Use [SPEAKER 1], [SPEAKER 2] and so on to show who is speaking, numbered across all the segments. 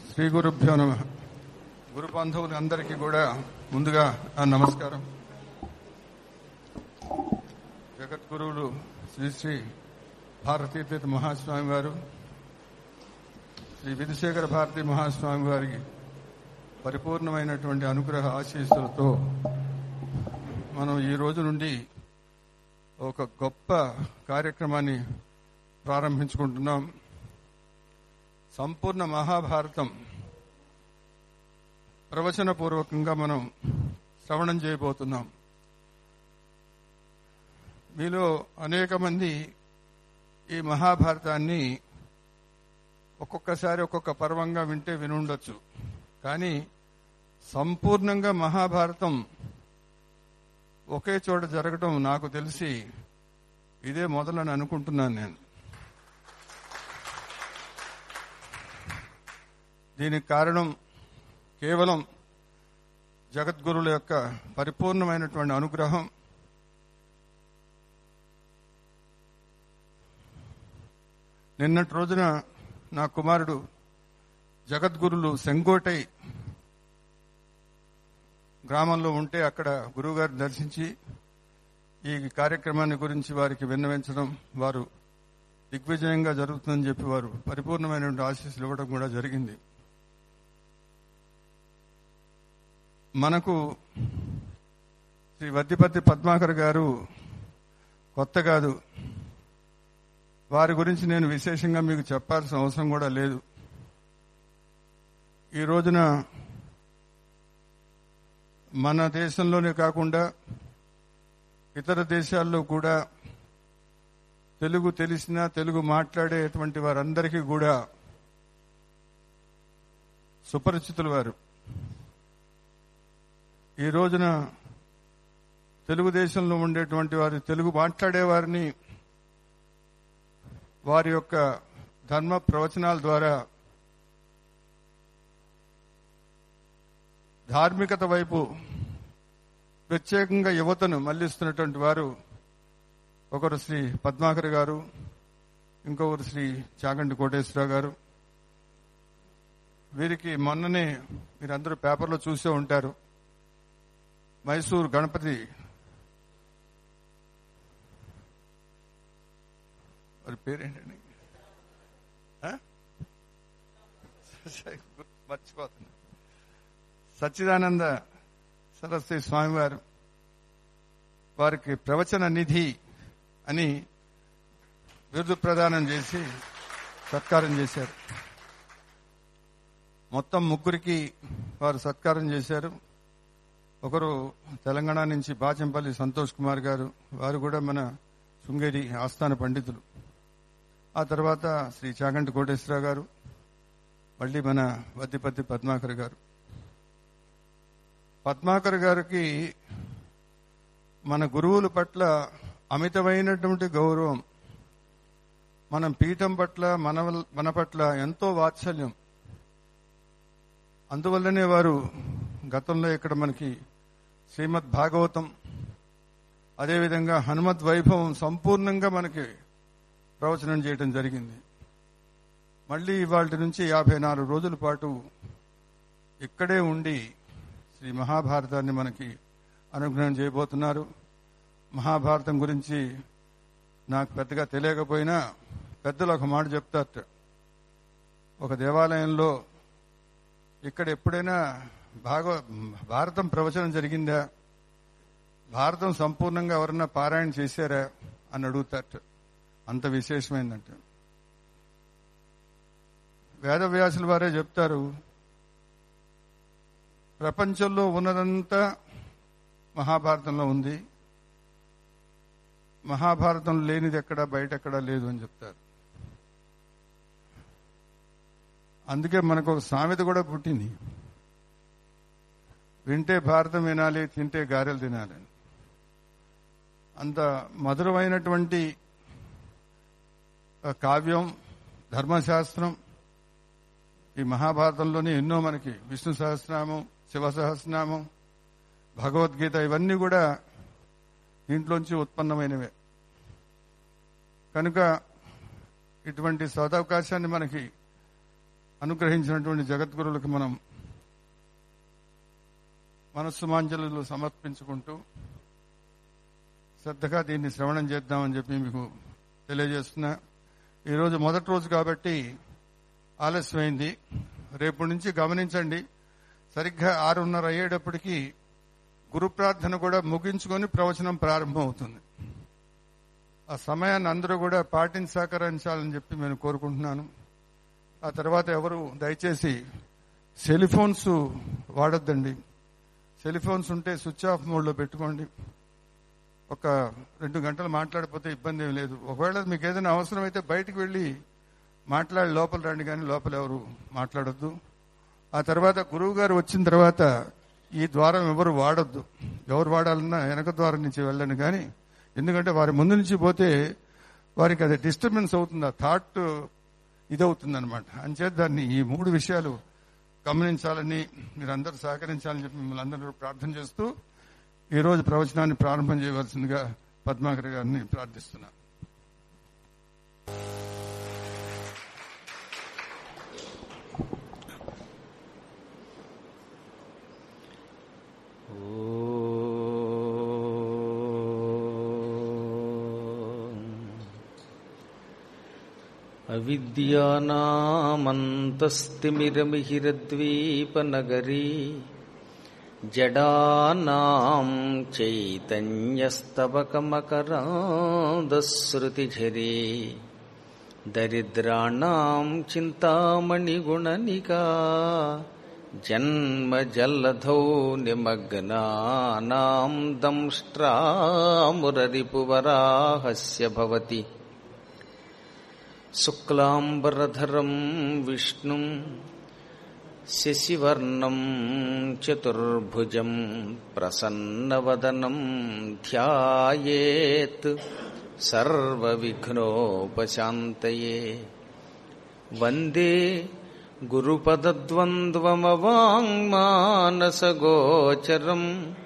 [SPEAKER 1] శ్రీ గురుభ్యో నమ గురు బంధువులందరికీ కూడా ముందుగా నా నమస్కారం జగద్గురువులు శ్రీ శ్రీ భారతీతీర్థ మహాస్వామి వారు శ్రీ విధుశేఖర భారతీ మహాస్వామి వారికి పరిపూర్ణమైనటువంటి అనుగ్రహ ఆశీస్సులతో మనం ఈ రోజు నుండి ఒక గొప్ప కార్యక్రమాన్ని ప్రారంభించుకుంటున్నాం సంపూర్ణ మహాభారతం ప్రవచనపూర్వకంగా మనం శ్రవణం చేయబోతున్నాం మీలో అనేక మంది ఈ మహాభారతాన్ని ఒక్కొక్కసారి ఒక్కొక్క పర్వంగా వింటే వినుండొచ్చు కానీ సంపూర్ణంగా మహాభారతం ఒకే చోట జరగడం నాకు తెలిసి ఇదే మొదలని అనుకుంటున్నాను నేను దీనికి కారణం కేవలం జగద్గురుల యొక్క పరిపూర్ణమైనటువంటి అనుగ్రహం నిన్నటి రోజున నా కుమారుడు జగద్గురులు సెంగోటై గ్రామంలో ఉంటే అక్కడ గురువుగారు దర్శించి ఈ కార్యక్రమాన్ని గురించి వారికి విన్నవించడం వారు దిగ్విజయంగా జరుగుతుందని చెప్పి వారు పరిపూర్ణమైనటువంటి ఆశీస్సులు ఇవ్వడం కూడా జరిగింది మనకు శ్రీ వద్దిపత్తి పద్మాకర్ గారు కొత్త కాదు వారి గురించి నేను విశేషంగా మీకు చెప్పాల్సిన అవసరం కూడా లేదు ఈ రోజున మన దేశంలోనే కాకుండా ఇతర దేశాల్లో కూడా తెలుగు తెలిసిన తెలుగు మాట్లాడేటువంటి వారందరికీ కూడా సుపరిచితులు వారు ఈ రోజున తెలుగుదేశంలో ఉండేటువంటి వారు తెలుగు మాట్లాడేవారిని వారి యొక్క ధర్మ ప్రవచనాల ద్వారా ధార్మికత వైపు ప్రత్యేకంగా యువతను మళ్లిస్తున్నటువంటి వారు ఒకరు శ్రీ పద్మాకర్ గారు ఇంకొకరు శ్రీ చాగంటి కోటేశ్వరరావు గారు వీరికి మొన్ననే మీరందరూ పేపర్లో చూసే ఉంటారు మైసూర్ గణపతి వారి పేరేంటండి ఆ? మర్చిపోతున్నా సచ్చిదానంద సరస్వతి స్వామివారు వారికి ప్రవచన నిధి అని బిరుదు ప్రదానం చేసి సత్కారం చేశారు మొత్తం ముగ్గురికి వారు సత్కారం చేశారు ఒకరు తెలంగాణ నుంచి బాచంపల్లి సంతోష్ కుమార్ గారు వారు కూడా మన శృంగేరి ఆస్థాన పండితులు ఆ తర్వాత శ్రీ చాగంటి కోటేశ్వరరావు గారు మళ్ళీ మన వద్దిపత్తి పద్మాకర్ గారు పద్మాకర్ గారికి మన గురువుల పట్ల అమితమైనటువంటి గౌరవం మనం పీఠం పట్ల మన మన పట్ల ఎంతో వాత్సల్యం అందువల్లనే వారు గతంలో ఇక్కడ మనకి శ్రీమద్ భాగవతం అదేవిధంగా హనుమద్ వైభవం సంపూర్ణంగా మనకి ప్రవచనం చేయడం జరిగింది మళ్ళీ ఇవాళ నుంచి యాభై నాలుగు రోజుల పాటు ఇక్కడే ఉండి శ్రీ మహాభారతాన్ని మనకి అనుగ్రహం చేయబోతున్నారు మహాభారతం గురించి నాకు పెద్దగా తెలియకపోయినా పెద్దలు ఒక మాట చెప్తారట ఒక దేవాలయంలో ఇక్కడ ఎప్పుడైనా భాగ భారతం ప్రవచనం జరిగిందా భారతం సంపూర్ణంగా ఎవరన్నా పారాయణ చేశారా అని అడుగుతారట అంత విశేషమైందంట వేదవ్యాసుల వారే చెప్తారు ప్రపంచంలో ఉన్నదంతా మహాభారతంలో ఉంది మహాభారతం లేనిది ఎక్కడా బయట ఎక్కడా లేదు అని చెప్తారు అందుకే మనకు ఒక సామెత కూడా పుట్టింది వింటే భారతం వినాలి తింటే గారెలు తినాలి అని. అంత మధురమైనటువంటి ఆ కావ్యం ధర్మశాస్త్రం ఈ మహాభారతంలోనే ఎన్నో మనకి విష్ణు సహస్రనామం శివ సహస్రనామం భగవద్గీత ఇవన్నీ కూడా దీంట్లోంచి ఉత్పన్నమైనవే కనుక ఇటువంటి సదవకాశాన్ని మనకి అనుగ్రహించినటువంటి జగద్గురులకు మనం మనస్సు మాంజలు సమర్పించుకుంటూ శ్రద్ధగా దీన్ని శ్రవణం చేద్దామని చెప్పి మీకు తెలియజేస్తున్నా ఈరోజు మొదటి రోజు కాబట్టి ఆలస్యమైంది రేపు నుంచి గమనించండి సరిగ్గా ఆరున్నర అయ్యేటప్పటికి గురు ప్రార్థన కూడా ముగించుకొని ప్రవచనం ప్రారంభం అవుతుంది ఆ సమయాన్ని అందరూ కూడా పాటించి సహకరించాలని చెప్పి నేను కోరుకుంటున్నాను ఆ తర్వాత ఎవరు దయచేసి సెలిఫోన్స్ వాడొద్దండి సెలిఫోన్స్ ఉంటే స్విచ్ ఆఫ్ మోడ్లో పెట్టుకోండి ఒక రెండు గంటలు మాట్లాడిపోతే ఇబ్బంది ఏం లేదు ఒకవేళ మీకు ఏదైనా అవసరం అయితే బయటికి వెళ్ళి మాట్లాడి లోపల రండి కానీ లోపల ఎవరు మాట్లాడొద్దు ఆ తర్వాత గురువు గారు వచ్చిన తర్వాత ఈ ద్వారం ఎవరు వాడొద్దు ఎవరు వాడాలన్నా వెనక ద్వారం నుంచి వెళ్ళండి కానీ ఎందుకంటే వారి ముందు నుంచి పోతే వారికి అది డిస్టర్బెన్స్ అవుతుంది ఆ థాట్ ఇదవుతుంది అనమాట అంచేత దాన్ని ఈ మూడు విషయాలు గమనించాలని మీరందరూ సహకరించాలని చెప్పి మిమ్మల్ని అందరూ ప్రార్థన చేస్తూ ఈ రోజు ప్రవచనాన్ని ప్రారంభం చేయవలసిందిగా పద్మాకర్ గారిని ప్రార్థిస్తున్నాను
[SPEAKER 2] అవిద్యానామంతస్తిమిరమిహిరద్వీపనగరీ జడానాం చైతన్యస్తవకమకరాదశ్రుతిఝరీ దరిద్రాణాం చింతామణిగుణనికా జన్మజల్లధౌ నిమగ్నానాం దంష్ట్రామురరిపువరాహస్య భవతి శుక్లాంబరధరం విష్ణుం శశివర్ణం చతుర్భుజం ప్రసన్నవదనం ధ్యాయేత్ సర్వవిఘ్నోపశాంతయే వందే గురుపదద్వంద్వమవాङ्మానసగోచరం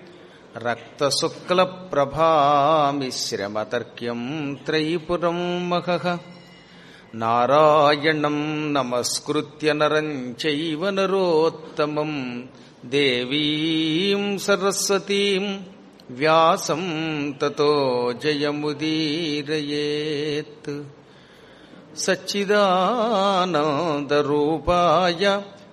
[SPEAKER 2] రక్తశుక్లప్రభామిశ్రమతర్క్యం త్రైపురం మహః నారాయణం నమస్కృత్య నరం చైవ నరోత్తమం దేవీం సరస్వతీం వ్యాసం తతో జయముదీరయేత్ సచ్చిదానందరూపాయ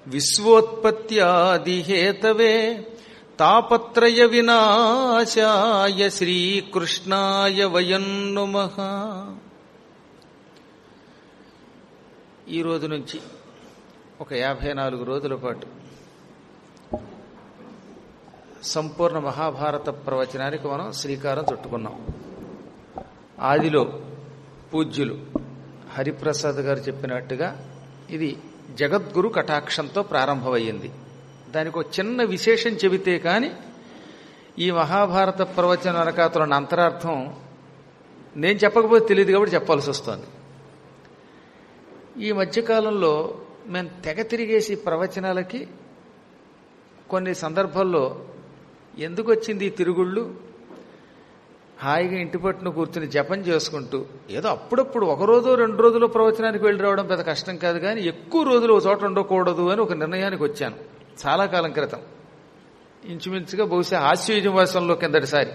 [SPEAKER 2] విశ్వోత్పత్యాదిహేతవే తాపత్రయ వినాశాయ శ్రీకృష్ణాయ వయం నుమః ఈ రోజు నుంచి ఒక యాభై నాలుగు రోజుల పాటు సంపూర్ణ మహాభారత ప్రవచనానికి మనం శ్రీకారం చుట్టుకున్నాం ఆదిలో పూజ్యులు హరిప్రసాద్ గారు చెప్పినట్టుగా ఇది జగద్గురు కటాక్షంతో ప్రారంభమయ్యింది దానికి ఒక చిన్న విశేషం చెబితే కాని ఈ మహాభారత ప్రవచన వెనకాతల అంతరార్థం నేను చెప్పకపోతే తెలియదు కాబట్టి చెప్పాల్సి వస్తుంది ఈ మధ్యకాలంలో మేము తెగ తిరిగేసి ప్రవచనాలకి కొన్ని సందర్భాల్లో ఎందుకు వచ్చింది ఈ తిరుగుళ్ళు హాయిగా ఇంటి పట్టున కూర్చుని జపం చేసుకుంటూ ఏదో అప్పుడప్పుడు ఒక రోజు రెండు రోజులు ప్రవచనానికి వెళ్ళి రావడం పెద్ద కష్టం కాదు కానీ ఎక్కువ రోజులు ఒక చోట ఉండకూడదు అని ఒక నిర్ణయానికి వచ్చాను చాలా కాలం క్రితం ఇంచుమించుగా బహుశా హాస్యయుజవాసంలో కిందటిసారి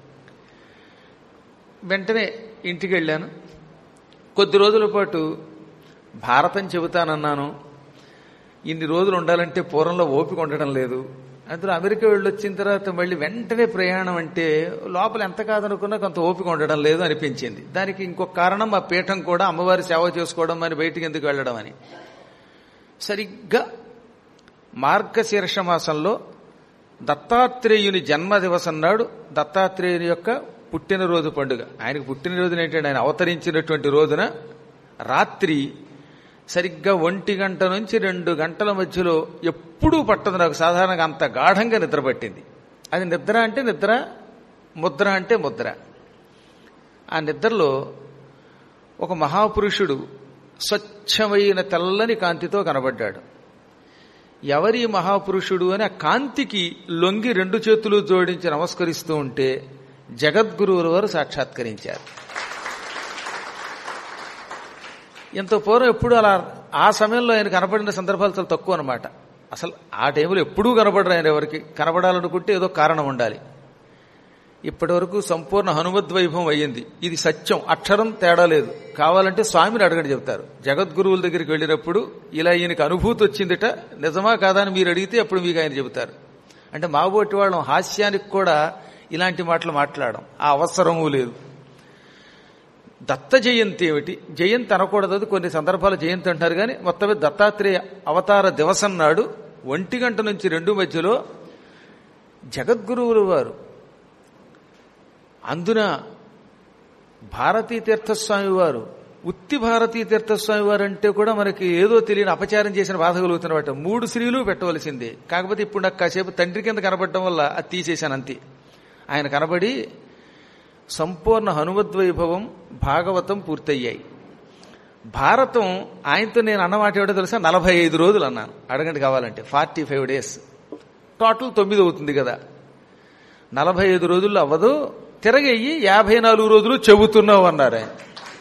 [SPEAKER 2] వెంటనే ఇంటికి వెళ్ళాను కొద్ది రోజుల పాటు భారతం చెబుతానన్నాను ఇన్ని రోజులు ఉండాలంటే పూర్వంలో ఓపిక ఉండడం లేదు అందులో అమెరికా వెళ్ళి వచ్చిన తర్వాత మళ్ళీ వెంటనే ప్రయాణం అంటే లోపల ఎంత కాదనుకున్నా కొంత ఓపిక ఉండడం లేదు అనిపించింది దానికి ఇంకొక కారణం మా పీఠం కూడా అమ్మవారి సేవ చేసుకోవడం అని బయటికి ఎందుకు వెళ్ళడం అని సరిగ్గా మార్గశీర్ష మాసంలో దత్తాత్రేయుని జన్మదివసం నాడు దత్తాత్రేయుని యొక్క పుట్టినరోజు పండుగ ఆయనకు పుట్టినరోజున ఏంటంటే ఆయన అవతరించినటువంటి రోజున రాత్రి సరిగ్గా ఒంటి గంట నుంచి రెండు గంటల మధ్యలో ఎప్పుడూ పట్టదు నాకు సాధారణంగా అంత గాఢంగా నిద్ర పట్టింది అది నిద్ర అంటే నిద్ర ముద్ర అంటే ముద్ర ఆ నిద్రలో ఒక మహాపురుషుడు స్వచ్ఛమైన తెల్లని కాంతితో కనబడ్డాడు ఎవరి మహాపురుషుడు అని ఆ కాంతికి లొంగి రెండు చేతులు జోడించి నమస్కరిస్తూ ఉంటే జగద్గురువుల వారు సాక్షాత్కరించారు ఇంత పూర్వం ఎప్పుడు అలా ఆ సమయంలో ఆయన కనపడిన సందర్భాలు చాలా తక్కువ అనమాట అసలు ఆ టైంలో ఎప్పుడూ కనపడరు ఆయన ఎవరికి కనపడాలనుకుంటే ఏదో కారణం ఉండాలి ఇప్పటి వరకు సంపూర్ణ హనుమద్వైభవం అయ్యింది ఇది సత్యం అక్షరం తేడా లేదు కావాలంటే స్వామిని అడగండి చెప్తారు జగద్గురువుల దగ్గరికి వెళ్ళినప్పుడు ఇలా ఈయనకి అనుభూతి వచ్చిందిట నిజమా కాదా అని మీరు అడిగితే అప్పుడు మీకు ఆయన చెబుతారు అంటే మాబోటి వాళ్ళం హాస్యానికి కూడా ఇలాంటి మాటలు మాట్లాడడం ఆ అవసరమూ లేదు దత్త జయంతి ఏమిటి జయంతి అనకూడదు అది కొన్ని సందర్భాలు జయంతి అంటారు కానీ మొత్తం మీద దత్తాత్రేయ అవతార దివసం నాడు ఒంటి గంట నుంచి రెండు మధ్యలో జగద్గురువులు వారు అందున భారతీ తీర్థస్వామి వారు ఉత్తి భారతీ తీర్థస్వామి వారు అంటే కూడా మనకి ఏదో తెలియని అపచారం చేసిన బాధ కలుగుతున్నమాట మూడు స్త్రీలు పెట్టవలసిందే కాకపోతే ఇప్పుడు నాకు కాసేపు తండ్రి కింద కనబడటం వల్ల అది తీసేశాను అంతే ఆయన కనబడి సంపూర్ణ హనుమద్వైభవం భాగవతం పూర్తయ్యాయి భారతం ఆయనతో నేను అన్నమాట ఏమిటో తెలుసా నలభై ఐదు రోజులు అన్నాను అడగండి కావాలంటే ఫార్టీ ఫైవ్ డేస్ టోటల్ తొమ్మిది అవుతుంది కదా నలభై ఐదు రోజుల్లో అవ్వదు తిరగయ్యి యాభై నాలుగు రోజులు చెబుతున్నావు అన్నారు ఆయన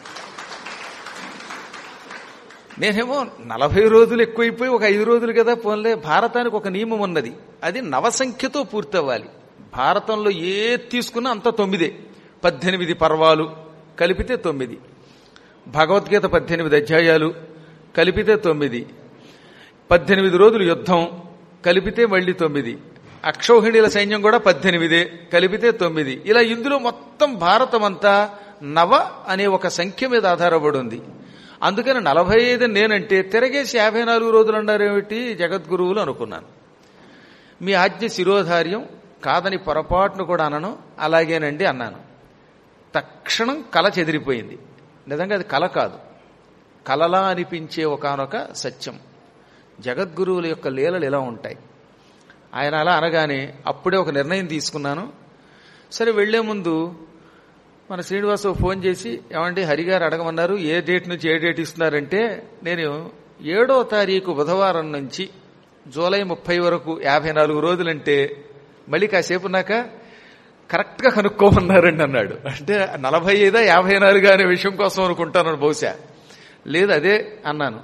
[SPEAKER 2] నేనేమో నలభై రోజులు ఎక్కువైపోయి ఒక ఐదు రోజులు కదా పోన్లే భారతానికి ఒక నియమం ఉన్నది అది నవసంఖ్యతో పూర్తి అవ్వాలి భారతంలో ఏ తీసుకున్నా అంత తొమ్మిదే పద్దెనిమిది పర్వాలు కలిపితే తొమ్మిది భగవద్గీత పద్దెనిమిది అధ్యాయాలు కలిపితే తొమ్మిది పద్దెనిమిది రోజులు యుద్ధం కలిపితే మళ్ళీ తొమ్మిది అక్షౌహిణీల సైన్యం కూడా పద్దెనిమిదే కలిపితే తొమ్మిది ఇలా ఇందులో మొత్తం భారతం అంతా నవ అనే ఒక సంఖ్య మీద ఆధారపడి ఉంది అందుకని నలభై ఐదు నేనంటే తిరగేసి యాభై నాలుగు రోజులు అన్నారేమిటి జగద్గురువులు అనుకున్నాను మీ ఆజ్ఞ శిరోధార్యం కాదని పొరపాటును కూడా అనను అలాగేనండి అన్నాను తక్షణం కల చెదిరిపోయింది నిజంగా అది కల కాదు కలలా అనిపించే ఒకనొక సత్యం జగద్గురువుల యొక్క లీలలు ఎలా ఉంటాయి ఆయన అలా అనగానే అప్పుడే ఒక నిర్ణయం తీసుకున్నాను సరే వెళ్లే ముందు మన శ్రీనివాసరావు ఫోన్ చేసి ఏమండి హరిగారు అడగమన్నారు ఏ డేట్ నుంచి ఏ డేట్ ఇస్తున్నారంటే నేను ఏడో తారీఖు బుధవారం నుంచి జూలై ముప్పై వరకు యాభై నాలుగు రోజులంటే మళ్ళీ కాసేపు ఉన్నాక కరెక్ట్గా కనుక్కోమన్నారండి అన్నాడు అంటే నలభై ఐదా యాభై నాలుగు అనే విషయం కోసం అనుకుంటాను బహుశా లేదు అదే అన్నాను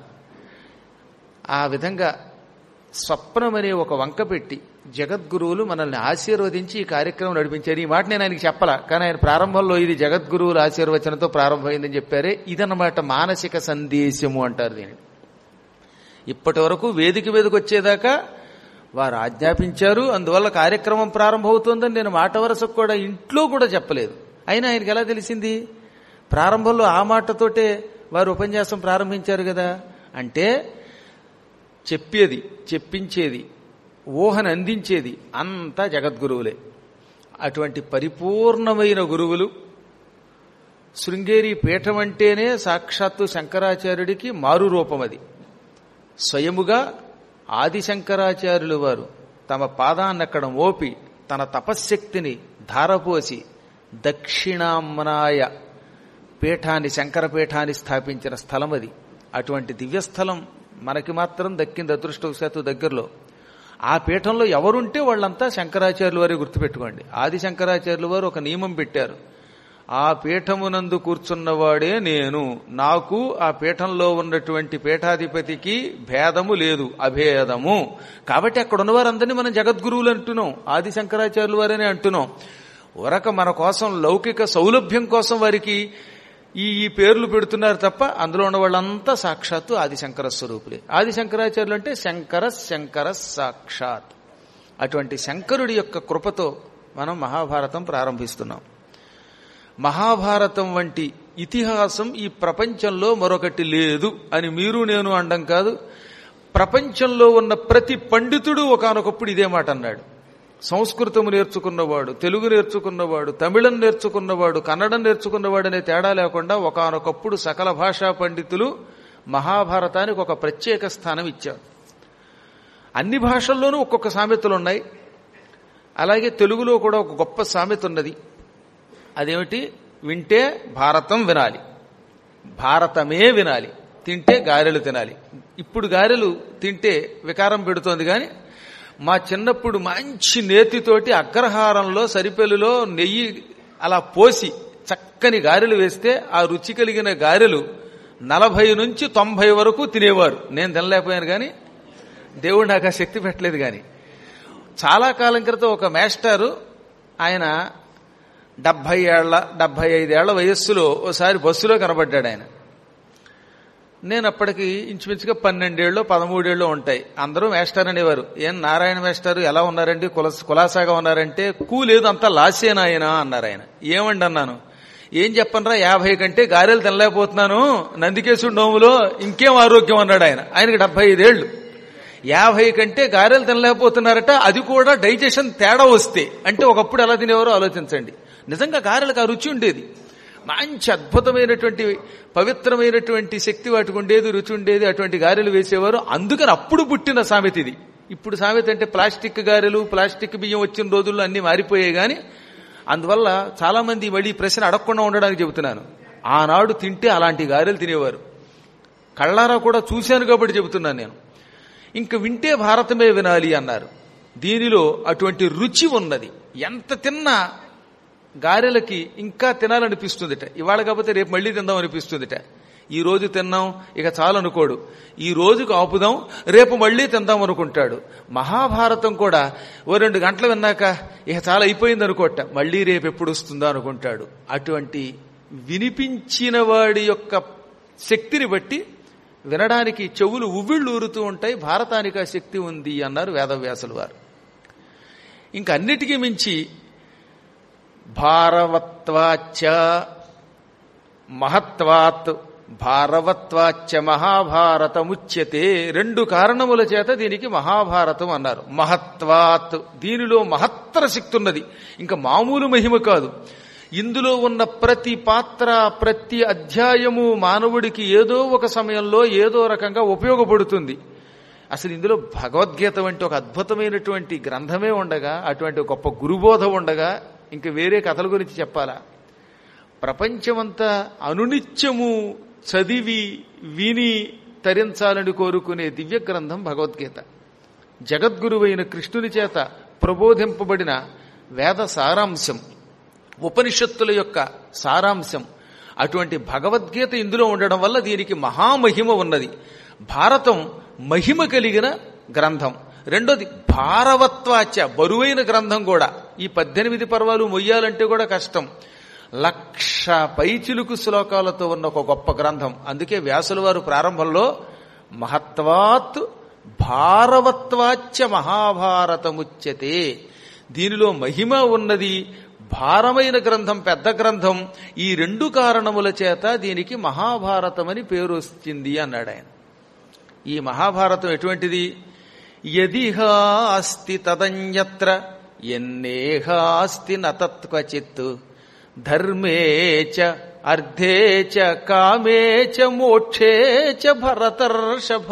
[SPEAKER 2] ఆ విధంగా స్వప్నమనే ఒక వంక పెట్టి జగద్గురువులు మనల్ని ఆశీర్వదించి ఈ కార్యక్రమం నడిపించారు ఈ మాట నేను ఆయనకి చెప్పలా కానీ ఆయన ప్రారంభంలో ఇది జగద్గురువుల ఆశీర్వచనంతో ప్రారంభమైందని చెప్పారే ఇదన్నమాట మానసిక సందేశము అంటారు దీనిని ఇప్పటి వరకు వేదిక మీదకి వచ్చేదాకా వారు ఆజ్ఞాపించారు అందువల్ల కార్యక్రమం ప్రారంభమవుతోందని నేను మాట వరుసకు కూడా ఇంట్లో కూడా చెప్పలేదు అయినా ఆయనకి ఎలా తెలిసింది ప్రారంభంలో ఆ మాటతోటే వారు ఉపన్యాసం ప్రారంభించారు కదా అంటే చెప్పేది చెప్పించేది ఊహను అందించేది అంతా జగద్గురువులే అటువంటి పరిపూర్ణమైన గురువులు శృంగేరి పీఠం అంటేనే సాక్షాత్తు శంకరాచార్యుడికి మారు రూపం అది స్వయముగా ఆదిశంకరాచార్యులు వారు తమ పాదాన్నక్కడ మోపి తన తపశ్శక్తిని ధారపోసి దక్షిణామనాయ పీఠాన్ని శంకరపీఠాన్ని స్థాపించిన స్థలం అది అటువంటి దివ్యస్థలం మనకి మాత్రం దక్కింది అదృష్టవశాత్తు దగ్గరలో ఆ పీఠంలో ఎవరుంటే వాళ్ళంతా శంకరాచార్యుల వారే గుర్తుపెట్టుకోండి ఆది శంకరాచార్యుల వారు ఒక నియమం పెట్టారు ఆ పీఠమునందు కూర్చున్నవాడే నేను నాకు ఆ పీఠంలో ఉన్నటువంటి పీఠాధిపతికి భేదము లేదు అభేదము కాబట్టి అక్కడ ఉన్నవారందరినీ మనం జగద్గురువులు అంటున్నాం ఆది శంకరాచార్యుల వారనే అంటున్నాం ఒరక మన కోసం లౌకిక సౌలభ్యం కోసం వారికి ఈ ఈ పేర్లు పెడుతున్నారు తప్ప అందులో ఉన్న వాళ్ళంతా సాక్షాత్తు ఆదిశంకర స్వరూపులే ఆదిశంకరాచార్యులు అంటే శంకర శంకర సాక్షాత్ అటువంటి శంకరుడి యొక్క కృపతో మనం మహాభారతం ప్రారంభిస్తున్నాం మహాభారతం వంటి ఇతిహాసం ఈ ప్రపంచంలో మరొకటి లేదు అని మీరు నేను అండం కాదు ప్రపంచంలో ఉన్న ప్రతి పండితుడు ఒకనొకప్పుడు ఇదే మాట అన్నాడు సంస్కృతము నేర్చుకున్నవాడు తెలుగు నేర్చుకున్నవాడు తమిళం నేర్చుకున్నవాడు కన్నడం నేర్చుకున్నవాడు అనే తేడా లేకుండా ఒకనొకప్పుడు సకల భాషా పండితులు మహాభారతానికి ఒక ప్రత్యేక స్థానం ఇచ్చారు అన్ని భాషల్లోనూ ఒక్కొక్క సామెతలు ఉన్నాయి అలాగే తెలుగులో కూడా ఒక గొప్ప సామెత ఉన్నది అదేమిటి వింటే భారతం వినాలి భారతమే వినాలి తింటే గారెలు తినాలి ఇప్పుడు గారెలు తింటే వికారం పెడుతోంది కానీ మా చిన్నప్పుడు మంచి నేతితోటి అగ్రహారంలో సరిపెల్లులో నెయ్యి అలా పోసి చక్కని గారెలు వేస్తే ఆ రుచి కలిగిన గారెలు నలభై నుంచి తొంభై వరకు తినేవారు నేను తినలేకపోయాను కానీ దేవుడు నాకు ఆ శక్తి పెట్టలేదు కానీ చాలా కాలం క్రితం ఒక మేస్టారు ఆయన డెబ్బై ఏళ్ల డెబ్బై ఐదేళ్ల వయస్సులో ఓసారి బస్సులో కనబడ్డాడు ఆయన నేను అప్పటికి ఇంచుమించుగా పన్నెండేళ్ళు పదమూడేళ్ళు ఉంటాయి అందరూ మేస్టర్ అనేవారు ఏం నారాయణ మేస్టారు ఎలా ఉన్నారండి కుల కులాసాగా ఉన్నారంటే కూ లేదు అంతా లాసేనాయన అన్నారు ఆయన ఏమండి అన్నాను ఏం చెప్పనరా యాభై కంటే గారెలు తినలేకపోతున్నాను నందికేశుడు నోములో ఇంకేం ఆరోగ్యం అన్నాడు ఆయన ఆయనకి డెబ్బై ఐదేళ్లు యాభై కంటే గారెలు తినలేకపోతున్నారట అది కూడా డైజెషన్ తేడా వస్తే అంటే ఒకప్పుడు ఎలా తినేవారో ఆలోచించండి నిజంగా గారెలకు ఆ రుచి ఉండేది మంచి అద్భుతమైనటువంటి పవిత్రమైనటువంటి శక్తి వాటికి ఉండేది రుచి ఉండేది అటువంటి గారెలు వేసేవారు అందుకని అప్పుడు పుట్టిన సామెత ఇది ఇప్పుడు సామెత అంటే ప్లాస్టిక్ గారెలు ప్లాస్టిక్ బియ్యం వచ్చిన రోజుల్లో అన్ని మారిపోయాయి కానీ అందువల్ల చాలా మంది మళ్ళీ ఈ ప్రశ్న అడగకుండా ఉండడానికి చెబుతున్నాను ఆనాడు తింటే అలాంటి గారెలు తినేవారు కళ్ళారా కూడా చూశాను కాబట్టి చెబుతున్నాను నేను ఇంక వింటే భారతమే వినాలి అన్నారు దీనిలో అటువంటి రుచి ఉన్నది ఎంత తిన్నా గారెలకి ఇంకా తినాలనిపిస్తుందిట ఇవాళ కాకపోతే రేపు మళ్ళీ తిందాం అనిపిస్తుందిట ఈ రోజు తిన్నాం ఇక చాలు అనుకోడు ఈ రోజుకు ఆపుదాం రేపు మళ్ళీ తిందాం అనుకుంటాడు మహాభారతం కూడా ఓ రెండు గంటలు విన్నాక ఇక చాలా అయిపోయింది అనుకోట మళ్ళీ రేపు ఎప్పుడు వస్తుందో అనుకుంటాడు అటువంటి వినిపించిన వాడి యొక్క శక్తిని బట్టి వినడానికి చెవులు ఉవ్విళ్ళు ఊరుతూ ఉంటాయి భారతానికి ఆ శక్తి ఉంది అన్నారు వేదవ్యాసులు వారు ఇంకా అన్నిటికీ మించి భారవత్వాచ మహత్వాత్ భారవత్వాచ మహాభారతముచ్యతే రెండు కారణముల చేత దీనికి మహాభారతం అన్నారు మహత్వాత్ దీనిలో మహత్తర శక్తి ఉన్నది ఇంకా మామూలు మహిమ కాదు ఇందులో ఉన్న ప్రతి పాత్ర ప్రతి అధ్యాయము మానవుడికి ఏదో ఒక సమయంలో ఏదో రకంగా ఉపయోగపడుతుంది అసలు ఇందులో భగవద్గీత వంటి ఒక అద్భుతమైనటువంటి గ్రంథమే ఉండగా అటువంటి ఒక గొప్ప గురుబోధ ఉండగా ఇంక వేరే కథల గురించి చెప్పాలా ప్రపంచమంతా అనునిత్యము చదివి విని తరించాలని కోరుకునే దివ్య గ్రంథం భగవద్గీత జగద్గురువైన కృష్ణుని చేత ప్రబోధింపబడిన వేద సారాంశం ఉపనిషత్తుల యొక్క సారాంశం అటువంటి భగవద్గీత ఇందులో ఉండడం వల్ల దీనికి మహామహిమ ఉన్నది భారతం మహిమ కలిగిన గ్రంథం రెండోది భారవత్వాచ బరువైన గ్రంథం కూడా ఈ పద్దెనిమిది పర్వాలు మొయ్యాలంటే కూడా కష్టం లక్ష పైచిలుకు శ్లోకాలతో ఉన్న ఒక గొప్ప గ్రంథం అందుకే వ్యాసుల వారు ప్రారంభంలో మహత్వాత్ భారవత్వాచ్య మహాభారతముచ్యతే దీనిలో మహిమ ఉన్నది భారమైన గ్రంథం పెద్ద గ్రంథం ఈ రెండు కారణముల చేత దీనికి మహాభారతమని పేరు వచ్చింది అన్నాడు ఆయన ఈ మహాభారతం ఎటువంటిది యదిహా అస్తి తదన్యత్ర ఎన్నేహాస్తి నతత్వచిత్ ధర్మే చ అర్థే చ కామే చ మోక్షే చ భరతర్షభ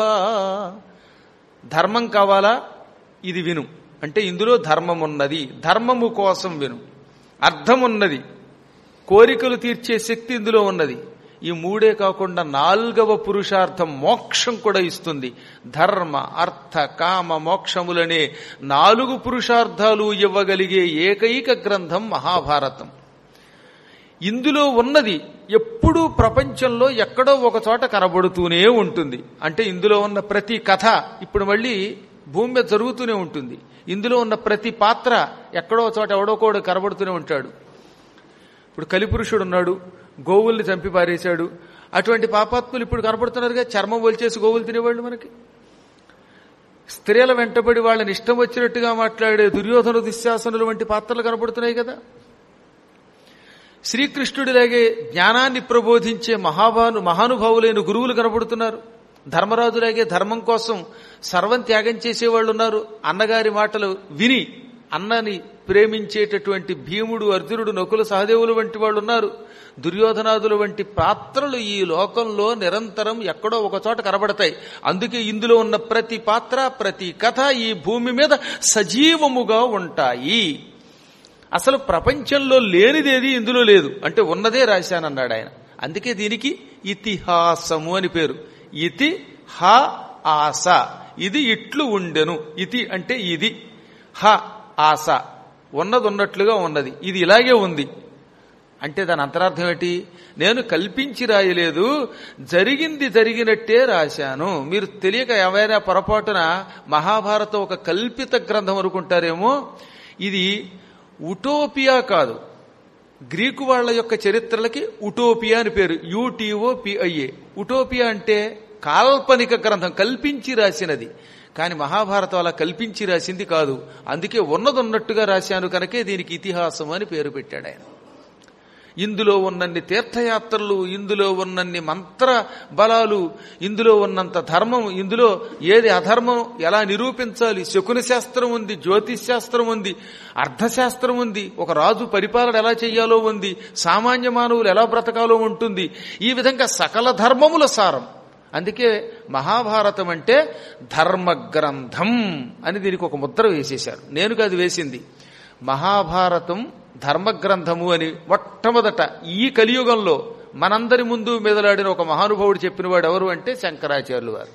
[SPEAKER 2] ధర్మం కావాలా ఇది విను అంటే ఇందులో ధర్మం ఉన్నది ధర్మము కోసం విను అర్థం ఉన్నది కోరికలు తీర్చే శక్తి ఇందులో ఉన్నది ఈ మూడే కాకుండా నాల్గవ పురుషార్థం మోక్షం కూడా ఇస్తుంది ధర్మ అర్థ కామ మోక్షములనే నాలుగు పురుషార్థాలు ఇవ్వగలిగే ఏకైక గ్రంథం మహాభారతం ఇందులో ఉన్నది ఎప్పుడూ ప్రపంచంలో ఎక్కడో ఒక చోట కనబడుతూనే ఉంటుంది అంటే ఇందులో ఉన్న ప్రతి కథ ఇప్పుడు మళ్ళీ భూమి మీద జరుగుతూనే ఉంటుంది ఇందులో ఉన్న ప్రతి పాత్ర ఎక్కడో చోట ఎవడోకోడు కనబడుతూనే ఉంటాడు ఇప్పుడు కలిపురుషుడు ఉన్నాడు గోవుల్ని చంపి పారేశాడు అటువంటి పాపాత్ములు ఇప్పుడు కనపడుతున్నారుగా చర్మం ఒలిచేసి గోవులు తినేవాళ్ళు మనకి స్త్రీల వెంటబడి వాళ్ళని ఇష్టం వచ్చినట్టుగా మాట్లాడే దుర్యోధన దుశ్శాసనులు వంటి పాత్రలు కనపడుతున్నాయి కదా శ్రీకృష్ణుడిలాగే జ్ఞానాన్ని ప్రబోధించే మహాభాను మహానుభావులైన గురువులు కనపడుతున్నారు ధర్మరాజులాగే ధర్మం కోసం సర్వం త్యాగం చేసేవాళ్ళు ఉన్నారు అన్నగారి మాటలు విని అన్నని ప్రేమించేటటువంటి భీముడు అర్జునుడు నకుల సహదేవులు వంటి వాళ్ళు ఉన్నారు దుర్యోధనాదుల వంటి పాత్రలు ఈ లోకంలో నిరంతరం ఎక్కడో ఒక చోట కనబడతాయి అందుకే ఇందులో ఉన్న ప్రతి పాత్ర ప్రతి కథ ఈ భూమి మీద సజీవముగా ఉంటాయి అసలు ప్రపంచంలో లేనిదేది ఇందులో లేదు అంటే ఉన్నదే రాశానన్నాడు ఆయన అందుకే దీనికి ఇతిహాసము అని పేరు ఇతి హ ఆస ఇది ఇట్లు ఉండెను ఇతి అంటే ఇది హ ఆస ఉన్నది ఉన్నట్లుగా ఉన్నది ఇది ఇలాగే ఉంది అంటే దాని అంతరార్థం ఏంటి నేను కల్పించి రాయలేదు జరిగింది జరిగినట్టే రాశాను మీరు తెలియక ఎవరైనా పొరపాటున మహాభారతం ఒక కల్పిత గ్రంథం అనుకుంటారేమో ఇది ఉటోపియా కాదు గ్రీకు వాళ్ళ యొక్క చరిత్రలకి ఉటోపియా అని పేరు యూటీఓ పిఐఏ ఉటోపియా అంటే కాల్పనిక గ్రంథం కల్పించి రాసినది కానీ మహాభారతం అలా కల్పించి రాసింది కాదు అందుకే ఉన్నదన్నట్టుగా రాశాను కనుకే దీనికి ఇతిహాసం అని పేరు పెట్టాడు ఆయన ఇందులో ఉన్నన్ని తీర్థయాత్రలు ఇందులో ఉన్నన్ని మంత్ర బలాలు ఇందులో ఉన్నంత ధర్మం ఇందులో ఏది అధర్మం ఎలా నిరూపించాలి శకున శాస్త్రం ఉంది జ్యోతిష్ శాస్త్రం ఉంది అర్థశాస్త్రం ఉంది ఒక రాజు పరిపాలన ఎలా చేయాలో ఉంది సామాన్య మానవులు ఎలా బ్రతకాలో ఉంటుంది ఈ విధంగా సకల ధర్మముల సారం అందుకే మహాభారతం అంటే ధర్మగ్రంథం అని దీనికి ఒక ముద్ర వేసేశారు నేను కాదు వేసింది మహాభారతం ధర్మగ్రంథము అని మొట్టమొదట ఈ కలియుగంలో మనందరి ముందు మెదలాడిన ఒక మహానుభావుడు చెప్పినవాడు ఎవరు అంటే శంకరాచార్యులు వారు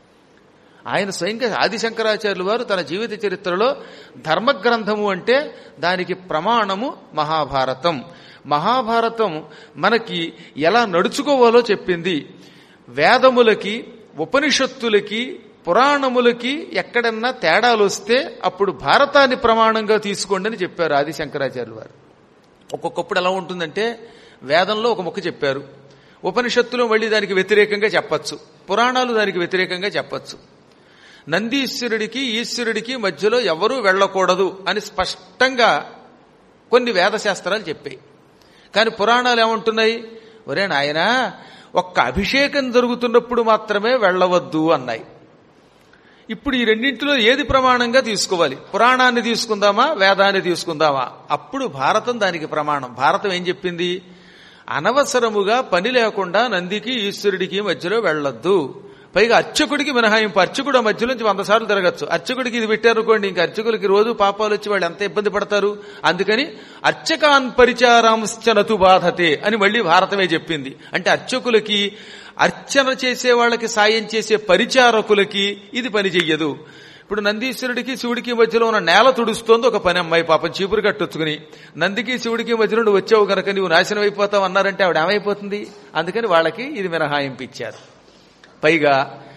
[SPEAKER 2] ఆయన స్వయంగా ఆది శంకరాచార్యులు వారు తన జీవిత చరిత్రలో ధర్మగ్రంథము అంటే దానికి ప్రమాణము మహాభారతం మహాభారతం మనకి ఎలా నడుచుకోవాలో చెప్పింది వేదములకి ఉపనిషత్తులకి పురాణములకి ఎక్కడన్నా తేడాలు వస్తే అప్పుడు భారతాన్ని ప్రమాణంగా తీసుకోండి అని చెప్పారు ఆది శంకరాచార్యులు వారు ఒక్కొక్కప్పుడు ఎలా ఉంటుందంటే వేదంలో ఒక మొక్క చెప్పారు ఉపనిషత్తులో మళ్ళీ దానికి వ్యతిరేకంగా చెప్పచ్చు పురాణాలు దానికి వ్యతిరేకంగా చెప్పచ్చు నందీశ్వరుడికి ఈశ్వరుడికి మధ్యలో ఎవరూ వెళ్ళకూడదు అని స్పష్టంగా కొన్ని వేదశాస్త్రాలు చెప్పాయి కానీ పురాణాలు ఏమంటున్నాయి ఒరే నాయన ఒక్క అభిషేకం జరుగుతున్నప్పుడు మాత్రమే వెళ్ళవద్దు అన్నాయి ఇప్పుడు ఈ రెండింటిలో ఏది ప్రమాణంగా తీసుకోవాలి పురాణాన్ని తీసుకుందామా వేదాన్ని తీసుకుందామా అప్పుడు భారతం దానికి ప్రమాణం భారతం ఏం చెప్పింది అనవసరముగా పని లేకుండా నందికి ఈశ్వరుడికి మధ్యలో వెళ్ళొద్దు పైగా అర్చకుడికి మినహాయింపు అర్చకుడు ఆ మధ్యలోంచి వంద సార్లు తిరగచ్చు అర్చకుడికి ఇది పెట్టారనుకోండి ఇంకా అర్చకులకి రోజు పాపాలు వచ్చి వాళ్ళు ఎంత ఇబ్బంది పడతారు అందుకని అర్చకాన్ పరిచారాంశ్చనతు బాధతే అని మళ్ళీ భారతమే చెప్పింది అంటే అర్చకులకి అర్చన చేసే వాళ్ళకి సాయం చేసే పరిచారకులకి ఇది పని చెయ్యదు ఇప్పుడు నందీశ్వరుడికి శివుడికి మధ్యలో ఉన్న నేల తుడుస్తోంది ఒక పని అమ్మాయి పాపం చీపురు కట్టొచ్చుకుని నందికి శివుడికి మధ్యలో నువ్వు వచ్చావు గనక నువ్వు నాశనం అయిపోతావు అన్నారంటే ఆవిడ ఏమైపోతుంది అందుకని వాళ్ళకి ఇది మినహాయింపు ఇచ్చారు పైగా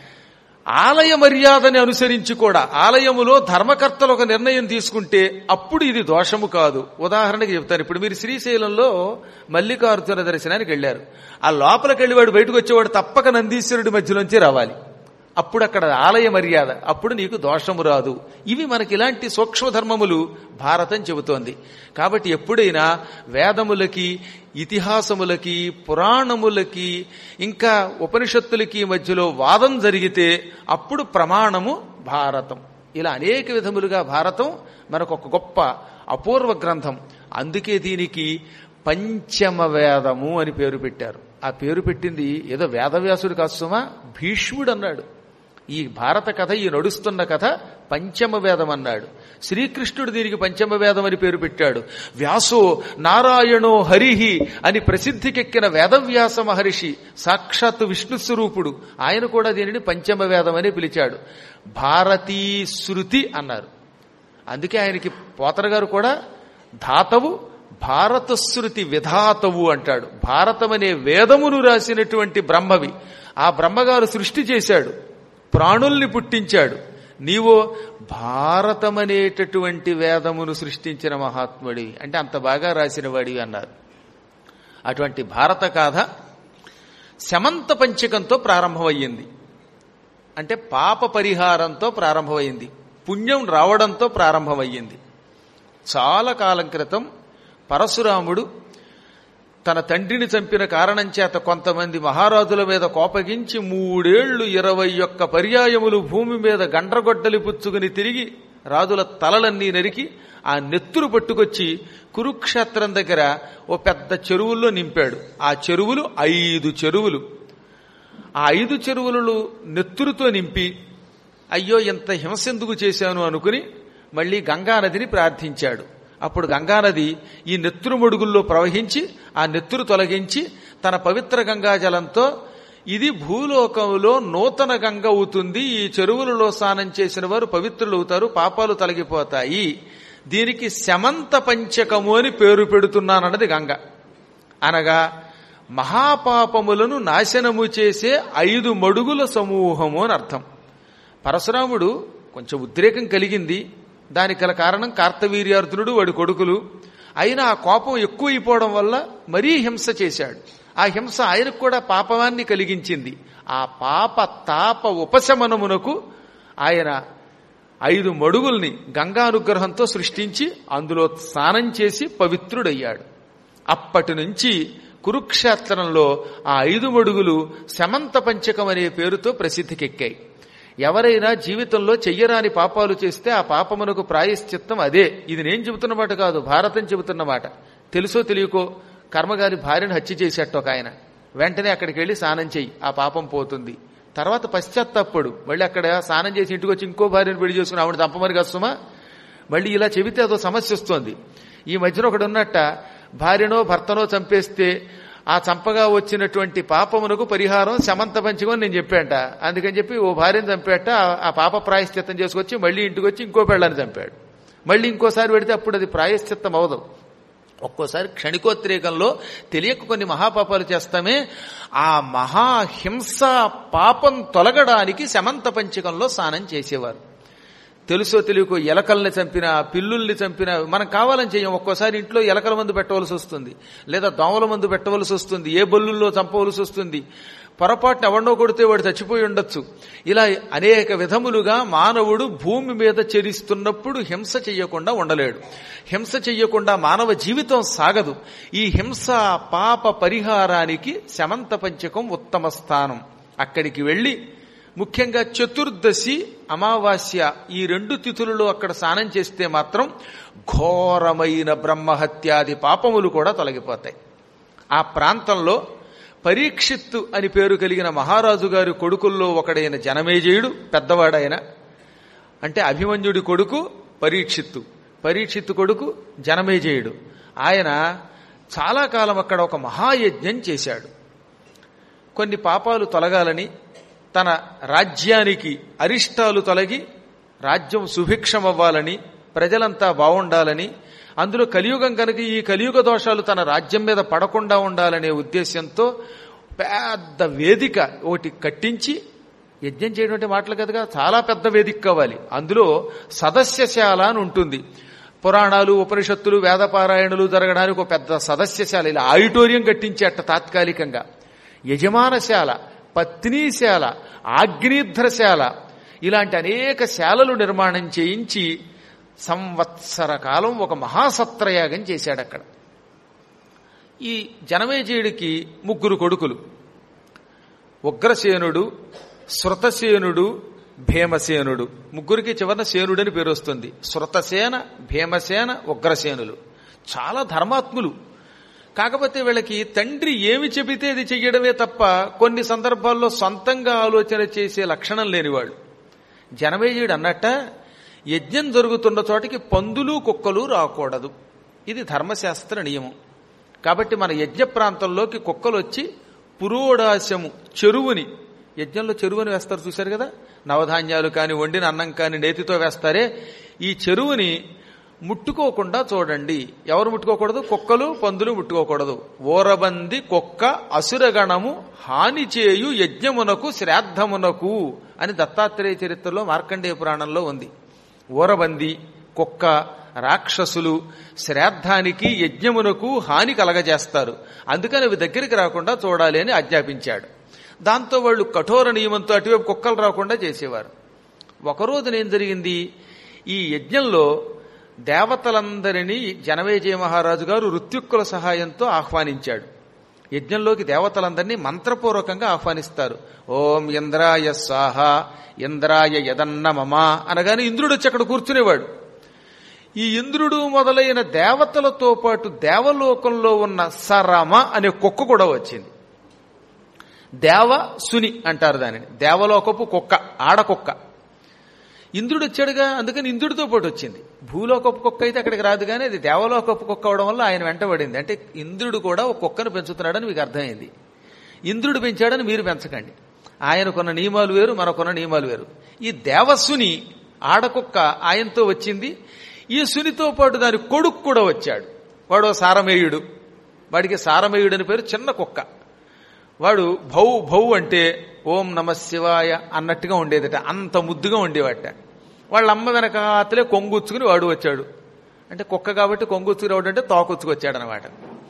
[SPEAKER 2] ఆలయ మర్యాదని అనుసరించి కూడా ఆలయములో ధర్మకర్తలు ఒక నిర్ణయం తీసుకుంటే అప్పుడు ఇది దోషము కాదు ఉదాహరణకి చెప్తాను ఇప్పుడు మీరు శ్రీశైలంలో మల్లికార్జున దర్శనానికి వెళ్ళారు ఆ లోపలికి వెళ్ళి వాడు బయటకు వచ్చేవాడు తప్పక నందీశ్వరుడి మధ్యలోంచి రావాలి అప్పుడు అక్కడ ఆలయ మర్యాద అప్పుడు నీకు దోషము రాదు ఇవి మనకి ఇలాంటి సూక్ష్మధర్మములు భారతం చెబుతోంది కాబట్టి ఎప్పుడైనా వేదములకి ఇతిహాసములకి పురాణములకి ఇంకా ఉపనిషత్తులకి మధ్యలో వాదం జరిగితే అప్పుడు ప్రమాణము భారతం ఇలా అనేక విధములుగా భారతం మనకు ఒక గొప్ప అపూర్వ గ్రంథం అందుకే దీనికి పంచమ వేదము అని పేరు పెట్టారు ఆ పేరు పెట్టింది ఏదో వేదవ్యాసుడు కాదు సుమా భీష్ముడు అన్నాడు ఈ భారత కథ ఈ నడుస్తున్న కథ పంచమ వేదం అన్నాడు శ్రీకృష్ణుడు దీనికి పంచమ వేదం అని పేరు పెట్టాడు వ్యాసో నారాయణో హరిహి అని ప్రసిద్ధికెక్కిన వేదవ్యాస మహర్షి సాక్షాత్తు విష్ణు స్వరూపుడు ఆయన కూడా దీనిని పంచమ వేదం అని పిలిచాడు భారతీ శృతి అన్నారు అందుకే ఆయనకి పోతర గారు కూడా ధాతవు భారతశృతి విధాతవు అంటాడు భారతమనే వేదమును రాసినటువంటి బ్రహ్మవి ఆ బ్రహ్మగారు సృష్టి చేశాడు ప్రాణుల్ని పుట్టించాడు నీవో భారతమనేటటువంటి వేదమును సృష్టించిన మహాత్ముడి అంటే అంత బాగా రాసిన వాడివి అన్నారు అటువంటి భారత గాథ శమంత పంచకంతో ప్రారంభమయ్యింది అంటే పాప పరిహారంతో ప్రారంభమైంది పుణ్యం రావడంతో ప్రారంభమయ్యింది చాలా కాలం క్రితం పరశురాముడు తన తండ్రిని చంపిన కారణం చేత కొంతమంది మహారాజుల మీద కోపగించి మూడేళ్లు ఇరవై ఒక్క పర్యాయములు భూమి మీద గండ్రగొడ్డలి పుచ్చుకుని తిరిగి రాజుల తలలన్నీ నరికి ఆ నెత్తురు పట్టుకొచ్చి కురుక్షేత్రం దగ్గర ఓ పెద్ద చెరువుల్లో నింపాడు ఆ చెరువులు ఐదు చెరువులు ఆ ఐదు చెరువులను నెత్తురుతో నింపి అయ్యో ఇంత హింసెందుకు చేశాను అనుకుని మళ్ళీ గంగానదిని ప్రార్థించాడు అప్పుడు గంగానది ఈ నెత్తురు మడుగుల్లో ప్రవహించి ఆ నెత్తురు తొలగించి తన పవిత్ర గంగాజలంతో ఇది భూలోకంలో నూతన గంగ అవుతుంది ఈ చెరువులలో స్నానం చేసిన వారు పవిత్రులు అవుతారు పాపాలు తొలగిపోతాయి దీనికి శమంత పంచకము అని పేరు పెడుతున్నానన్నది గంగ అనగా మహాపాపములను నాశనము చేసే ఐదు మడుగుల సమూహము అని అర్థం పరశురాముడు కొంచెం ఉద్రేకం కలిగింది దానికి గల కారణం కార్తవీర్యార్జునుడు వాడి కొడుకులు అయినా ఆ కోపం ఎక్కువైపోవడం వల్ల మరీ హింస చేశాడు ఆ హింస ఆయనకు కూడా పాపవాన్ని కలిగించింది ఆ పాప తాప ఉపశమనమునకు ఆయన ఐదు మడుగుల్ని గంగానుగ్రహంతో సృష్టించి అందులో స్నానం చేసి పవిత్రుడయ్యాడు అప్పటి నుంచి కురుక్షేత్రంలో ఆ ఐదు మడుగులు శమంత పంచకం అనే పేరుతో ప్రసిద్ధికెక్కాయి ఎవరైనా జీవితంలో చెయ్యరాని పాపాలు చేస్తే ఆ పాపమునకు ప్రాయశ్చిత్తం అదే ఇది నేను చెబుతున్నమాట కాదు భారతం చెబుతున్నమాట తెలుసో తెలియకో కర్మగారి భార్యను హత్య చేసేట ఒక ఆయన వెంటనే అక్కడికి వెళ్లి స్నానం చెయ్యి ఆ పాపం పోతుంది తర్వాత పశ్చాత్తప్పుడు మళ్ళీ అక్కడ స్నానం చేసి ఇంటికి వచ్చి ఇంకో భార్యను పెళ్లి చేసుకుని ఆవిడ తప్పమని కష్టమా మళ్ళీ ఇలా చెబితే అదో సమస్య వస్తోంది ఈ మధ్యన ఒకడు ఉన్నట్ట భార్యనో భర్తనో చంపేస్తే ఆ చంపగా వచ్చినటువంటి పాపమునకు పరిహారం శమంత పంచకం నేను చెప్పాట అందుకని చెప్పి ఓ భార్యను చంపేట ఆ పాప ప్రాయశ్చిత్తం చేసుకొచ్చి మళ్ళీ ఇంటికి వచ్చి ఇంకో పెళ్ళని చంపాడు మళ్ళీ ఇంకోసారి పెడితే అప్పుడు అది ప్రాయశ్చిత్తం అవదు ఒక్కోసారి క్షణికోద్రేకంలో తెలియక కొన్ని మహాపాపాలు చేస్తామే ఆ మహాహింస పాపం తొలగడానికి శమంత పంచకంలో స్నానం చేసేవారు తెలుసో తెలియకో ఎలకల్ని చంపిన పిల్లుల్ని చంపిన మనం కావాలని చెయ్యం ఒక్కోసారి ఇంట్లో ఎలకల మందు పెట్టవలసి వస్తుంది లేదా దోమల మందు పెట్టవలసి వస్తుంది ఏ బల్లుల్లో చంపవలసి వస్తుంది పొరపాటున ఎవడో కొడితే వాడు చచ్చిపోయి ఉండొచ్చు ఇలా అనేక విధములుగా మానవుడు భూమి మీద చెరిస్తున్నప్పుడు హింస చెయ్యకుండా ఉండలేడు హింస చెయ్యకుండా మానవ జీవితం సాగదు ఈ హింస పాప పరిహారానికి శమంత పంచకం ఉత్తమ స్థానం అక్కడికి వెళ్ళి ముఖ్యంగా చతుర్దశి అమావాస్య ఈ రెండు తిథులలో అక్కడ స్నానం చేస్తే మాత్రం ఘోరమైన బ్రహ్మహత్యాది పాపములు కూడా తొలగిపోతాయి ఆ ప్రాంతంలో పరీక్షిత్తు అని పేరు కలిగిన మహారాజు గారి కొడుకుల్లో ఒకడైన జనమేజయుడు పెద్దవాడైన అంటే అభిమన్యుడి కొడుకు పరీక్షిత్తు పరీక్షిత్తు కొడుకు జనమేజయుడు ఆయన చాలా కాలం అక్కడ ఒక మహాయజ్ఞం చేశాడు కొన్ని పాపాలు తొలగాలని తన రాజ్యానికి అరిష్టాలు తొలగి రాజ్యం సుభిక్షమవ్వాలని ప్రజలంతా బాగుండాలని అందులో కలియుగం కనుక ఈ కలియుగ దోషాలు తన రాజ్యం మీద పడకుండా ఉండాలనే ఉద్దేశంతో పెద్ద వేదిక ఒకటి కట్టించి యజ్ఞం చేయడం అంటే మాటలు కదగా చాలా పెద్ద వేదిక కావాలి అందులో సదస్యశాల అని ఉంటుంది పురాణాలు ఉపనిషత్తులు వేదపారాయణలు జరగడానికి ఒక పెద్ద సదస్యశాల ఇలా ఆడిటోరియం కట్టించేట తాత్కాలికంగా యజమానశాల పత్నీశాల ఆగ్నేధ్రశాల ఇలాంటి అనేక శాలలు నిర్మాణం చేయించి సంవత్సర కాలం ఒక మహాసత్రయాగం చేశాడు అక్కడ ఈ జనమేజయుడికి ముగ్గురు కొడుకులు ఉగ్రసేనుడు శృతసేనుడు భీమసేనుడు ముగ్గురికి చివరన సేనుడని పేరు వస్తుంది శృతసేన భీమసేన ఉగ్రసేనులు చాలా ధర్మాత్ములు కాకపోతే వీళ్ళకి తండ్రి ఏమి చెబితే అది చెయ్యడమే తప్ప కొన్ని సందర్భాల్లో సొంతంగా ఆలోచన చేసే లక్షణం లేనివాడు జనమేజయుడు అన్నట్ట యజ్ఞం జరుగుతున్న చోటికి పందులు కుక్కలు రాకూడదు ఇది ధర్మశాస్త్ర నియమం కాబట్టి మన యజ్ఞ ప్రాంతంలోకి కుక్కలు వచ్చి పురోడాశము చెరువుని యజ్ఞంలో చెరువుని వేస్తారు చూశారు కదా నవధాన్యాలు కాని వండిన అన్నం కాని నేతితో వేస్తారే ఈ చెరువుని ముట్టుకోకుండా చూడండి ఎవరు ముట్టుకోకూడదు కుక్కలు పందులు ముట్టుకోకూడదు ఓరబంది కుక్క అసురగణము హాని చేయు యజ్ఞమునకు శ్రాద్ధమునకు అని దత్తాత్రేయ చరిత్రలో మార్కండేయ పురాణంలో ఉంది ఓరబంది కుక్క రాక్షసులు శ్రాద్ధానికి యజ్ఞమునకు హాని కలగజేస్తారు అందుకని అవి దగ్గరికి రాకుండా చూడాలి అని ఆజ్ఞాపించాడు దాంతో వాళ్ళు కఠోర నియమంతో అటువైపు కుక్కలు రాకుండా చేసేవారు ఒకరోజున ఏం జరిగింది ఈ యజ్ఞంలో దేవతలందరినీ జనమేజయ మహారాజు గారు ఋత్యుక్కుల సహాయంతో ఆహ్వానించాడు యజ్ఞంలోకి దేవతలందరినీ మంత్రపూర్వకంగా ఆహ్వానిస్తారు ఓం ఇంద్రాయ స్వాహ ఇంద్రాయ యదన్న మమ అనగానే ఇంద్రుడు వచ్చి అక్కడ కూర్చునేవాడు ఈ ఇంద్రుడు మొదలైన దేవతలతో పాటు దేవలోకంలో ఉన్న సరమ అనే కుక్క కూడా వచ్చింది దేవ సుని అంటారు దానిని దేవలోకపు కుక్క ఆడకుక్క ఇంద్రుడు వచ్చాడుగా అందుకని ఇంద్రుడితో పాటు వచ్చింది భూలోకపు కుక్క అయితే అక్కడికి రాదు కానీ అది దేవలోకపు కుక్క అవడం వల్ల ఆయన వెంటబడింది అంటే ఇంద్రుడు కూడా ఒక కుక్కను పెంచుతున్నాడని మీకు అర్థమైంది ఇంద్రుడు పెంచాడని మీరు పెంచకండి ఆయనకున్న నియమాలు వేరు మనకున్న నియమాలు వేరు ఈ దేవసుని ఆడకుక్క ఆయనతో వచ్చింది ఈ సునితో పాటు దాని కొడుకు కూడా వచ్చాడు వాడు సారమేయుడు వాడికి సారమయుడు అని పేరు చిన్న కుక్క వాడు భౌ భౌ అంటే ఓం నమ శివాయ అన్నట్టుగా ఉండేదట అంత ముద్దుగా ఉండేవాట వాళ్ళ అమ్మ వెనకాతలే కొంగుచ్చుకుని వాడు వచ్చాడు అంటే కుక్క కాబట్టి కొంగుచ్చుకుని రావడం అంటే తోకొచ్చుకు వచ్చాడు అనమాట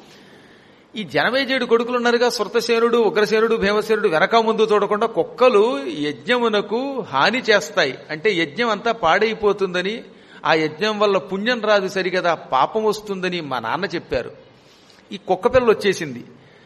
[SPEAKER 2] ఈ జనమేజేడు కొడుకులు ఉన్నారుగా శృతసేనుడు ఉగ్రసేనుడు భీమసేనుడు వెనక ముందు చూడకుండా కుక్కలు యజ్ఞమునకు హాని చేస్తాయి అంటే యజ్ఞం అంతా పాడైపోతుందని ఆ యజ్ఞం వల్ల పుణ్యం రాదు సరిగదా పాపం వస్తుందని మా నాన్న చెప్పారు ఈ కుక్క పిల్ల వచ్చేసింది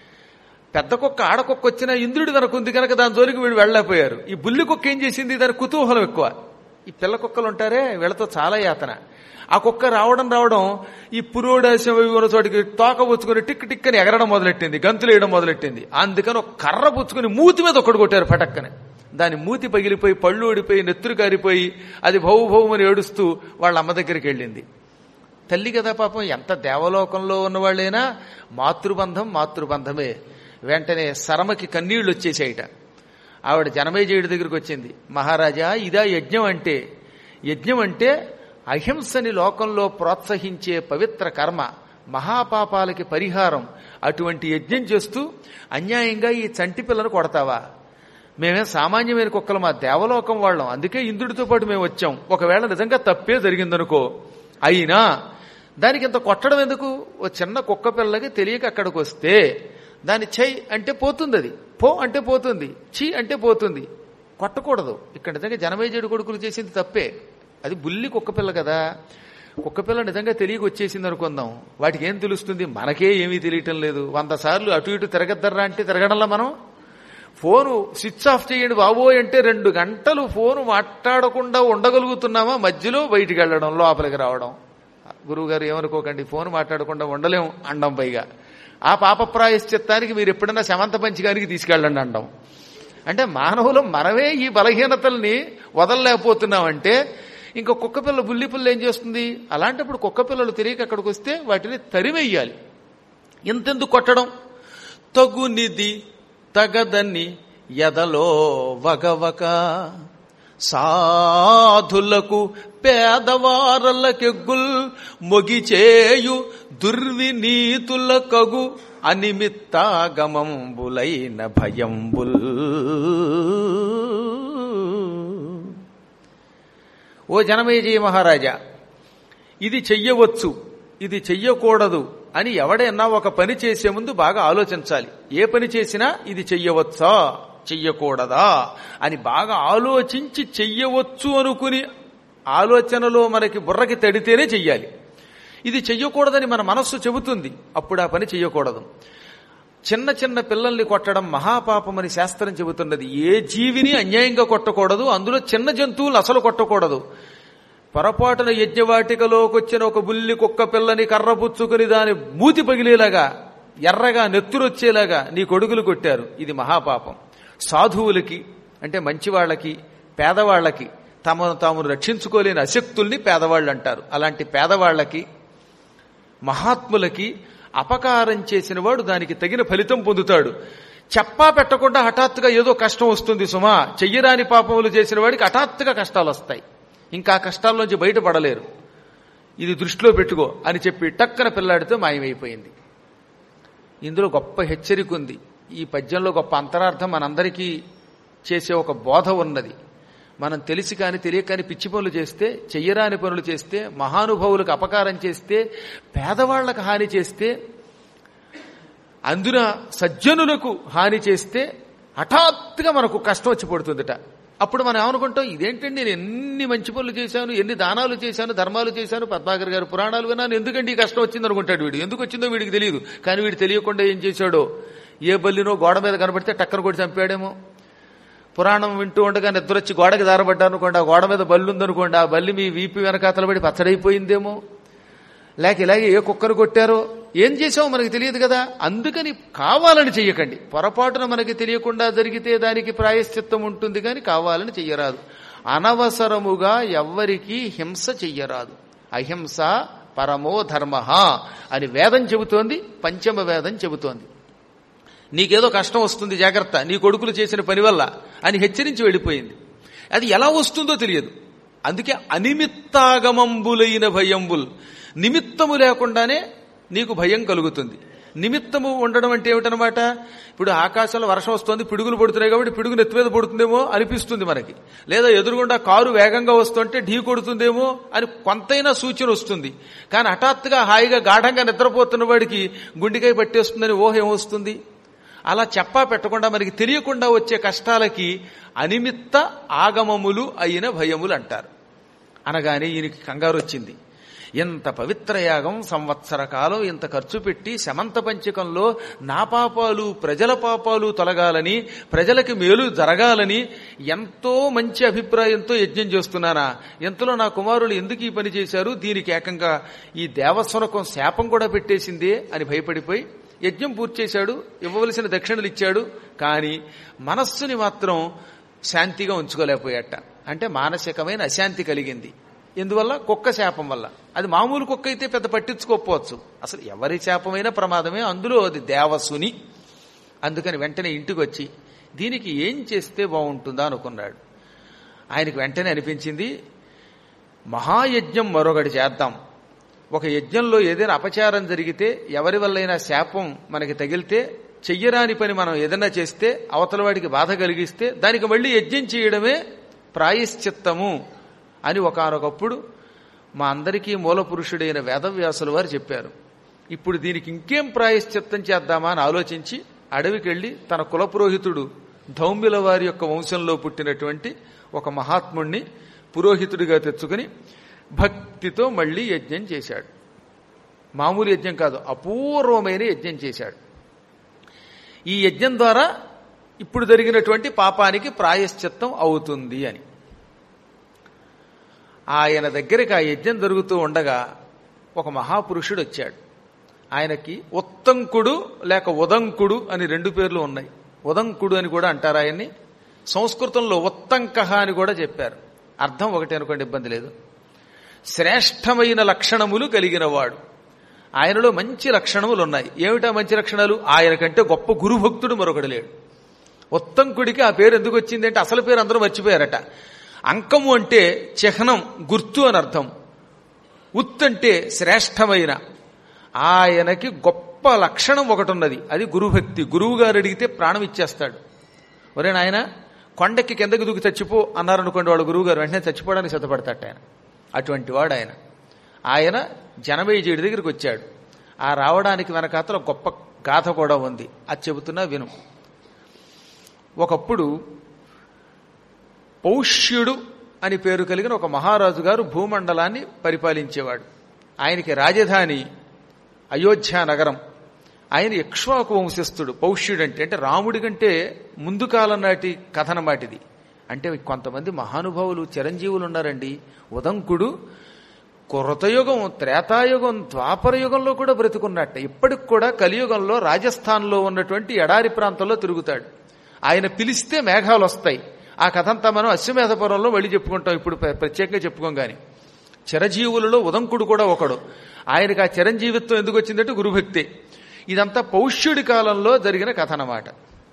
[SPEAKER 2] పెద్ద కుక్క ఆడ కుక్క వచ్చినా ఇంద్రుడి వెనక ఉంది కనుక దాని జోలికి వీడు వెళ్ళలేకపోయారు ఈ బుల్లి కుక్క ఏం చేసింది దాని కుతూహలం ఎక్కువ ఈ పిల్ల కుక్కలు ఉంటారే వీళ్ళతో చాలా యాతన ఆ కుక్క రావడం రావడం ఈ పురోడాశం అవి ఉన్న చోటికి తోక పుచ్చుకొని టిక్ టిక్ అని ఎగరడం మొదలెట్టింది గంతులు వేయడం మొదలెట్టింది అందుకని ఒక కర్ర పుచ్చుకొని మూతి మీద ఒక్కడు కొట్టారు పటక్కని దాని మూతి పగిలిపోయి పళ్ళు ఊడిపోయి నెత్తురు కారిపోయి అది భౌ భౌమని ఏడుస్తూ వాళ్ళ అమ్మ దగ్గరికి వెళ్ళింది తల్లి కదా పాపం ఎంత దేవలోకంలో ఉన్నవాళ్ళైనా మాతృబంధం మాతృబంధమే వెంటనే శరమకి కన్నీళ్లు వచ్చేసాయిట ఆవిడ జనమేజయుడి దగ్గరికి వచ్చింది మహారాజా ఇదా యజ్ఞం అంటే యజ్ఞం అంటే అహింసని లోకంలో ప్రోత్సహించే పవిత్ర కర్మ మహాపాపాలకి పరిహారం అటువంటి యజ్ఞం చేస్తూ అన్యాయంగా ఈ చంటి పిల్లను కొడతావా మేమేం సామాన్యమైన కుక్కలు మా దేవలోకం వాళ్ళం అందుకే ఇంద్రుడితో పాటు మేము వచ్చాం ఒకవేళ నిజంగా తప్పే జరిగిందనుకో అయినా దానికి ఇంత కొట్టడం ఎందుకు ఓ చిన్న కుక్క పిల్లకి తెలియక అక్కడికి వస్తే దాని చెయ్యి అంటే పోతుంది అది పో అంటే పోతుంది చీ అంటే పోతుంది కొట్టకూడదు ఇక్కడ నిజంగా జనమేజేడు కొడుకులు చేసింది తప్పే అది బుల్లి కుక్క పిల్ల కదా కుక్క పిల్ల నిజంగా తెలియక వచ్చేసింది అనుకుందాం వాటికి ఏం తెలుస్తుంది మనకే ఏమీ తెలియటం లేదు వంద సార్లు అటు ఇటు తిరగద్దర్రా అంటే తిరగడంలా మనం ఫోను స్విచ్ ఆఫ్ చేయండి బాబోయ్ అంటే రెండు గంటలు ఫోను మాట్లాడకుండా ఉండగలుగుతున్నామా మధ్యలో బయటికి వెళ్ళడం లోపలికి రావడం గురువు గారు ఏమనుకోకండి ఫోన్ మాట్లాడకుండా ఉండలేం అండం పైగా ఆ పాప ప్రాయశ్చిత్తానికి మీరు ఎప్పుడన్నా శమంత పంచగానికి తీసుకెళ్ళండి అండం అంటే మానవులు మనమే ఈ బలహీనతల్ని వదలలేకపోతున్నామంటే ఇంకా కుక్క పిల్ల బుల్లి పిల్ల ఏం చేస్తుంది అలాంటప్పుడు కుక్క పిల్లలు తిరిగి అక్కడికి వస్తే వాటిని తరిమెయ్యాలి ఇంతెందుకు కొట్టడం తగునిది తగదని ఎదలో వగవక సాధులకు పేదవారలకెగ్గుల్ మొగిచేయు దుర్వినీతుల కగు అనిమిత్తాగమంబులైన భయంబుల్ ఓ జనమేజయ మహారాజా ఇది చెయ్యవచ్చు ఇది చెయ్యకూడదు అని ఎవడైనా ఒక పని చేసే ముందు బాగా ఆలోచించాలి ఏ పని చేసినా ఇది చెయ్యవచ్చా చెయ్యకూడదా అని బాగా ఆలోచించి చెయ్యవచ్చు అనుకుని ఆలోచనలో మనకి బుర్రకి తడితేనే చెయ్యాలి ఇది చెయ్యకూడదని మన మనస్సు చెబుతుంది అప్పుడు ఆ పని చెయ్యకూడదు చిన్న చిన్న పిల్లల్ని కొట్టడం మహాపాపమని శాస్త్రం చెబుతున్నది ఏ జీవిని అన్యాయంగా కొట్టకూడదు అందులో చిన్న జంతువులు అసలు కొట్టకూడదు పొరపాటున యజ్ఞవాటికలోకి వచ్చిన ఒక బుల్లి కుక్క పిల్లని కర్రపుచ్చుకుని దాని మూతి పగిలేలాగా ఎర్రగా నెత్తురొచ్చేలాగా నీ కొడుకులు కొట్టారు ఇది మహాపాపం సాధువులకి అంటే మంచివాళ్లకి పేదవాళ్లకి తమను తాము రక్షించుకోలేని అశక్తుల్ని పేదవాళ్ళు అంటారు అలాంటి పేదవాళ్లకి మహాత్ములకి అపకారం చేసిన వాడు దానికి తగిన ఫలితం పొందుతాడు చెప్పా పెట్టకుండా హఠాత్తుగా ఏదో కష్టం వస్తుంది సుమా చెయ్యరాని పాపములు చేసిన వాడికి హఠాత్తుగా కష్టాలు వస్తాయి ఇంకా కష్టాల్లోంచి బయటపడలేరు ఇది దృష్టిలో పెట్టుకో అని చెప్పి టక్కన పిల్లాడితో మాయమైపోయింది ఇందులో గొప్ప హెచ్చరిక ఉంది ఈ పద్యంలో గొప్ప అంతరార్థం మనందరికీ చేసే ఒక బోధ ఉన్నది మనం తెలిసి కాని తెలియక కాని పిచ్చి పనులు చేస్తే చెయ్యరాని పనులు చేస్తే మహానుభావులకు అపకారం చేస్తే పేదవాళ్లకు హాని చేస్తే అందున సజ్జనులకు హాని చేస్తే హఠాత్తుగా మనకు కష్టం వచ్చి పడుతుందట అప్పుడు మనం ఏమనుకుంటాం ఇదేంటండి నేను ఎన్ని మంచి పనులు చేశాను ఎన్ని దానాలు చేశాను ధర్మాలు చేశాను పద్మాకర్ గారు పురాణాలు విన్నాను ఎందుకండి ఈ కష్టం వచ్చింది అనుకుంటాడు వీడు ఎందుకు వచ్చిందో వీడికి తెలియదు కానీ వీడు తెలియకుండా ఏం చేశాడో ఏ బల్లినో గోడ మీద కనబడితే టక్కన కొట్టి చంపాడేమో పురాణం వింటూ ఉండగా నిద్రొచ్చి గోడకి దారబడ్డానుకోండి ఆ గోడ మీద బల్లి ఉందనుకోండి ఆ బల్లి మీ వీపి వెనకాతల పడి పచ్చడైపోయిందేమో లేక ఇలాగే ఏ కుక్కను కొట్టారో ఏం చేసామో మనకి తెలియదు కదా అందుకని కావాలని చెయ్యకండి పొరపాటున మనకి తెలియకుండా జరిగితే దానికి ప్రాయశ్చిత్తం ఉంటుంది కానీ కావాలని చెయ్యరాదు అనవసరముగా ఎవ్వరికీ హింస చెయ్యరాదు అహింస పరమో ధర్మ అని వేదం చెబుతోంది పంచమ వేదం చెబుతోంది నీకేదో కష్టం వస్తుంది జాగ్రత్త నీ కొడుకులు చేసిన పని వల్ల అని హెచ్చరించి వెళ్ళిపోయింది అది ఎలా వస్తుందో తెలియదు అందుకే అనిమిత్తాగమంబులైన భయంబుల్ నిమిత్తము లేకుండానే నీకు భయం కలుగుతుంది నిమిత్తము ఉండడం అంటే ఏమిటనమాట ఇప్పుడు ఆకాశంలో వర్షం వస్తుంది పిడుగులు పడుతున్నాయి కాబట్టి పిడుగు నెత్తి మీద పడుతుందేమో అనిపిస్తుంది మనకి లేదా ఎదురుగుండా కారు వేగంగా వస్తుంటే ఢీ కొడుతుందేమో అని కొంతైనా సూచన వస్తుంది కానీ హఠాత్తుగా హాయిగా గాఢంగా నిద్రపోతున్న వాడికి గుండెకాయ పట్టేస్తుందని ఊహ ఏమొస్తుంది అలా చెప్పా పెట్టకుండా మనకి తెలియకుండా వచ్చే కష్టాలకి అనిమిత్త ఆగమములు అయిన భయములు అంటారు అనగానే ఈయనకి కంగారు వచ్చింది ఇంత పవిత్ర యాగం సంవత్సర కాలం ఇంత ఖర్చు పెట్టి శమంత పంచకంలో నా పాపాలు ప్రజల పాపాలు తొలగాలని ప్రజలకి మేలు జరగాలని ఎంతో మంచి అభిప్రాయంతో యజ్ఞం చేస్తున్నానా ఎంతలో నా కుమారులు ఎందుకు ఈ పని చేశారు దీనికి ఏకంగా ఈ దేవస్వరకం శాపం కూడా పెట్టేసిందే అని భయపడిపోయి యజ్ఞం పూర్తి చేశాడు ఇవ్వవలసిన దక్షిణలు ఇచ్చాడు కానీ మనస్సుని మాత్రం శాంతిగా ఉంచుకోలేకపోయాట అంటే మానసికమైన అశాంతి కలిగింది ఎందువల్ల కుక్క శాపం వల్ల అది మామూలు కుక్క అయితే పెద్ద పట్టించుకోకపోవచ్చు అసలు ఎవరి శాపమైనా ప్రమాదమే అందులో అది దేవసుని అందుకని వెంటనే ఇంటికి వచ్చి దీనికి ఏం చేస్తే బాగుంటుందా అనుకున్నాడు ఆయనకి వెంటనే అనిపించింది మహాయజ్ఞం మరొకటి చేద్దాం ఒక యజ్ఞంలో ఏదైనా అపచారం జరిగితే ఎవరి వల్లైనా శాపం మనకి తగిలితే చెయ్యరాని పని మనం ఏదైనా చేస్తే అవతల వాడికి బాధ కలిగిస్తే దానికి మళ్ళీ యజ్ఞం చేయడమే ప్రాయశ్చిత్తము అని ఒకనొకప్పుడు మా అందరికీ మూల పురుషుడైన వేదవ్యాసుల వారు చెప్పారు ఇప్పుడు దీనికి ఇంకేం ప్రాయశ్చిత్తం చేద్దామా అని ఆలోచించి అడవికి వెళ్లి తన కులపురోహితుడు ధౌమ్యుల వారి యొక్క వంశంలో పుట్టినటువంటి ఒక మహాత్ముణ్ణి పురోహితుడిగా తెచ్చుకుని భక్తితో మళ్లీ యజ్ఞం చేశాడు మామూలు యజ్ఞం కాదు అపూర్వమైన యజ్ఞం చేశాడు ఈ యజ్ఞం ద్వారా ఇప్పుడు జరిగినటువంటి పాపానికి ప్రాయశ్చిత్తం అవుతుంది అని ఆయన దగ్గరికి ఆ యజ్ఞం జరుగుతూ ఉండగా ఒక మహాపురుషుడు వచ్చాడు ఆయనకి ఉత్తంకుడు లేక ఉదంకుడు అని రెండు పేర్లు ఉన్నాయి ఉదంకుడు అని కూడా అంటారు ఆయన్ని సంస్కృతంలో ఉత్తంకహ అని కూడా చెప్పారు అర్థం ఒకటి అనుకోండి ఇబ్బంది లేదు శ్రేష్టమైన లక్షణములు కలిగిన వాడు ఆయనలో మంచి లక్షణములు ఉన్నాయి ఏమిటా మంచి లక్షణాలు ఆయన కంటే గొప్ప గురుభక్తుడు మరొకడు లేడు ఉత్తంకుడికి ఆ పేరు ఎందుకు వచ్చింది అంటే అసలు పేరు అందరూ మర్చిపోయారట అంకము అంటే చిహ్నం గుర్తు అని అర్థం ఉత్ అంటే శ్రేష్టమైన ఆయనకి గొప్ప లక్షణం ఒకటి ఉన్నది అది గురుభక్తి గురువు గారు అడిగితే ప్రాణం ఇచ్చేస్తాడు ఒరే నాయన కొండకి కిందకి దూకి చచ్చిపో అన్నారనుకోండి వాడు గురువు గారు వెంటనే చచ్చిపోవడానికి సిద్ధపడతాట ఆయన అటువంటి వాడు ఆయన ఆయన జనమేజయుడి దగ్గరికి వచ్చాడు ఆ రావడానికి వెనకాతల గొప్ప గాథ కూడా ఉంది అది చెబుతున్నా విను ఒకప్పుడు పౌష్యుడు అని పేరు కలిగిన ఒక మహారాజు గారు భూమండలాన్ని పరిపాలించేవాడు ఆయనకి రాజధాని అయోధ్య నగరం ఆయన ఇక్ష్వాకు వంశస్థుడు పౌష్యుడు అంటే అంటే రాముడి కంటే ముందు కాలం నాటి కథనమాటిది అంటే కొంతమంది మహానుభావులు చిరంజీవులు ఉన్నారండి ఉదంకుడు కృతయుగం త్రేతాయుగం ద్వాపర యుగంలో కూడా బ్రతికున్నట్ట ఇప్పటికి కూడా కలియుగంలో రాజస్థాన్లో ఉన్నటువంటి ఎడారి ప్రాంతంలో తిరుగుతాడు ఆయన పిలిస్తే మేఘాలు వస్తాయి ఆ కథంతా మనం అశ్వమేధపురంలో మళ్ళీ చెప్పుకుంటాం ఇప్పుడు ప్ర- ప్రత్యేకంగా చెప్పుకోం గాని చిరజీవులలో ఉదంకుడు కూడా ఒకడు ఆయనకు ఆ చిరంజీవిత్వం ఎందుకు వచ్చిందంటే గురుభక్తే ఇదంతా పౌష్యుడి కాలంలో జరిగిన కథ అన్నమాట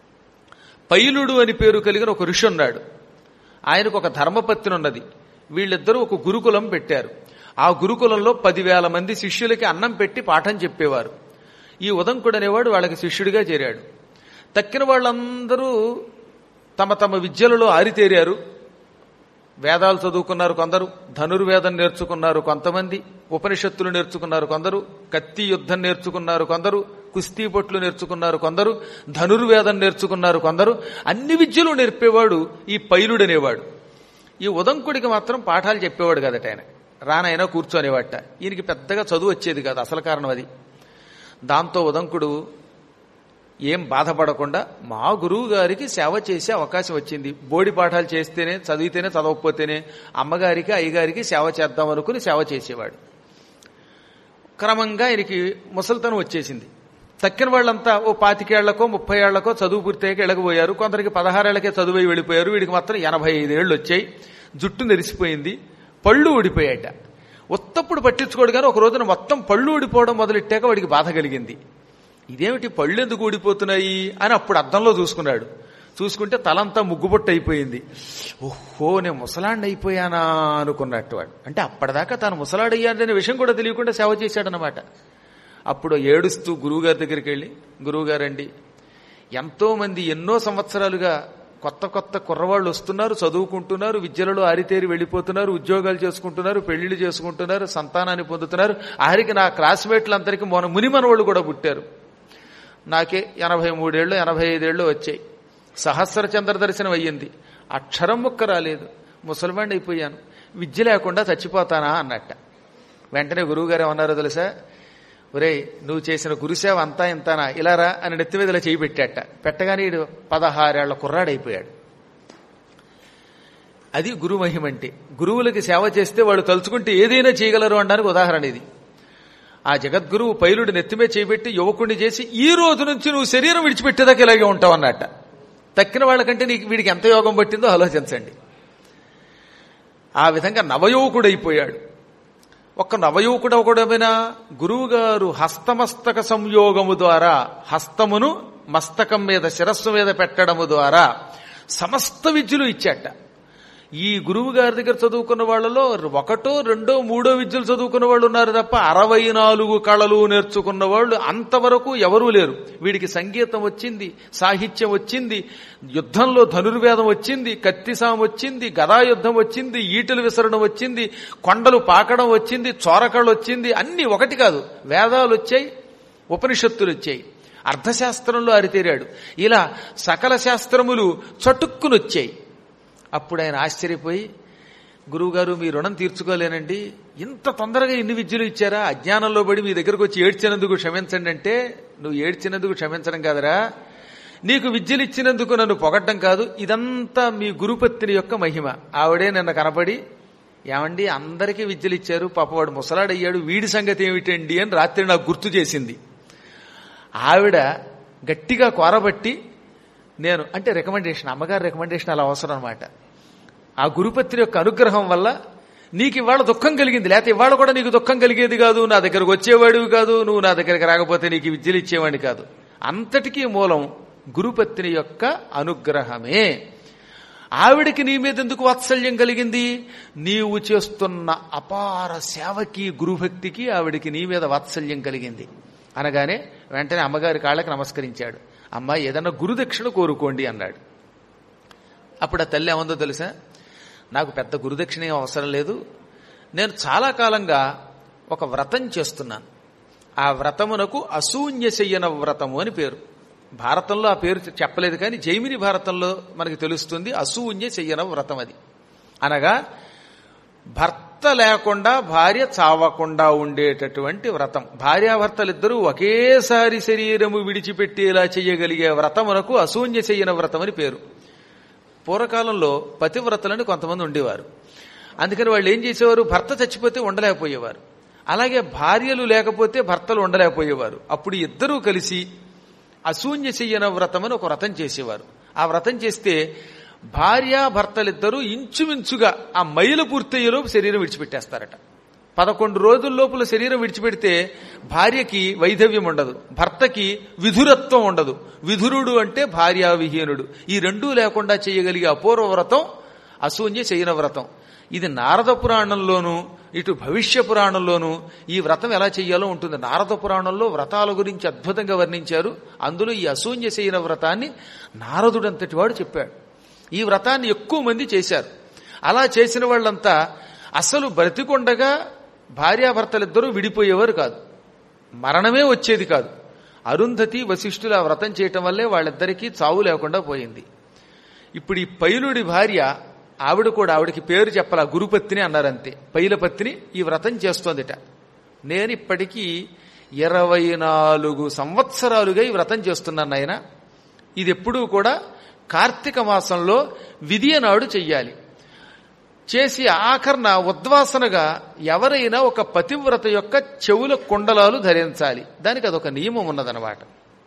[SPEAKER 2] పైలుడు అని పేరు కలిగిన ఒక ఋషి ఉన్నాడు ఆయనకు ఒక ధర్మపత్ని ఉన్నది వీళ్ళిద్దరూ ఒక గురుకులం పెట్టారు ఆ గురుకులంలో పదివేల మంది శిష్యులకి అన్నం పెట్టి పాఠం చెప్పేవారు ఈ ఉదంకుడు అనేవాడు వాళ్ళకి శిష్యుడిగా చేరాడు తక్కిన వాళ్ళందరూ తమ తమ విద్యలలో ఆరితేరారు వేదాలు చదువుకున్నారు కొందరు ధనుర్వేదం నేర్చుకున్నారు కొంతమంది ఉపనిషత్తులు నేర్చుకున్నారు కొందరు కత్తి యుద్ధం నేర్చుకున్నారు కొందరు కుస్తీ పొట్లు నేర్చుకున్నారు కొందరు ధనుర్వేదం నేర్చుకున్నారు కొందరు అన్ని విద్యలు నేర్పేవాడు ఈ పైలుడనేవాడు ఈ ఉదంకుడికి మాత్రం పాఠాలు చెప్పేవాడు కదట ఆయన రానైనా కూర్చొనేవాట ఈయనకి పెద్దగా చదువు వచ్చేది కాదు అసలు కారణం అది దాంతో ఉదంకుడు ఏం బాధపడకుండా మా గురువు గారికి సేవ చేసే అవకాశం వచ్చింది బోడి పాఠాలు చేస్తేనే చదివితేనే చదవకపోతేనే అమ్మగారికి అయ్యగారికి సేవ చేద్దాం అనుకుని సేవ చేసేవాడు క్రమంగా ఆయనకి ముసలితనం వచ్చేసింది తక్కిన వాళ్ళంతా ఓ పాతికేళ్లకో ముప్పై ఏళ్లకో చదువు పూర్తయ్యాక ఎళ్ళకపోయారు కొందరికి పదహారేళ్లకే చదువు వెళ్ళిపోయారు వీడికి మాత్రం ఎనభై ఐదేళ్లు వచ్చాయి జుట్టు నెరిసిపోయింది పళ్ళు ఊడిపోయాట ఉత్తప్పుడు పట్టించుకోడు కానీ ఒక రోజున మొత్తం పళ్ళు ఊడిపోవడం మొదలెట్టాక వాడికి బాధ కలిగింది ఇదేమిటి పళ్ళు ఎందుకు ఊడిపోతున్నాయి అని అప్పుడు అద్దంలో చూసుకున్నాడు చూసుకుంటే తలంతా ముగ్గుబొట్టు అయిపోయింది ఓహో నేను ముసలాండి అయిపోయానా అనుకున్నట్టు వాడు అంటే అప్పటిదాకా తాను ముసలాడయ్యాడనే విషయం కూడా తెలియకుండా సేవ చేశాడనమాట అప్పుడు ఏడుస్తూ గురువుగారి దగ్గరికి వెళ్ళి గురువుగారండి ఎంతో మంది ఎన్నో సంవత్సరాలుగా కొత్త కొత్త కుర్రవాళ్ళు వస్తున్నారు చదువుకుంటున్నారు విద్యలలో ఆరితేరి వెళ్ళిపోతున్నారు ఉద్యోగాలు చేసుకుంటున్నారు పెళ్లిళ్ళు చేసుకుంటున్నారు సంతానాన్ని పొందుతున్నారు ఆఖరికి నా క్లాస్మేట్లందరికీ మొన మునిమనవాళ్ళు కూడా పుట్టారు నాకే ఎనభై మూడేళ్ళు ఎనభై ఐదేళ్ళు వచ్చాయి సహస్ర చంద్ర దర్శనం అయ్యింది అక్షరం ముక్క రాలేదు ముసల్మాండి అయిపోయాను విద్య లేకుండా చచ్చిపోతానా అన్నట్ట వెంటనే గురువుగారు ఏమన్నారో తెలుసా ఒరేయ్ నువ్వు చేసిన గురుసేవ అంతా ఇంతానా ఇలా రా అని నెత్తి మీద ఇలా చేయి పెట్టాట పెట్టగానే ఈడు పదహారేళ్ల కుర్రాడైపోయాడు అది గురు మహిమ అంటే గురువులకి సేవ చేస్తే వాళ్ళు తలుచుకుంటే ఏదైనా చేయగలరు అనడానికి ఉదాహరణ ఇది ఆ జగద్గురువు పైలుడి నెత్తిమే చేపెట్టి యువకుడిని చేసి ఈ రోజు నుంచి నువ్వు శరీరం విడిచిపెట్టేదాకా ఇలాగే ఉంటావు అన్నట్ట తక్కిన వాళ్ళకంటే నీకు వీడికి ఎంత యోగం పట్టిందో ఆలోచించండి ఆ విధంగా నవయువకుడైపోయాడు ఒక్క నవయువకుడు ఒకడమైనా గురువుగారు హస్తమస్తక సంయోగము ద్వారా హస్తమును మస్తకం మీద శిరస్సు మీద పెట్టడము ద్వారా సమస్త విద్యలు ఇచ్చాట ఈ గురువు గారి దగ్గర చదువుకున్న వాళ్ళలో ఒకటో రెండో మూడో విద్యలు చదువుకున్న వాళ్ళు ఉన్నారు తప్ప అరవై నాలుగు కళలు నేర్చుకున్న వాళ్ళు అంతవరకు ఎవరూ లేరు వీడికి సంగీతం వచ్చింది సాహిత్యం వచ్చింది యుద్ధంలో ధనుర్వేదం వచ్చింది కత్తిసాం వచ్చింది గదాయుద్ధం వచ్చింది ఈటలు విసరడం వచ్చింది కొండలు పాకడం వచ్చింది చోరకళ్ళు వచ్చింది అన్ని ఒకటి కాదు వేదాలు వచ్చాయి ఉపనిషత్తులు వచ్చాయి అర్థశాస్త్రంలో అరితేరాడు ఇలా సకల శాస్త్రములు చటుక్కునొచ్చాయి అప్పుడు ఆయన ఆశ్చర్యపోయి గురువుగారు మీ రుణం తీర్చుకోలేనండి ఇంత తొందరగా ఇన్ని విద్యలు ఇచ్చారా అజ్ఞానంలో పడి మీ దగ్గరకు వచ్చి ఏడ్చినందుకు క్షమించండి అంటే నువ్వు ఏడ్చినందుకు క్షమించడం కాదరా నీకు విద్యలు ఇచ్చినందుకు నన్ను పొగడ్డం కాదు ఇదంతా మీ గురుపత్ని యొక్క మహిమ ఆవిడే నిన్న కనపడి ఏమండి అందరికీ విద్యలు ఇచ్చారు పాపవాడు ముసలాడయ్యాడు వీడి సంగతి ఏమిటండి అని రాత్రి నాకు గుర్తు చేసింది ఆవిడ గట్టిగా కోరబట్టి నేను అంటే రికమెండేషన్ అమ్మగారి రికమెండేషన్ అలా అవసరం అనమాట ఆ గురుపత్రి యొక్క అనుగ్రహం వల్ల నీకు ఇవాళ దుఃఖం కలిగింది లేకపోతే ఇవాళ కూడా నీకు దుఃఖం కలిగేది కాదు నా దగ్గరకు వచ్చేవాడివి కాదు నువ్వు నా దగ్గరికి రాకపోతే నీకు విద్యలు ఇచ్చేవాడిని కాదు అంతటికీ మూలం గురుపత్ని యొక్క అనుగ్రహమే ఆవిడికి నీ మీద ఎందుకు వాత్సల్యం కలిగింది నీవు చేస్తున్న అపార సేవకి గురుభక్తికి ఆవిడికి నీ మీద వాత్సల్యం కలిగింది అనగానే వెంటనే అమ్మగారి కాళ్ళకి నమస్కరించాడు అమ్మ ఏదన్నా గురుదక్షిణ కోరుకోండి అన్నాడు అప్పుడు ఆ తల్లి ఏమందో తెలుసా నాకు పెద్ద గురుదక్షిణ ఏం అవసరం లేదు నేను చాలా కాలంగా ఒక వ్రతం చేస్తున్నాను ఆ వ్రతమునకు అశూన్యశయ్యన వ్రతము అని పేరు భారతంలో ఆ పేరు చెప్పలేదు కానీ జైమిని భారతంలో మనకి తెలుస్తుంది అశూన్య చెయ్యన వ్రతం అది అనగా భర్త లేకుండా భార్య చావకుండా ఉండేటటువంటి వ్రతం భార్యాభర్తలిద్దరూ ఒకేసారి శరీరము విడిచిపెట్టేలా చేయగలిగే వ్రతమునకు అశూన్య చెయ్యన వ్రతం అని పేరు పూర్వకాలంలో పతివ్రతలని కొంతమంది ఉండేవారు అందుకని వాళ్ళు ఏం చేసేవారు భర్త చచ్చిపోతే ఉండలేకపోయేవారు అలాగే భార్యలు లేకపోతే భర్తలు ఉండలేకపోయేవారు అప్పుడు ఇద్దరూ కలిసి అశూన్య చెయ్యన వ్రతం అని ఒక వ్రతం చేసేవారు ఆ వ్రతం చేస్తే భార్యాభర్తలిద్దరూ ఇంచుమించుగా ఆ మైలు పూర్తయ్యేలోపు శరీరం విడిచిపెట్టేస్తారట పదకొండు రోజుల లోపల శరీరం విడిచిపెడితే భార్యకి వైధవ్యం ఉండదు భర్తకి విధురత్వం ఉండదు విధురుడు అంటే భార్యావిహీనుడు ఈ రెండూ లేకుండా చేయగలిగే అపూర్వ వ్రతం అశూన్య శయన వ్రతం ఇది నారద పురాణంలోనూ ఇటు భవిష్య పురాణంలోనూ ఈ వ్రతం ఎలా చెయ్యాలో ఉంటుంది నారద పురాణంలో వ్రతాల గురించి అద్భుతంగా వర్ణించారు అందులో ఈ అశూన్య శయన వ్రతాన్ని నారదుడంతటి వాడు చెప్పాడు ఈ వ్రతాన్ని ఎక్కువ మంది చేశారు అలా చేసిన వాళ్ళంతా అసలు బ్రతికొండగా భార్యాభర్తలిద్దరూ విడిపోయేవారు కాదు మరణమే వచ్చేది కాదు అరుంధతి వశిష్ఠులు ఆ వ్రతం చేయటం వల్లే వాళ్ళిద్దరికీ చావు లేకుండా పోయింది ఇప్పుడు ఈ పైలుడి భార్య ఆవిడ కూడా ఆవిడకి పేరు చెప్పాల గురుపత్ని అన్నారంతే పైలపత్ని ఈ వ్రతం చేస్తోందిట నేను ఇప్పటికీ ఇరవై నాలుగు సంవత్సరాలుగా ఈ వ్రతం చేస్తున్నాను ఆయన ఇది ఎప్పుడూ కూడా కార్తీక మాసంలో విధియ నాడు చెయ్యాలి చేసి ఆఖరణ ఉద్వాసనగా ఎవరైనా ఒక పతివ్రత యొక్క చెవుల కుండలాలు ధరించాలి దానికి అదొక నియమం ఉన్నదనమాట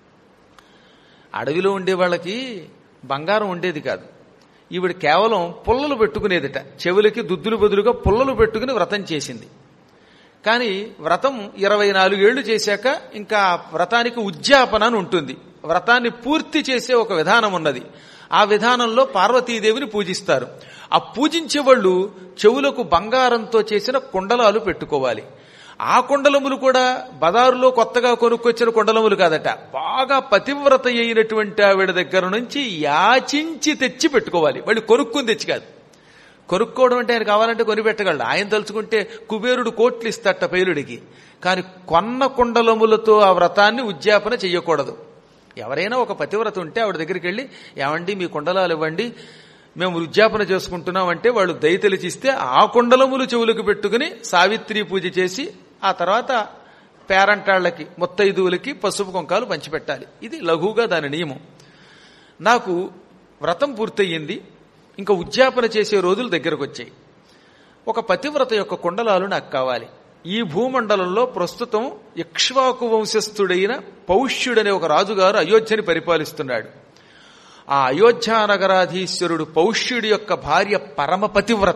[SPEAKER 2] అడవిలో ఉండే వాళ్ళకి బంగారం ఉండేది కాదు ఈవిడ కేవలం పుల్లలు పెట్టుకునేదిట చెవులకి దుద్దులు బదులుగా పుల్లలు పెట్టుకుని వ్రతం చేసింది కానీ వ్రతం ఇరవై నాలుగేళ్లు చేశాక ఇంకా వ్రతానికి ఉద్యాపన అని ఉంటుంది వ్రతాన్ని పూర్తి చేసే ఒక విధానం ఉన్నది ఆ విధానంలో పార్వతీదేవిని పూజిస్తారు ఆ పూజించే వాళ్ళు చెవులకు బంగారంతో చేసిన కుండలాలు పెట్టుకోవాలి ఆ కుండలములు కూడా బజారులో కొత్తగా కొనుక్కొచ్చిన కుండలములు కాదట బాగా పతివ్రత అయినటువంటి ఆవిడ దగ్గర నుంచి యాచించి తెచ్చి పెట్టుకోవాలి వాళ్ళు కొనుక్కుని తెచ్చి కాదు కొనుక్కోవడం అంటే ఆయన కావాలంటే కొని పెట్టగలడు ఆయన తలుచుకుంటే కుబేరుడు కోట్లు ఇస్తట పైలుడికి కానీ కొన్న కుండలములతో ఆ వ్రతాన్ని ఉద్యాపన చెయ్యకూడదు ఎవరైనా ఒక పతివ్రత ఉంటే ఆవిడ దగ్గరికి వెళ్ళి ఏమండి మీ కుండలాలు ఇవ్వండి మేము ఉద్యాపన చేసుకుంటున్నాం అంటే వాళ్ళు దయతలిచిస్తే ఆ కుండలములు చెవులకు పెట్టుకుని సావిత్రి పూజ చేసి ఆ తర్వాత పేరంటాళ్లకి ముత్తైదువులకి పసుపు కుంకాలు పంచిపెట్టాలి ఇది లఘువుగా దాని నియమం నాకు వ్రతం పూర్తయింది ఇంకా ఉద్యాపన చేసే రోజులు దగ్గరకు వచ్చాయి ఒక పతివ్రత యొక్క కుండలాలు నాకు కావాలి ఈ భూమండలంలో ప్రస్తుతం ఇక్ష్వాకు వంశస్థుడైన పౌష్యుడనే ఒక రాజుగారు అయోధ్యని పరిపాలిస్తున్నాడు ఆ అయోధ్య నగరాధీశ్వరుడు పౌష్యుడి యొక్క భార్య పరమ పతివ్రత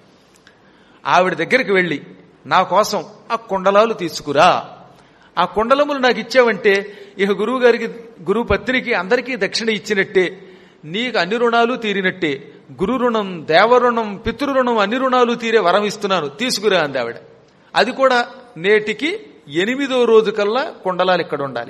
[SPEAKER 2] ఆవిడ దగ్గరికి వెళ్ళి నా కోసం ఆ కుండలాలు తీసుకురా ఆ కుండలములు నాకు ఇచ్చావంటే ఇక గురువు గారికి గురువు పత్రికి అందరికీ దక్షిణ ఇచ్చినట్టే నీకు అన్ని రుణాలు తీరినట్టే గురు రుణం దేవరుణం పితృరుణం అన్ని రుణాలు తీరే వరం ఇస్తున్నాను తీసుకురా అంది ఆవిడ అది కూడా నేటికి ఎనిమిదో రోజు కల్లా కుండలాలు ఇక్కడ ఉండాలి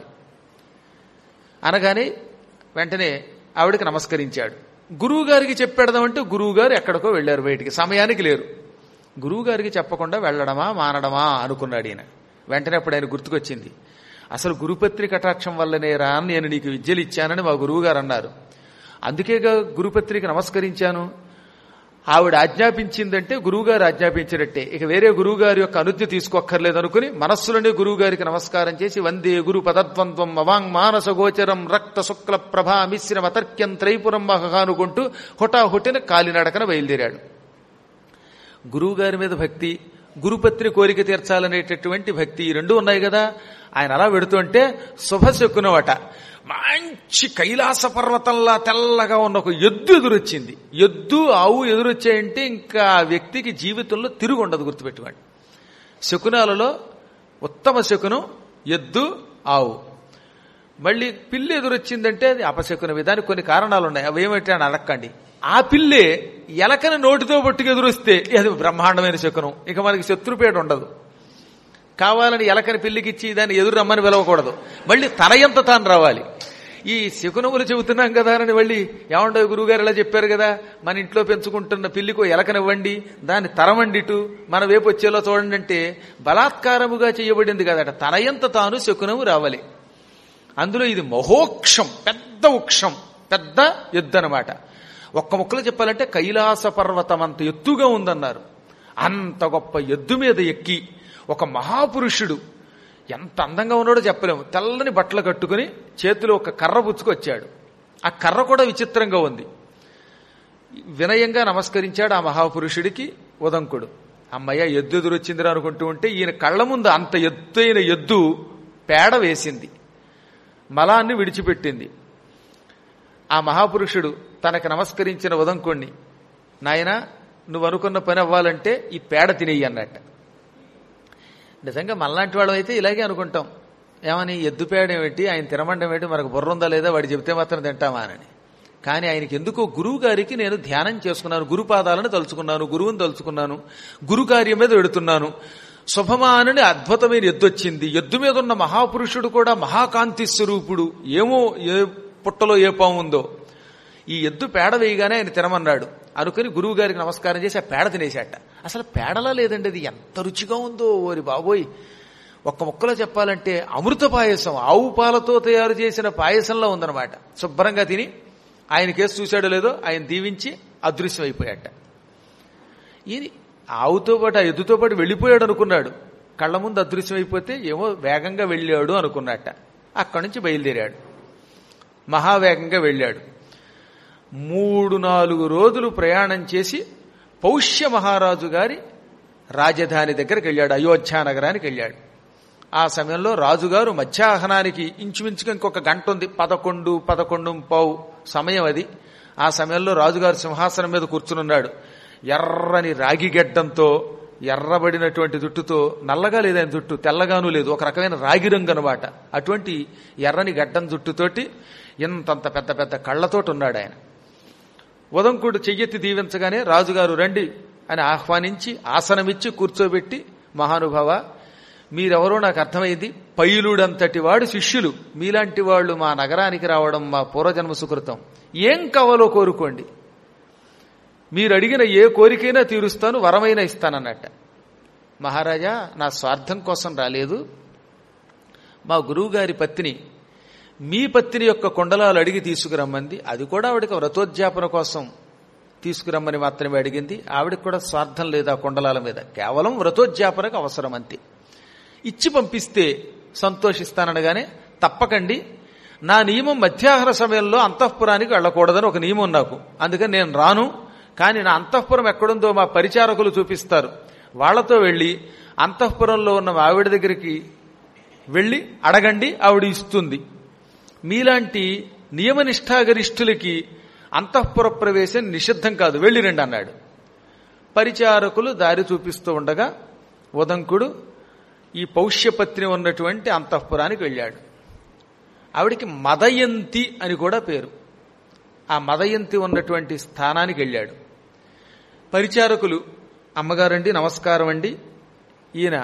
[SPEAKER 2] అనగానే వెంటనే ఆవిడకి నమస్కరించాడు గురువు గారికి చెప్పేడదామంటే గురువు గారు ఎక్కడికో వెళ్ళారు బయటికి సమయానికి లేరు గురువు గారికి చెప్పకుండా వెళ్ళడమా మానడమా అనుకున్నాడు ఈయన వెంటనే అప్పుడు ఆయన గుర్తుకొచ్చింది అసలు గురుపత్రి కటాక్షం వల్లనేరా అని నేను నీకు విద్యలు ఇచ్చానని మా గురువు గారు అన్నారు అందుకేగా గురుపత్రికి నమస్కరించాను ఆవిడ ఆజ్ఞాపించిందంటే గురువుగారు ఆజ్ఞాపించినట్టే ఇక వేరే గురువుగారి యొక్క అనుజ్ఞ తీసుకోక్కర్లేదు అనుకుని మనస్సులోనే గురువుగారికి నమస్కారం చేసి వందే గురు పదద్వంద్వం అవాంగ్ మానస గోచరం రక్త శుక్ల ప్రభా మిశ్రమ అతర్క్యం త్రైపురం అనుకుంటూ హుటాహుటిన కాలినడకన బయలుదేరాడు గురువుగారి మీద భక్తి గురుపత్రి కోరిక తీర్చాలనేటటువంటి భక్తి ఈ రెండు ఉన్నాయి కదా ఆయన అలా పెడుతుంటే శుభశకునవట మంచి కైలాస పర్వతంలా తెల్లగా ఉన్న ఒక ఎద్దు ఎదురొచ్చింది ఎద్దు ఆవు ఎదురొచ్చాయంటే ఇంకా ఆ వ్యక్తికి జీవితంలో తిరుగు ఉండదు గుర్తుపెట్టుకోండి శకునాలలో ఉత్తమ శకునం ఎద్దు ఆవు మళ్ళీ పిల్లి ఎదురొచ్చిందంటే అది అపశకునవి దానికి కొన్ని కారణాలు ఉన్నాయి అవి ఏమిటి అని అడక్కండి ఆ పిల్లే ఎలకని నోటితో పట్టుకు ఎదురొస్తే అది బ్రహ్మాండమైన శకునం ఇక మనకి శత్రుపేట ఉండదు కావాలని ఎలకని పిల్లికిచ్చి దాన్ని ఎదురు రమ్మని పిలవకూడదు మళ్ళీ తన ఎంత తాను రావాలి ఈ శకునములు చెబుతున్నాం కదా అని మళ్ళీ ఏమండో గురువుగారు ఇలా చెప్పారు కదా మన ఇంట్లో పెంచుకుంటున్న పిల్లికో ఎలకనివ్వండి దాన్ని తరమండిటు మన వైపు వచ్చేలా చూడండి అంటే బలాత్కారముగా చేయబడింది కదట తన ఎంత తాను శకునము రావాలి అందులో ఇది మహోక్షం పెద్ద వృక్షం పెద్ద ఎద్దు అనమాట ఒక్క ముక్కలో చెప్పాలంటే కైలాస పర్వతం అంత ఎత్తుగా ఉందన్నారు అంత గొప్ప ఎద్దు మీద ఎక్కి ఒక మహాపురుషుడు ఎంత అందంగా ఉన్నాడో చెప్పలేము తెల్లని బట్టలు కట్టుకుని చేతిలో ఒక కర్ర పుచ్చుకొచ్చాడు ఆ కర్ర కూడా విచిత్రంగా ఉంది వినయంగా నమస్కరించాడు ఆ మహాపురుషుడికి ఉదంకుడు అమ్మయ్య ఎద్దు ఎదురొచ్చిందిరా అనుకుంటూ ఉంటే ఈయన కళ్ళ ముందు అంత ఎత్తైన ఎద్దు పేడ వేసింది మలాన్ని విడిచిపెట్టింది ఆ మహాపురుషుడు తనకు నమస్కరించిన ఉదంకుణ్ణి నాయన నువ్వు అనుకున్న పని అవ్వాలంటే ఈ పేడ తినేయి అన్నట్ట నిజంగా మనలాంటి వాళ్ళం అయితే ఇలాగే అనుకుంటాం ఏమని ఎద్దు పేడ ఏమిటి ఆయన తినమండం ఏంటి మనకు బుర్ర ఉందా లేదా వాడు చెబితే మాత్రం తింటామా అని కానీ ఆయనకి ఎందుకో గురువు గారికి నేను ధ్యానం చేసుకున్నాను గురుపాదాలను తలుచుకున్నాను గురువుని తలుచుకున్నాను గురు కార్యం మీద వెడుతున్నాను శుభమానని అద్భుతమైన ఎద్దు వచ్చింది ఎద్దు మీద ఉన్న మహాపురుషుడు కూడా మహాకాంతి స్వరూపుడు ఏమో ఏ పుట్టలో ఏ పాము ఉందో ఈ ఎద్దు పేడ వేయగానే ఆయన తినమన్నాడు అనుకుని గురువు గారికి నమస్కారం చేసి ఆ పేడ తినేశాట అసలు పేడలా లేదండి అది ఎంత రుచిగా ఉందో ఓరి బాబోయ్ ఒక్క ముక్కలో చెప్పాలంటే అమృత పాయసం ఆవు పాలతో తయారు చేసిన పాయసంలో ఉందన్నమాట శుభ్రంగా తిని ఆయన కేసు చూశాడో లేదో ఆయన దీవించి అదృశ్యం అయిపోయాట ఈయన ఆవుతో పాటు ఆ ఎద్దుతో పాటు వెళ్ళిపోయాడు అనుకున్నాడు కళ్ళ ముందు అదృశ్యం అయిపోతే ఏమో వేగంగా వెళ్ళాడు అనుకున్నట్ట అక్కడి నుంచి బయలుదేరాడు మహావేగంగా వెళ్ళాడు మూడు నాలుగు రోజులు ప్రయాణం చేసి పౌష్య మహారాజు గారి రాజధాని దగ్గరికి వెళ్ళాడు అయోధ్య నగరానికి వెళ్ళాడు ఆ సమయంలో రాజుగారు మధ్యాహ్నానికి ఇంచుమించుగా ఇంకొక గంట ఉంది పదకొండు పదకొండు పావు సమయం అది ఆ సమయంలో రాజుగారు సింహాసనం మీద కూర్చునున్నాడు ఎర్రని రాగి గెడ్డంతో ఎర్రబడినటువంటి జుట్టుతో నల్లగా లేదు ఆయన జుట్టు తెల్లగాను లేదు ఒక రకమైన రాగి రంగు అనమాట అటువంటి ఎర్రని గడ్డం జుట్టుతోటి ఇంతంత పెద్ద పెద్ద కళ్ళతోటి ఉన్నాడు ఆయన ఉదంకుడు చెయ్యెత్తి దీవించగానే రాజుగారు రండి అని ఆహ్వానించి ఆసనమిచ్చి కూర్చోబెట్టి మహానుభావ మీరెవరో నాకు అర్థమైంది పైలుడంతటి వాడు శిష్యులు మీలాంటి వాళ్ళు మా నగరానికి రావడం మా పూర్వజన్మ సుకృతం ఏం కావాలో కోరుకోండి మీరు అడిగిన ఏ కోరికైనా తీరుస్తాను వరమైనా ఇస్తానన్నట్ట మహారాజా నా స్వార్థం కోసం రాలేదు మా గురువుగారి పత్ని మీ పత్ని యొక్క కొండలాలు అడిగి తీసుకురమ్మంది అది కూడా ఆవిడకి వ్రతోద్యాపన కోసం తీసుకురమ్మని మాత్రమే అడిగింది ఆవిడకి కూడా స్వార్థం లేదు ఆ కొండలాల మీద కేవలం వ్రతోద్యాపనకు అవసరం అంతే ఇచ్చి పంపిస్తే సంతోషిస్తాననగానే తప్పకండి నా నియమం మధ్యాహ్న సమయంలో అంతఃపురానికి వెళ్ళకూడదని ఒక నియమం నాకు అందుకని నేను రాను కానీ నా అంతఃపురం ఎక్కడుందో మా పరిచారకులు చూపిస్తారు వాళ్లతో వెళ్ళి అంతఃపురంలో ఉన్న మా ఆవిడ దగ్గరికి వెళ్ళి అడగండి ఆవిడ ఇస్తుంది మీలాంటి నియమనిష్టాగరిష్ఠులకి అంతఃపుర ప్రవేశం నిషిద్ధం కాదు వెళ్ళిరండి అన్నాడు పరిచారకులు దారి చూపిస్తూ ఉండగా ఉదంకుడు ఈ పౌష్యపత్ని ఉన్నటువంటి అంతఃపురానికి వెళ్ళాడు ఆవిడికి మదయంతి అని కూడా పేరు ఆ మదయంతి ఉన్నటువంటి స్థానానికి వెళ్ళాడు పరిచారకులు అమ్మగారండి నమస్కారం అండి ఈయన